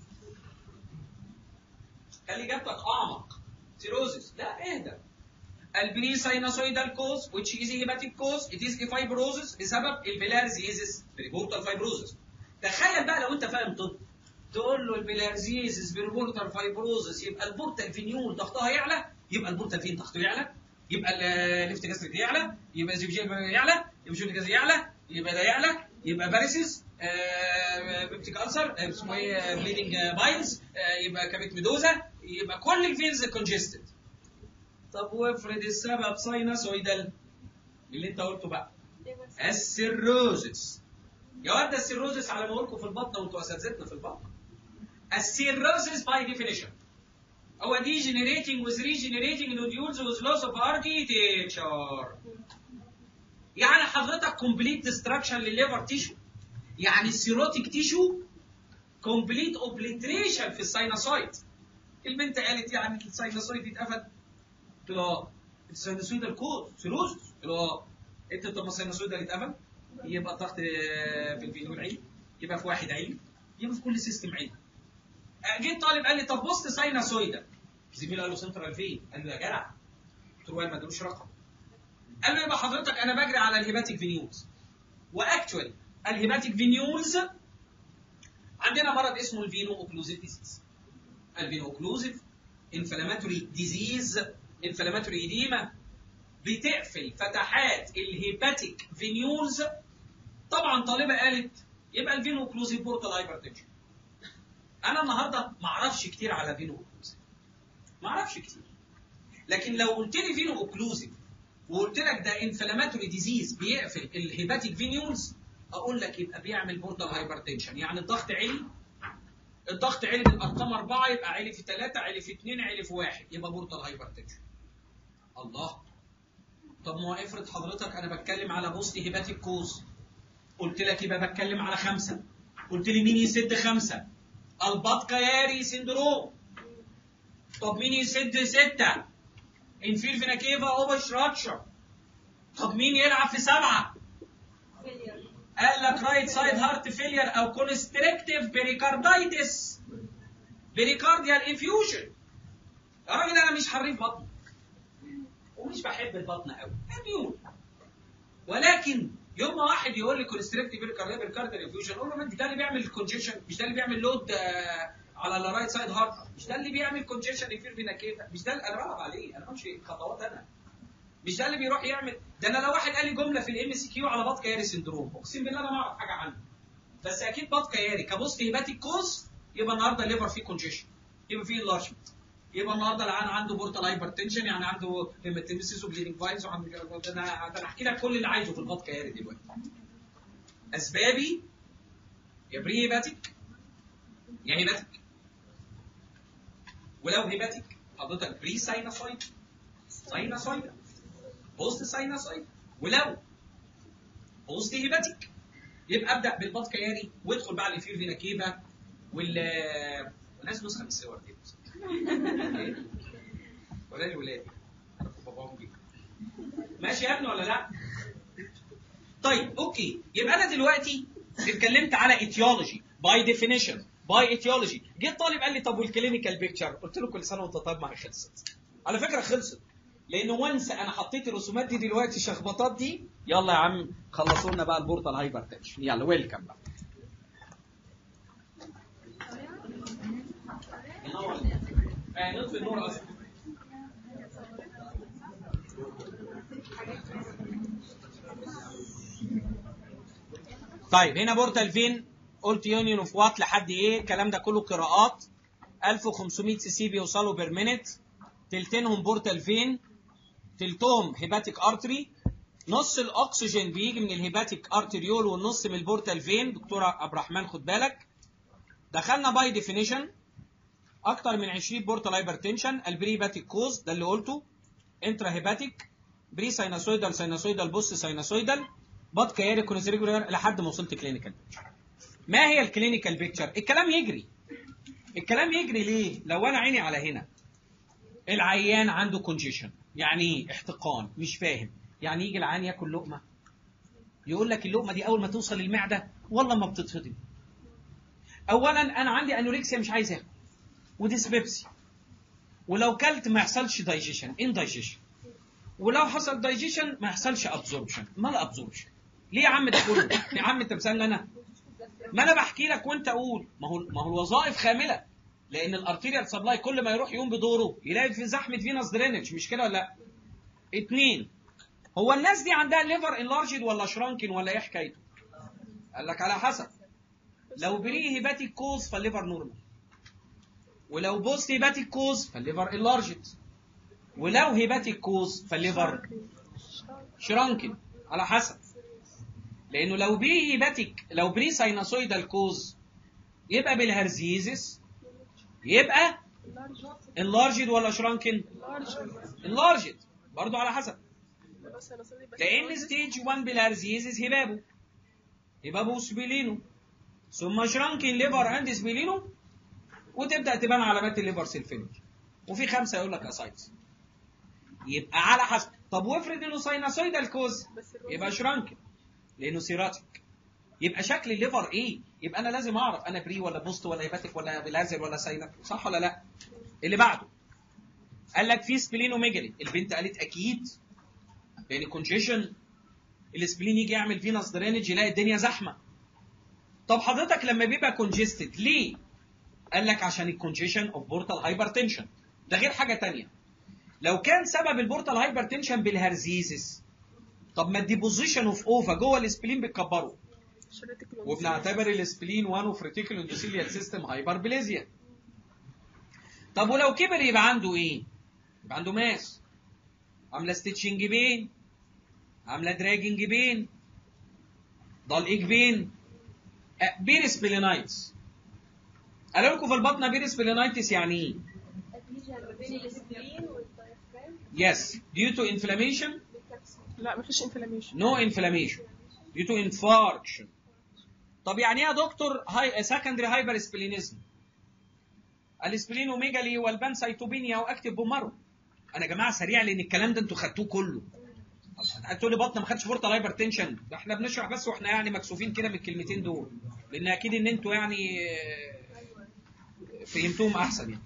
[SPEAKER 1] خلي اجابتك اعمق سيروزس لا اهدى البري سايناسويدال كوز which is a hepatic cause it is a fibrosis بسبب البيلارزيزس بريبورتال فايبروزس تخيل بقى لو انت فاهم طب تقول له البيلارزيزس بريبورتال فايبروزس يبقى البورتال فينيول ضغطها يعلى يبقى البورتال فين ضغطه يعلى يبقى الليفت جاستريك يعلى يبقى الزيفجيل يعلى يبقى شوت جاز يعلى يبقى ده يعلى يبقى باريسيس بيبتيك ألسر اسمه ايه بليدنج بايلز يبقى كابيت ميدوزا يبقى كل الفينز كونجستد طب وافرض السبب سايناسويدال اللي انت قلته بقى السيروزس يا واد ده السيروزس على ما اقولكم في البطن وانتوا اساتذتنا في البطن السيروزس باي ديفينيشن هو degenerating with regenerating nodules with loss of architecture يعني حضرتك complete destruction للليفر تيشو يعني السيروتيك تيشو complete obliteration في الساينوسويد البنت قالت يعني الساينوسويد اتقفل قلت له اه الساينوسويد الكود سيروز قلت له اه انت طب ما الساينوسويد اللي اتقفل يبقى الضغط في الفينول عين يبقى في واحد عين يبقى في كل سيستم عين جيت طالب قال لي طب بص ساينوسويدا زميله قال له سنترال فين قال له يا جدع قلت له ما ادلوش رقم قال له يبقى حضرتك انا بجري على الهيباتيك فينيولز واكتوال الهيباتيك فينيولز عندنا مرض اسمه الفينو اوكلوزيف ديزيز الفينو اوكلوزيف انفلاماتوري ديزيز انفلاماتوري ايديما بتقفل فتحات الهيباتيك فينيولز طبعا طالبه قالت يبقى الفينو اوكلوزيف بورتال هايبرتنشن انا النهارده ما اعرفش كتير على فينو اوكلوزيف ما اعرفش كتير لكن لو قلت لي فينو اوكلوزيف وقلت لك ده انفلاماتوري ديزيز بيقفل الهيباتيك فينيولز اقول لك يبقى بيعمل بورتال هايبرتنشن يعني الضغط عالي الضغط عالي بالارقام اربعه يبقى عالي في ثلاثه عالي في اثنين عالي في واحد يبقى بورتال هايبرتنشن الله طب ما هو افرض حضرتك انا بتكلم على بوست هيباتيك كوز قلت لك يبقى بتكلم على خمسه قلت لي مين يسد خمسه البطكياري سندروم طب مين يسد سته انفيل فينا كيفا اوفر شراتشر طب مين يلعب في سبعه قال لك رايت سايد هارت فيلير او كونستريكتيف بيريكاردايتس بيريكارديال انفيوجن يا راجل انا مش حريف بطن ومش بحب البطن قوي اميون ولكن يوم ما واحد يقول لي كونستريكتيف بيريكارديال بيريكارديال انفيوجن اقول له ما انت ده اللي بيعمل كونجيشن مش ده اللي بيعمل لود آه، على الرايت سايد هارت مش ده اللي بيعمل كونجيشن انفير فينا كيفا مش ده اللي- انا بلعب عليه انا بمشي خطوات انا مش ده اللي بيروح يعمل ده انا لو واحد قال لي جمله في الام سي كيو على بط كياري سندروم اقسم بالله انا ما اعرف حاجه عنه بس اكيد بط كياري كبوست هيباتيك كوز يبقى النهارده الليفر فيه كونجيشن يبقى فيه انلارجمنت يبقى النهارده العيان عنده بورتال هايبرتنشن يعني عنده هيماتيمسيس وبليدنج فايلز وعنده ده انا ده أنا احكي لك كل اللي عايزه في البط كياري دلوقتي اسبابي يا بري هيباتيك يا هيباتيك ولو هيباتيك حضرتك بري ساينوسايد ساينوسايد بوست ساينوسايد ولو بوست هيباتيك يبقى ابدا بالبط كياري وادخل بقى الانفير فينا كيفا وال الناس نسخه من الصور دي إيه؟ ولا الولاد عرفوا باباهم بيه. ماشي يا ابني ولا لا؟ طيب اوكي يبقى انا دلوقتي اتكلمت على ايتيولوجي باي ديفينيشن باي ايتيولوجي جه الطالب قال لي طب والكلينيكال بيكتشر قلت له كل سنه وانت طيب ما هي خلصت على فكره خلصت لانه وانس انا حطيت الرسومات دي دلوقتي الشخبطات دي يلا يا عم خلصوا لنا بقى البورتال هايبر تنشن يلا ويلكم بقى ينور. آه، نطفي النور اصلا طيب هنا بورتال فين قلت يونيون اوف وات لحد ايه الكلام ده كله قراءات 1500 سي سي بيوصلوا بير مينيت تلتينهم بورتال فين تلتهم هيباتيك ارتري نص الاكسجين بيجي من الهيباتيك ارتريول والنص من البورتال فين دكتوره عبد الرحمن خد بالك دخلنا باي ديفينيشن اكتر من 20 بورتال هايبرتنشن البري هيباتيك كوز ده اللي قلته انترا هيباتيك بري ساينوسويدال ساينوسويدال بوست ساينوسويدال بط كياري كونسيريجولار لحد ما وصلت كلينيكال ما هي الكلينيكال بيكتشر الكلام يجري الكلام يجري ليه لو انا عيني على هنا العيان عنده كونجيشن يعني ايه احتقان مش فاهم يعني يجي العيان ياكل لقمه يقول لك اللقمه دي اول ما توصل للمعده والله ما بتتهضم اولا انا عندي انوركسيا مش عايز اكل وديسبيبسي ولو كلت ما يحصلش دايجيشن ان دايجيشن ولو حصل دايجيشن ما يحصلش ابزوربشن مال ابزوربشن ليه يا عم ده كله يا عم انت مسألني انا ما انا بحكي لك وانت قول ما هو ما هو الوظائف خامله لان الارتيريال سبلاي كل ما يروح يقوم بدوره يلاقي في زحمه فينس درينج مش كده ولا لا اتنين هو الناس دي عندها ليفر انلارجد ولا شرانكن ولا ايه حكايته قال لك على حسب لو بري هيباتيك كوز فالليفر نورمال ولو بوست هيباتيك كوز فالليفر انلارجد ولو هيباتيك كوز فالليفر شرانكن على حسب لانه لو بري هيباتيك لو بري ساينوسويدال كوز يبقى بالهرزيزس يبقى انلارجد ولا شرانكن انلارجد برضو على حسب لان ستيج 1 بالهرزيزس هبابه هبابه سبيلينو ثم شرانكن ليفر اند سبيلينو وتبدا تبان علامات الليفر سيلفينج وفي خمسه يقول لك اسايتس يبقى على حسب طب وافرض انه ساينوسويدال كوز يبقى شرانكن لانه سيراتيك يبقى شكل الليفر ايه يبقى انا لازم اعرف انا بري ولا بوست ولا هيباتيك ولا بلازل ولا ساينك صح ولا لا اللي بعده قال لك في سبلينوميجالي البنت قالت اكيد لان كونجيشن السبلين يجي يعمل فينس درينج يلاقي الدنيا زحمه طب حضرتك لما بيبقى كونجستد ليه قال لك عشان الكونجيشن اوف بورتال هايبرتنشن ده غير حاجه تانية لو كان سبب البورتال هايبرتنشن بالهرزيزس طب ما الديبوزيشن اوف اوفا جوه السبلين بتكبره وبنعتبر السبلين 1 اوف ريتيكول اندوثيليال سيستم هايبربليزيا طب ولو كبر يبقى عنده ايه؟ يبقى عنده ماس عامله ستيتشنج بين عامله دراجنج بين ضل ايج بين أه، بيرس بلينايتس قالوا لكم في البطنه بيرس بلينايتس يعني ايه؟
[SPEAKER 3] بين السبلين والدايفرام
[SPEAKER 1] Yes, due to inflammation
[SPEAKER 3] لا مفيش انفلاميشن
[SPEAKER 1] نو انفلاميشن due to infarction طب يعني ايه يا دكتور هاي سكندري هايبر سبلينيزم الاسبلينوميجالي والبانسايتوبينيا واكتب بومارو انا يا جماعه سريع لان الكلام ده انتوا خدتوه كله هتقول لي بطن ما خدش بورتال هايبر تنشن ده احنا بنشرح بس واحنا يعني مكسوفين كده من الكلمتين دول لان اكيد ان انتوا يعني آه، فهمتوهم احسن يعني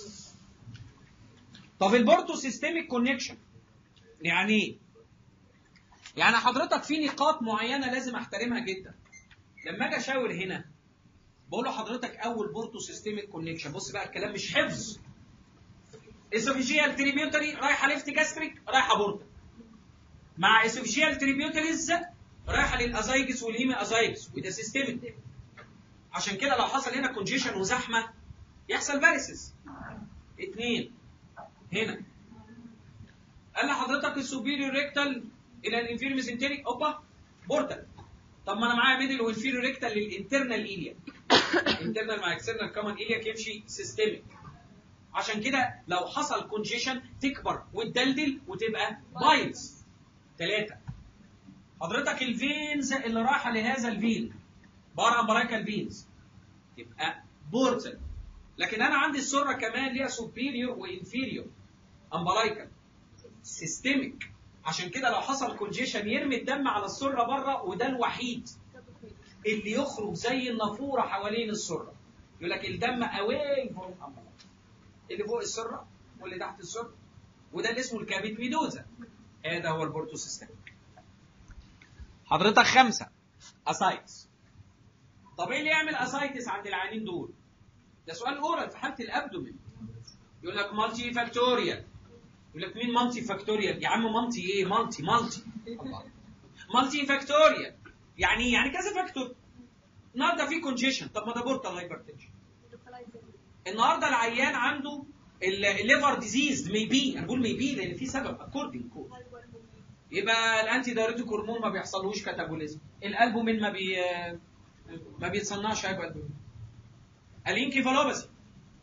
[SPEAKER 1] طب البورتو سيستميك كونكشن يعني ايه؟ يعني حضرتك في نقاط معينه لازم احترمها جدا لما اجي اشاور هنا بقول له حضرتك اول بورتو سيستميك كونكشن بص بقى الكلام مش حفظ اسوفيجيال تريبيوتري رايحه ليفت جاستريك رايحه بورتا مع اسوفيجيال تريبيوتريز رايحه للازايجس والهيمي ازايجس وده سيستميك عشان كده لو حصل هنا كونجيشن وزحمه يحصل فاريسز اثنين هنا قال لحضرتك السوبيريور ريكتال الى الانفيريور ميزنتريك اوبا بورتال طب ما انا معايا ميدل وانفيريور ريكتال للانترنال ايليا انترنال مع اكسترنال كومن ايليا يمشي سيستميك عشان كده لو حصل كونجيشن تكبر وتدلدل وتبقى بايلز ثلاثة حضرتك الفينز اللي رايحة لهذا الفين بارا امبرايكال فينز تبقى بورتال لكن انا عندي السرة كمان ليها سوبيريور وانفيريور امبرايكال سيستميك عشان كده لو حصل كونجيشن يرمي الدم على السرة بره وده الوحيد اللي يخرج زي النافورة حوالين السرة يقول لك الدم اواي فروم اللي فوق السرة واللي تحت السرة وده اللي اسمه الكابيت ميدوزا هذا هو البورتو سيستم حضرتك خمسة اسايتس طب ايه اللي يعمل اسايتس عند العيانين دول؟ ده سؤال اورال في حالة الابدومين يقول لك مالتي فاكتوريال يقول لك مين مالتي فاكتوريال؟ يا عم مالتي ايه؟ مالتي مالتي الله مالتي فاكتوريال يعني ايه؟ يعني كذا فاكتور النهارده في كونجيشن طب ما ده بورتال هايبرتنشن النهارده العيان عنده الليفر ديزيز مي بي انا بقول مي بي لان في سبب اكوردنج كود يبقى الانتي دايريتيك هرمون ما بيحصلوش كاتابوليزم الالبومين ما بي ما بيتصنعش هيبقى الانكيفالوباسي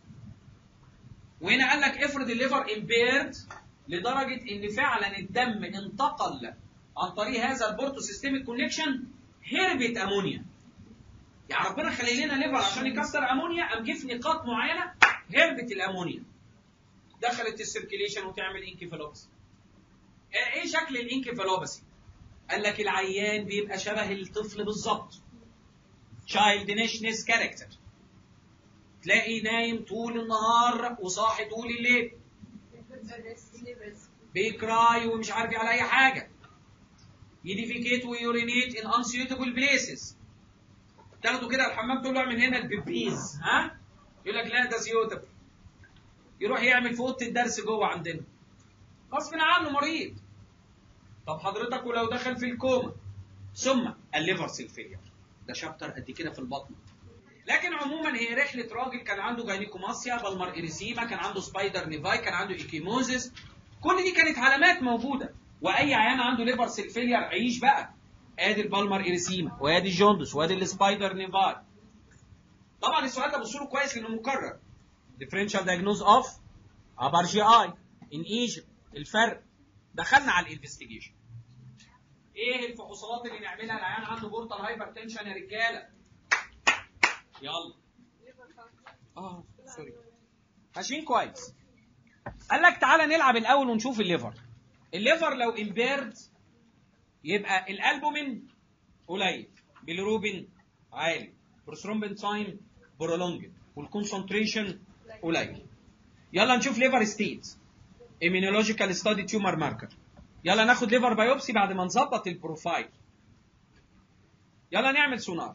[SPEAKER 1] وهنا قال لك افرض الليفر امبيرد لدرجه ان فعلا الدم انتقل عن طريق هذا البورتو سيستميك كونكشن هربت امونيا يعني ربنا خلي لنا ليفر عشان يكسر امونيا قام جه في نقاط معينه هربت الامونيا دخلت السيركيليشن وتعمل انكيفالوباسي ايه شكل الانكيفالوباسي قال لك العيان بيبقى شبه الطفل بالظبط childishness كاركتر تلاقي نايم طول النهار وصاحي طول الليل بيكراي ومش عارف على اي حاجه يديفيكيت ويورينيت ان unsuitable places تاخده كده الحمام تقول له اعمل هنا البيبيز ها يقول لك لا ده سيوتب يروح يعمل في اوضه الدرس جوه عندنا غصب عنه مريض طب حضرتك ولو دخل في الكوما ثم الليفر سيلفير ده شابتر قد كده في البطن لكن عموما هي رحله راجل كان عنده جاينيكوماسيا بالمر اريسيما كان عنده سبايدر نيفاي كان عنده ايكيموزيس كل دي كانت علامات موجوده واي عيان عنده ليفر سيلفيلير عيش بقى ادي البالمر اريسيما وادي الجوندس وادي السبايدر نيفاي طبعا السؤال ده بصوا له كويس لانه مكرر differential diagnosis of upper GI in Egypt الفرق دخلنا على الانفستيجيشن ايه الفحوصات اللي نعملها العيان عنده بورتال هايبر تنشن يا رجاله يلا اه سوري ماشيين كويس قال لك تعالى نلعب الاول ونشوف الليفر الليفر لو امبيرد يبقى الالبومين قليل بالروبين عالي بروثرومبين تايم برولونجد والكونسنتريشن قليل يلا نشوف ليفر ستيت immunological ستادي تيومر ماركر يلا ناخد ليفر بايوبسي بعد ما نظبط البروفايل يلا نعمل سونار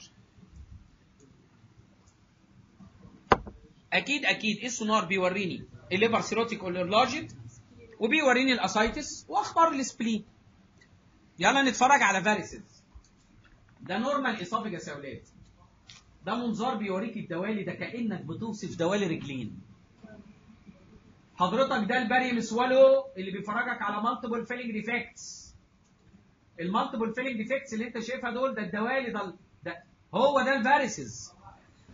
[SPEAKER 1] اكيد اكيد ايه السونار بيوريني الليفر سيروتيك اولرلاجد وبيوريني الاسايتس واخبار السبلين يلا نتفرج على فاريسز ده نورمال اسوفيجاس يا اولاد ده منظار بيوريك الدوالي ده كانك بتوصف دوالي رجلين حضرتك ده الباريم سوالو اللي بيفرجك على مالتيبل فيلنج ديفكتس المالتيبل فيلنج ديفكتس اللي انت شايفها دول ده الدوالي ده, ده هو ده الفاريسز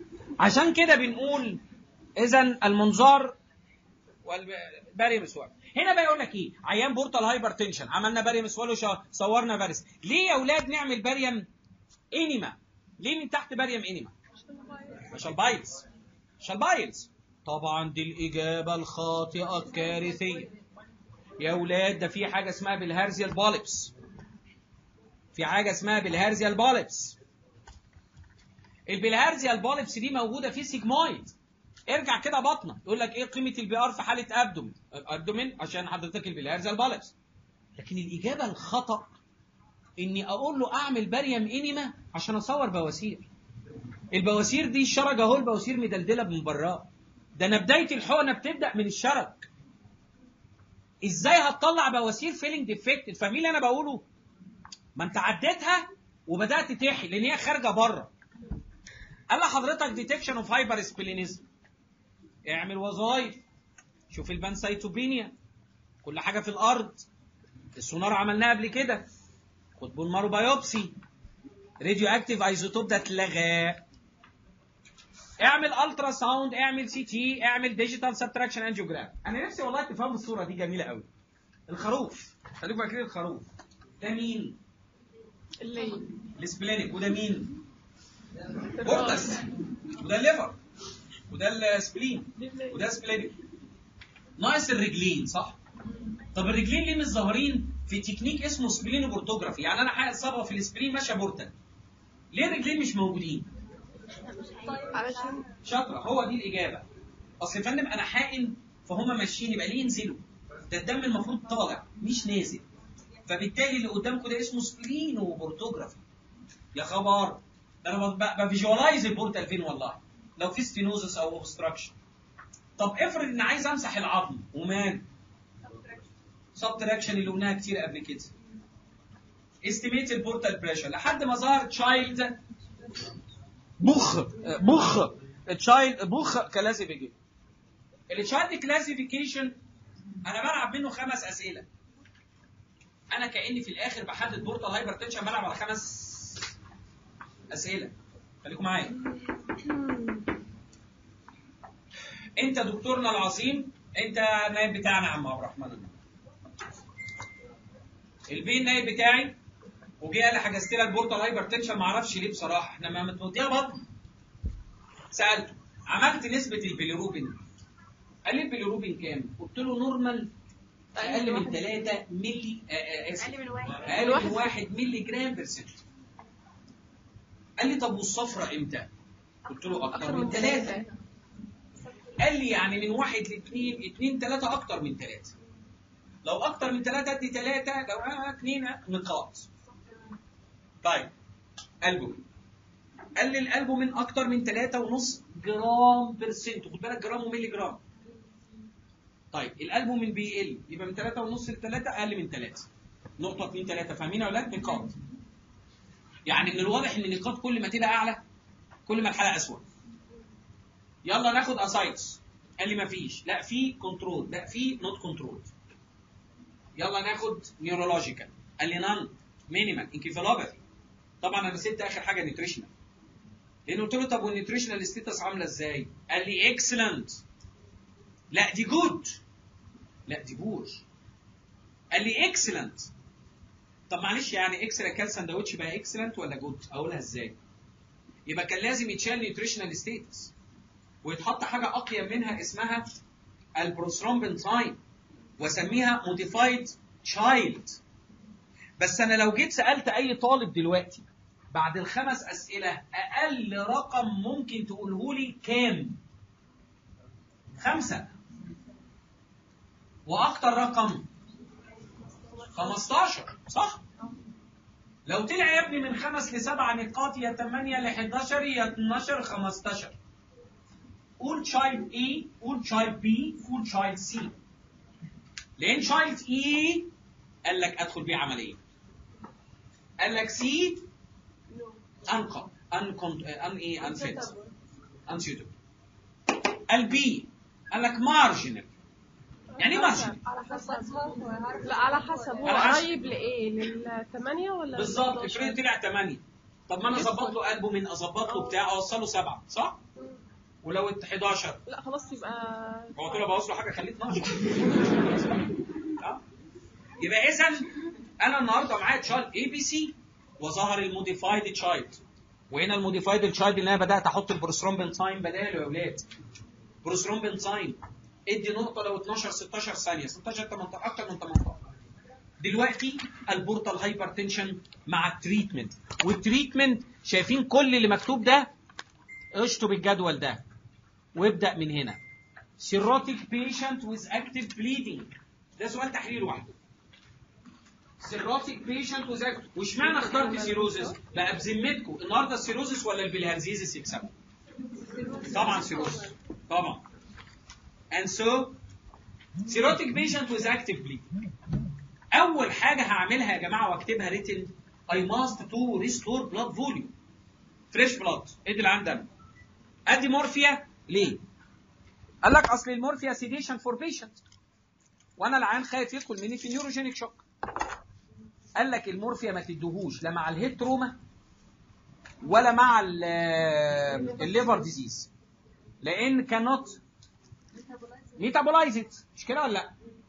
[SPEAKER 1] عشان كده بنقول اذا المنظار والباريم سوالو هنا بقى يقول لك ايه عيان بورتال هايبر تنشن عملنا باريم سوالو شا- صورنا فارس ليه يا اولاد نعمل باريم انيما ليه من تحت باريم انيما عشان بايلز عشان بايلز طبعا دي الاجابه الخاطئه الكارثيه يا اولاد ده في حاجه اسمها بالهارزيال بوليبس في حاجه اسمها بالهارزيال بوليبس البلهارزيال بوليبس دي موجوده في سيجمويد ارجع كده بطنه يقول لك ايه قيمه البي ار في حاله ابدومين ابدومين عشان حضرتك البلهارزيال بوليبس لكن الاجابه الخطا اني اقول له اعمل باريم انيما عشان اصور بواسير البواسير دي الشرج اهو البواسير مدلدله من براه ده انا بدايه الحقنه بتبدا من الشرج ازاي هتطلع بواسير فيلينج ديفكت فاهمين اللي انا بقوله ما انت عديتها وبدات تحي لان هي خارجه بره قال لحضرتك ديتكشن اوف هايبر سبلينيزم اعمل وظائف شوف البانسايتوبينيا كل حاجه في الارض السونار عملناه قبل كده خد بون مارو بايوبسي راديو اكتيف ايزوتوب ده اتلغى اعمل الترا ساوند اعمل سي تي اعمل ديجيتال سبتراكشن انجيوجرام انا نفسي والله تفهموا الصوره دي جميله قوي الخروف خليكم فاكرين الخروف ده مين
[SPEAKER 3] الليل
[SPEAKER 1] السبلينيك وده مين بورتس وده الليفر وده السبلين وده سبلينيك ناقص الرجلين صح طب الرجلين ليه مش ظاهرين في تكنيك اسمه سبلين بورتوجرافي يعني انا حاجه صبغه في السبلين ماشيه بورتال ليه الرجلين مش موجودين
[SPEAKER 3] علشان
[SPEAKER 1] شاطره هو دي الاجابه اصل يا فندم انا حائن فهم ماشيين يبقى ليه ينزلوا ده الدم المفروض طالع مش نازل فبالتالي اللي قدامكم ده اسمه سبلين وبورتوجرافي يا خبر ده انا ب- بفيجوالايز البورتال فين والله لو في ستينوزس او اوبستراكشن طب افرض ان عايز امسح العظم ومان سبتراكشن اللي قلناها كتير قبل كده استيميت البورتال بريشر لحد ما ظهر تشايلد بخ بخ تشايلد بخ كلاسيفيكيشن التشايلد كلاسيفيكيشن انا بلعب منه خمس اسئله انا كاني في الاخر بحدد بورتال هايبر تنشن بلعب على خمس اسئله خليكم معايا انت دكتورنا العظيم انت النائب بتاعنا يا عم عبد الرحمن البي النائب بتاعي وجه قال لي حجزت لها البورتال هايبر تنشن ما اعرفش ليه بصراحه احنا ما متوديها بطن سالته عملت نسبه البيليروبين قال لي البيليروبين كام؟ قلت له نورمال اقل من 3 ملي آه، آه، آسف.
[SPEAKER 2] اقل من واحد
[SPEAKER 1] اقل من 1 ملي جرام برسنت قال لي طب والصفرة امتى؟ قلت له اكتر من ثلاثة قال لي يعني من واحد لاثنين اثنين ثلاثة اكتر من ثلاثة لو اكتر من ثلاثة ادي ثلاثة لو آه اثنين آه، نقاط طيب قلبه قال لي القلب من اكتر من ثلاثة ونص جرام برسنت خد بالك جرام وملي جرام طيب القلب من بيقل يبقى من ثلاثة ونص لثلاثة اقل من ثلاثة نقطة اثنين ثلاثة فاهمين يا اولاد نقاط يعني من الواضح ان النقاط كل ما تبقى اعلى كل ما الحاله اسوء يلا ناخد اسايتس قال لي ما فيش لا في كنترول لا في نوت كنترول يلا ناخد نيورولوجيكال قال لي نان مينيمال انكيفالوباثي طبعا انا سبت اخر حاجه نيوتريشنال لان قلت له طب والنيوتريشنال ستيتس عامله ازاي قال لي اكسلنت لا دي جود لا دي بور قال لي اكسلنت طب معلش يعني اكسل كال ساندوتش بقى اكسلنت ولا جود اقولها ازاي يبقى كان لازم يتشال نيوتريشنال ستيتس ويتحط حاجه اقيم منها اسمها البروثرومبنتاين واسميها موديفايد تشايلد بس انا لو جيت سالت اي طالب دلوقتي بعد الخمس اسئله اقل رقم ممكن تقوله لي كام خمسه واكتر رقم 15 صح لو طلع يا ابني من خمس لسبع نقاط يا 8 ل 11 يا 12 15 قول تشايلد A قول تشايلد B قول تشايلد C لان تشايلد E قال لك ادخل بيه عمليه قال لك C انقى ان كنت ان ايه انفيت انسيوتبل البي قال لك مارجنال يعني ايه مارجنال
[SPEAKER 3] على حسب لا على حسب هو
[SPEAKER 1] على حسب.
[SPEAKER 3] قريب لايه للثمانية ولا
[SPEAKER 1] بالظبط
[SPEAKER 3] لل11؟
[SPEAKER 1] افرض طلع 8 طب ما انا
[SPEAKER 3] لسه.
[SPEAKER 1] اظبط له قلبه من اظبط له بتاع اوصله سبعه صح؟ ولو 11
[SPEAKER 3] لا خلاص يبقى
[SPEAKER 1] هو قلت له بوظ له حاجه خليه 12 آه. يبقى اذا انا النهارده معايا تشايلد اي بي سي وظهر الموديفايد تشايلد وهنا الموديفايد تشايلد اللي انا بدات احط البروسترومبين ساين بداله يا اولاد بروسترومبين ساين ادي نقطه لو 12 16 ثانيه 16 18 اكتر من 18 دلوقتي البورتال هايبرتنشن مع التريتمنت والتريتمنت شايفين كل اللي مكتوب ده اشطب الجدول ده وابدا من هنا cirrhotic patient with active bleeding ده سؤال تحليل لوحده cirrhotic patient with active واشمعنى اخترت سيروزس بقى بذمتكم النهارده السيروزس ولا البلهارزيزس يكسبوا طبعا سيروزس طبعا and so cirrhotic patient with active bleeding اول حاجه هعملها يا جماعه واكتبها ريتن I must to restore blood volume fresh blood ادي العام دم ادي مورفيا ليه؟ قال لك اصل المورفيا سيديشن فور بيشنت وانا العيان خايف يدخل مني في نيوروجينيك شوك قال لك المورفيا ما تدوهوش لا مع الهيد تروما ولا مع ال- الليفر ديزيز لان كانوت ميتابولايز ات مش كده ولا لا؟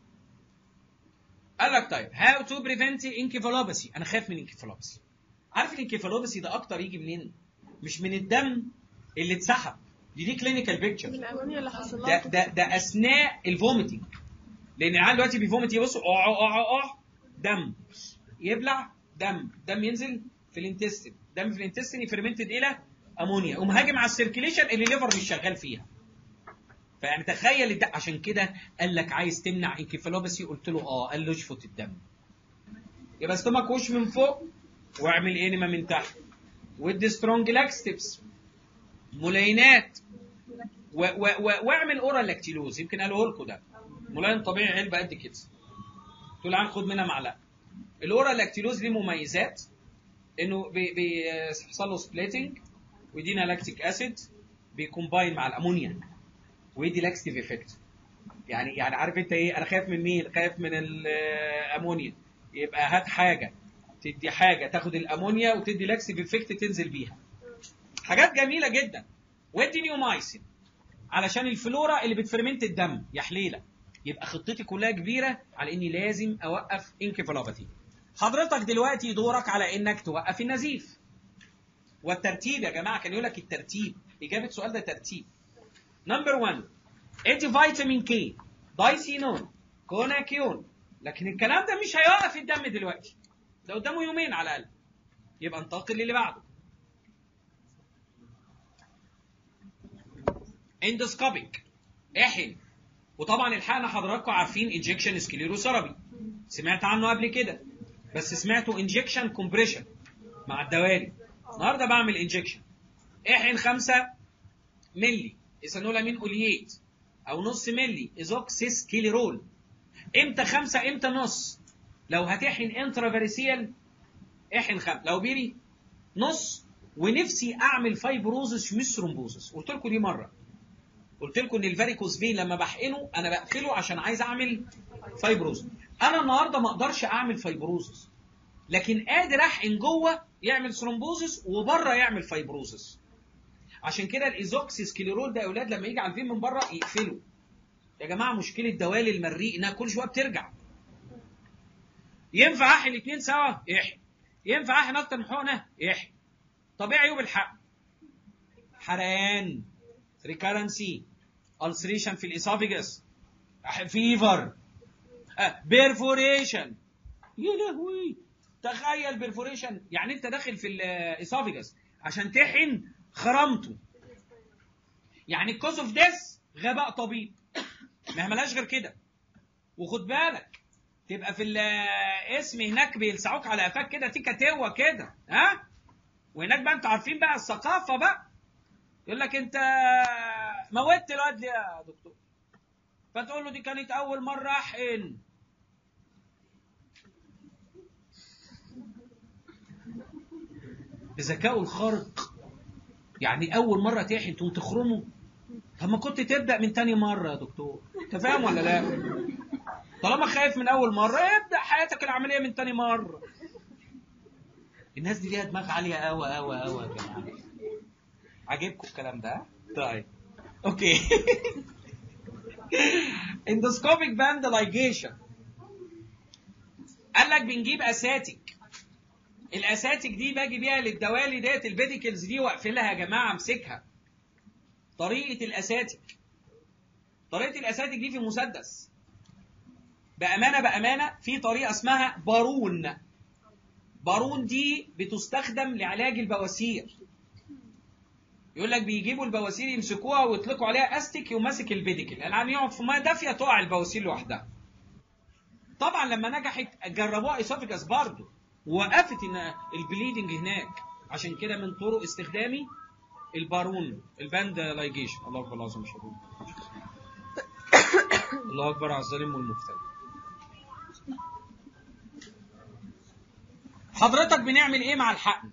[SPEAKER 1] قال لك طيب هاو تو بريفنت انكيفالوباسي انا خايف من انكيفالوباسي عارف الانكيفالوباسي ده اكتر يجي منين؟ مش من الدم اللي اتسحب دي دي كلينيكال بيكتشر
[SPEAKER 3] من الامونيا اللي حصل
[SPEAKER 1] ده
[SPEAKER 3] لها
[SPEAKER 1] ده ده اثناء الفوميتنج لان العيال دلوقتي بيفومت يبصوا اه اه اه اه دم يبلع دم دم ينزل في الانتستين دم في الانتستين يفرمنتد الى امونيا قوم هاجم على السيركيليشن اللي الليفر مش شغال فيها فيعني تخيل الد- عشان كده قال لك عايز تمنع انكفالوباسي قلت له اه قال له اشفط الدم يبقى استومك وش من فوق واعمل انما من تحت ودي سترونج لاكستبس ملاينات و- و- و- واعمل اورال لاكتيلوز يمكن قالوه لكم ده ملاين طبيعي علبه قد كده تقول عن خد منها معلقه الاورال لاكتيلوز ليه مميزات انه بي- بيحصل له سبليتنج ويدينا لاكتيك اسيد بيكومباين مع الامونيا ويدي لاكستيف افكت يعني يعني عارف انت ايه انا خايف من مين خايف من الامونيا يبقى هات حاجه تدي حاجه تاخد الامونيا وتدي لاكستيف افكت تنزل بيها حاجات جميله جدا وادي نيومايسين علشان الفلورا اللي بتفرمنت الدم يا حليله يبقى خطتي كلها كبيره على اني لازم اوقف انكفالوباثي حضرتك دلوقتي دورك على انك توقف النزيف والترتيب يا جماعه كان يقول لك الترتيب اجابه السؤال ده ترتيب نمبر 1 ادي فيتامين كي دايسينون كوناكيون لكن الكلام ده مش هيوقف الدم دلوقتي ده قدامه يومين على الاقل يبقى انتقل للي بعده اندوسكوبيك احن وطبعا الحقنا حضراتكم عارفين انجكشن سكليروثيرابي سمعت عنه قبل كده بس سمعته انجكشن كومبريشن مع الدوالي النهارده بعمل انجكشن احن 5 ملي ايثانولامين اولييت او نص ملي ايزوكسيس كيليرول امتى خمسة امتى نص لو هتحن انترافيريسيال احن خم لو بيري نص ونفسي اعمل فايبروزس مش ثرومبوزس قلت لكم دي مره قلت لكم ان الفاريكوز فين لما بحقنه انا بقفله عشان عايز اعمل فايبروز انا النهارده ما اقدرش اعمل فايبروزس لكن قادر احقن جوه يعمل ثرومبوزس وبره يعمل فايبروزس عشان كده الايزوكسيس كليرول ده يا اولاد لما يجي على الفين من بره يقفله يا جماعه مشكله دوالي المريء انها كل شويه بترجع ينفع احقن الاثنين سوا احقن ينفع احقن اكتر من حقنه احقن طب ايه عيوب الحقن حرقان ريكارنسي ulceration في الاسوفيجاس فيفر بيرفوريشن يا لهوي تخيل بيرفوريشن يعني انت داخل في الاسوفيجاس عشان تحن خرمته يعني الكوز اوف ديس غباء طبيب ما ملهاش غير كده وخد بالك تبقى في الاسم هناك بيلسعوك على قفاك كده تيكا توا كده ها وهناك بقى انتوا عارفين بقى الثقافه بقى يقول لك انت موتت الواد ليه يا دكتور فتقول له دي كانت اول مره احقن بذكائه الخارق يعني اول مره تحقن تقوم تخرمه طب ما كنت تبدا من تاني مره يا دكتور انت فاهم ولا لا طالما خايف من اول مره ابدا حياتك العمليه من تاني مره الناس دي ليها دماغ عاليه قوي قوي قوي يا جماعه عاجبكم الكلام ده طيب اوكي اندوسكوبيك باند لايجيشن قال لك بنجيب اساتك الاساتك دي باجي بيها للدوالي ديت البيديكلز دي واقفلها يا جماعه امسكها طريقه الاساتك طريقه الاساتك دي في مسدس بامانه بامانه في طريقه اسمها بارون بارون دي بتستخدم لعلاج البواسير يقول لك بيجيبوا البواسير يمسكوها ويطلقوا عليها استك يقوم ماسك البيديكل العيان يقعد في ميه دافيه تقع البواسير لوحدها طبعا لما نجحت جربوها اسوفيجاس برضه وقفت ان البليدنج هناك عشان كده من طرق استخدامي البارون الباند لايجيشن الله اكبر العظيم مش هقول. الله اكبر على الظالم والمفتري حضرتك بنعمل ايه مع الحقن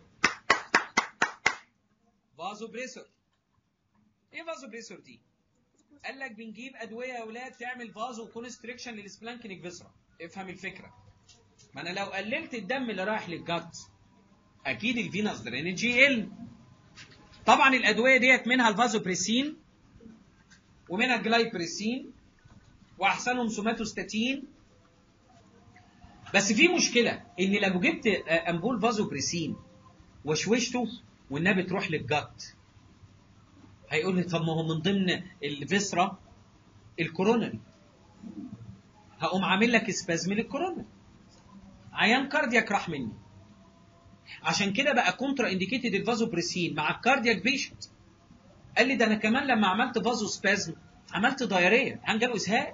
[SPEAKER 1] فازو بريسور ايه فازو بريسور دي قال لك بنجيب ادويه يا اولاد تعمل فازو كونستريكشن للسبلانكينيك فيسرا افهم الفكره ما انا لو قللت الدم اللي رايح للجت اكيد الفينس درينج يقل طبعا الادويه ديت منها الفازوبريسين ومنها الجلايبريسين واحسنهم سوماتوستاتين بس في مشكله ان لو جبت آه، امبول فازوبريسين وشوشته والنبي تروح للجت هيقول لي طب ما هو من ضمن الفيسرا الكورونري هقوم عامل لك سبازم للكورونا عيان كاردياك راح مني عشان كده بقى كونترا انديكيتد الفازوبريسين مع الكاردياك بيشنت قال لي ده انا كمان لما عملت فازو سبازم عملت دايريه عن جاله اسهال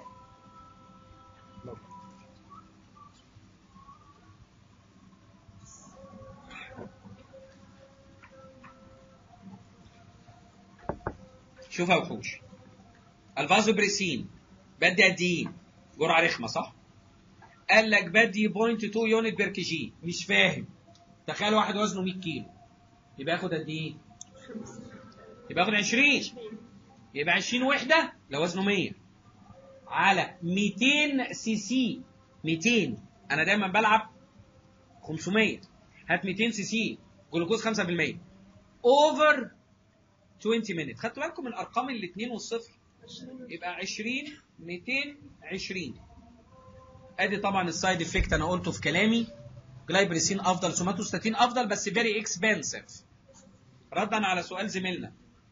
[SPEAKER 1] شوف يا وحوش الفازوبريسين بدي قد ايه؟ جرعه رخمه صح؟ قال لك بدي 0.2 يونت بير كي جي مش فاهم تخيل واحد وزنه 100 كيلو يبقى ياخد قد ايه؟ يبقى ياخد 20 يبقى 20 وحده لو وزنه 100 على 200 سي سي 200 انا دايما بلعب 500 هات 200 سي سي جلوكوز 5% اوفر 20 مينت خدتوا بالكم من ارقام الاثنين والصفر يبقى 20 220 ادي طبعا السايد افكت انا قلته في كلامي جلايبريسين افضل سوماتوستاتين افضل بس فيري اكسبنسيف ردا على سؤال زميلنا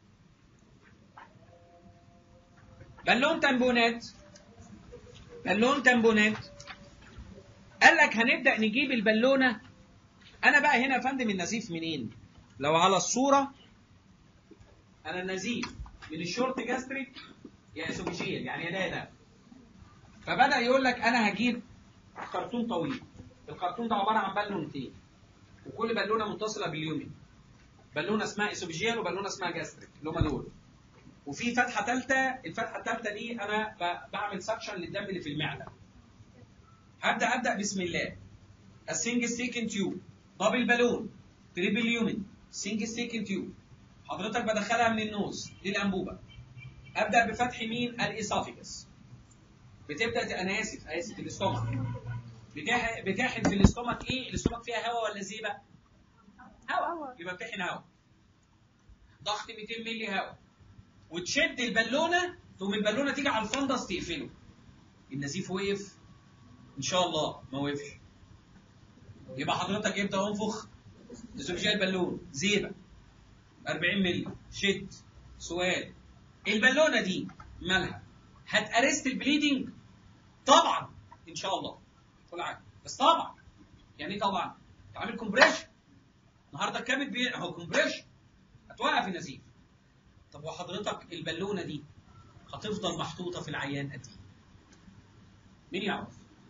[SPEAKER 1] بالون تامبونات بالون تامبونات قال لك هنبدا نجيب البالونه انا بقى هنا يا فندم النزيف منين لو على الصوره انا النزيف من الشورت جاستريك يا اسوفيجيال يعني يا ده ده فبدا يقول لك انا هجيب خرطوم طويل الخرطوم ده عباره عن بالونتين وكل بالونه متصله باليومين بالونه اسمها اسوفيجيال وبالونه اسمها جاستريك اللي هم دول وفي فتحه ثالثه الفتحه الثالثه دي انا ب- بعمل سكشن للدم اللي في المعده هبدا ابدا بسم الله السنجل ستيكن تيوب دبل بالون تريبل يومن سنجل ستيكن تيوب حضرتك بدخلها من النوز دي الانبوبه ابدا بفتح مين الاسافيجس بتبدا انا اسف اسف الاستومك بتح- بتحن في الاستومك ايه الاستومك فيها هواء ولا زيبه هواء
[SPEAKER 3] هواء.
[SPEAKER 1] يبقى بتحن هواء ضغط 200 مللي هواء وتشد البالونه تقوم البالونه تيجي على الفندس تقفله النزيف وقف ان شاء الله ما وقفش يبقى حضرتك امتى انفخ تسوفجيا البالون زيبه 40 مللي شد سؤال البالونه دي مالها هتأرست البليدنج طبعا ان شاء الله كل حاجه بس طبعا يعني ايه طبعا تعمل كومبريشن النهارده الكبد بي... اهو كومبريشن هتوقف النزيف طب وحضرتك البالونه دي هتفضل محطوطه في العيان قد ايه؟ مين يعرف؟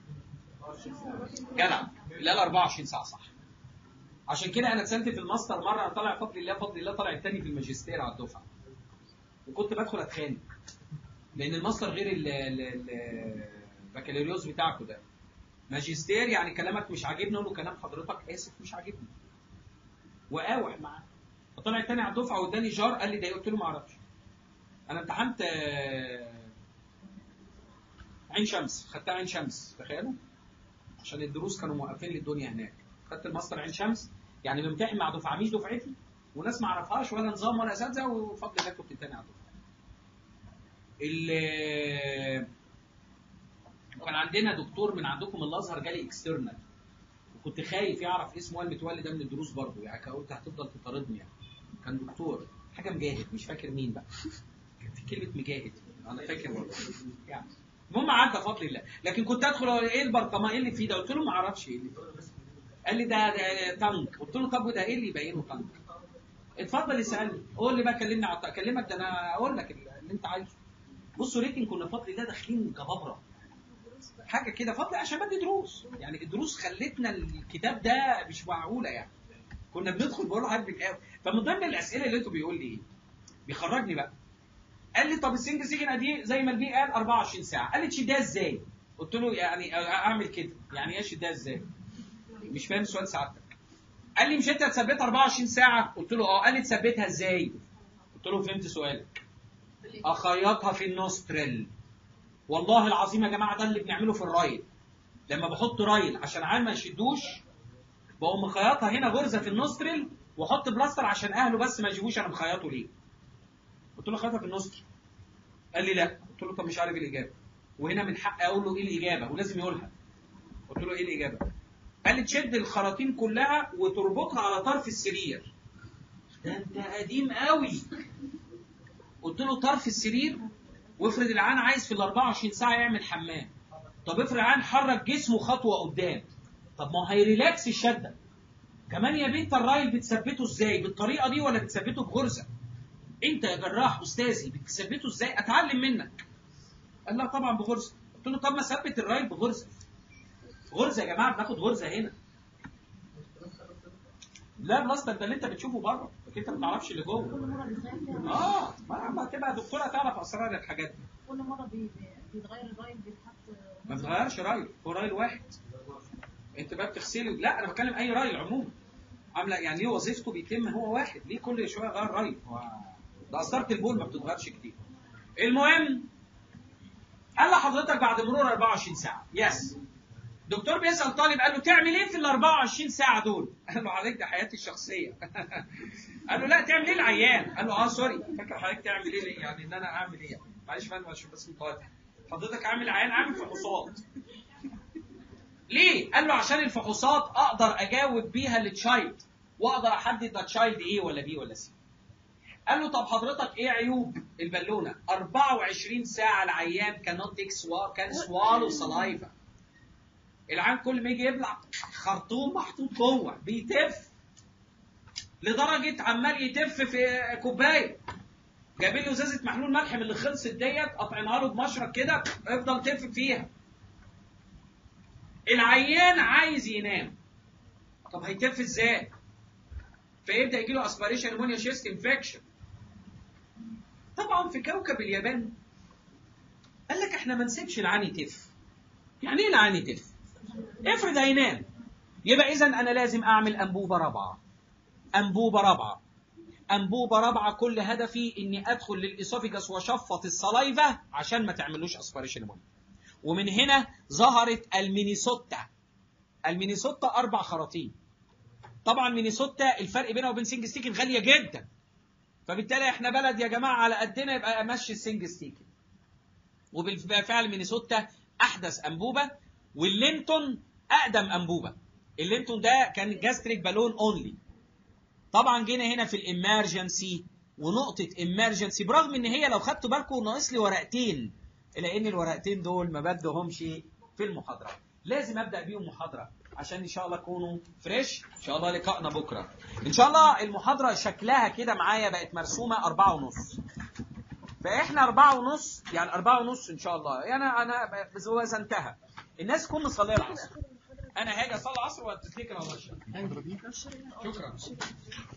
[SPEAKER 1] جدع لا لا 24 ساعه صح عشان كده انا اتسنت في الماستر مره انا طالع فضل الله فضل الله طالع الثاني في الماجستير على الدفعه وكنت بدخل اتخانق لان الماستر غير ال- ال- ال- البكالوريوس بتاعكم ده ماجستير يعني كلامك مش عاجبني اقول له كلام حضرتك اسف مش عاجبني واقاوح معاه فطلع التاني على الدفعه واداني جار قال لي ده إيه؟ قلت له ما اعرفش انا امتحنت آه، عين شمس خدتها عين شمس تخيلوا عشان الدروس كانوا موقفين لي الدنيا هناك خدت الماستر عين شمس يعني بمتحن مع دفعه مش دفعتي وناس ما اعرفهاش ولا نظام ولا اساتذه وفضل الله كنت التاني على الدفعه ال- وكان عندنا دكتور من عندكم من الازهر جالي اكسترنال وكنت خايف يعرف اسمه قال متولي ده من الدروس برضه يعني قلت هتفضل تطاردني يعني كان دكتور حاجه مجاهد مش فاكر مين بقى كان في كلمه مجاهد انا فاكر والله يعني المهم عدى فضل الله لكن كنت ادخل أقول ايه البرطمان ايه اللي فيه ده قلت له ما اعرفش ايه اللي فيه قال لي ده, ده تانك قلت له طب وده ايه اللي يبينه تانك اتفضل اسالني قول لي بقى كلمني على اكلمك ده انا اقول لك اللي انت عايزه بصوا ريتنج كنا فضل الله داخلين جبابره حاجه كده فضل عشان بدي دروس يعني الدروس خلتنا الكتاب ده مش معقوله يعني كنا بندخل بقول له حاجه قوي فمن ضمن الاسئله اللي انتوا بيقول لي ايه بيخرجني بقى قال لي طب السنج سيجن دي زي ما البي قال 24 ساعه قال لي تشدها ازاي قلت له يعني اعمل كده يعني ايه شدها ازاي مش فاهم سؤال سعادتك قال لي مش انت هتثبتها 24 ساعه قلت له اه قال لي تثبتها ازاي قلت له فهمت سؤالك اخيطها في النوستريل والله العظيم يا جماعه ده اللي بنعمله في الرايل لما بحط رايل عشان عيال ما يشدوش بقوم مخيطها هنا غرزه في النوستريل واحط بلاستر عشان اهله بس ما يجيبوش انا مخيطه ليه قلت له خيطها في النوستريل قال لي لا قلت له طب مش عارف الاجابه وهنا من حقي اقول له ايه الاجابه ولازم يقولها قلت له ايه الاجابه قال لي تشد الخراطيم كلها وتربطها على طرف السرير ده انت قديم قوي قلت له طرف السرير وافرض العيان عايز في ال 24 ساعه يعمل حمام طب افرض العيان حرك جسمه خطوه قدام طب ما هو هيريلاكس الشده كمان يا بنت الرايل بتثبته ازاي بالطريقه دي ولا بتثبته بغرزه انت يا جراح استاذي بتثبته ازاي اتعلم منك قال لا طبعا بغرزه قلت له طب ما ثبت الرايل بغرزه غرزه يا جماعه بناخد غرزه هنا لا بلاستر ده اللي انت بتشوفه بره لكن انت ما تعرفش اللي جوه
[SPEAKER 4] كل مره بيتغير
[SPEAKER 1] اه ما ما تبقى دكتوره تعرف اسرار الحاجات دي
[SPEAKER 4] كل مره بي- بي- بيتغير الرايل بيتحط
[SPEAKER 1] ما بتغيرش رايل هو رايل واحد انت بقى بتغسله لا انا بتكلم اي رايل عموما عامله يعني ليه وظيفته بيتم هو واحد ليه كل شويه غير رايل هو ده قسطره البول ما بتتغيرش كتير المهم قال لحضرتك بعد مرور 24 ساعه يس دكتور بيسال طالب قال له تعمل ايه في ال 24 ساعه دول؟ قال له حضرتك ده حياتي الشخصيه. قال له لا تعمل ايه العيان؟ قال له اه سوري فاكر حضرتك تعمل ايه ليه؟ يعني ان انا اعمل ايه؟ معلش فاهم عشان بس متوتر. حضرتك عامل عيان عامل فحوصات. ليه؟ قال له عشان الفحوصات اقدر اجاوب بيها للتشايلد واقدر احدد ده تشايلد ايه ولا بي ولا سي. قال له طب حضرتك ايه عيوب البالونه؟ 24 ساعه العيان كانوت تيك سوا كان سوالو سلايفا. العيان كل ما يجي يبلع خرطوم محطوط جوه بيتف لدرجه عمال يتف في كوبايه جايبين له ازازه محلول ملح من اللي خلصت ديت قطعناها له بمشرط كده افضل تف فيها العيان عايز ينام طب هيتف ازاي؟ فيبدا يجي له اسبريشن امونيا شيست انفكشن طبعا في كوكب اليابان قال لك احنا ما نسيبش العين يتف يعني ايه العين يتف؟ افرض هينام يبقى اذا انا لازم اعمل انبوبه رابعه انبوبه رابعه انبوبه رابعه كل هدفي اني ادخل للاسوفيجاس واشفط الصلايفه عشان ما تعملوش اسبريشن امونيا ومن هنا ظهرت المينيسوتا المينيسوتا اربع خراطيم طبعا مينيسوتا الفرق بينها وبين سينج ستيكن غاليه جدا فبالتالي احنا بلد يا جماعه على قدنا يبقى امشي السينج ستيكن وبالفعل مينيسوتا احدث انبوبه واللينتون اقدم انبوبه اللينتون ده كان جاستريك بالون اونلي طبعا جينا هنا في الامرجنسي ونقطه امرجنسي برغم ان هي لو خدتوا بالكم ناقص لي ورقتين الا ان الورقتين دول ما بدهمش في المحاضره لازم ابدا بيهم محاضره عشان ان شاء الله يكونوا فريش ان شاء الله لقائنا بكره ان شاء الله المحاضره شكلها كده معايا بقت مرسومه أربعة ونص فاحنا أربعة ونص يعني أربعة ونص ان شاء الله يعني انا بس هو انتهى الناس تكون مصليه العصر انا هاجي اصلي العصر واتذكر الله شكرا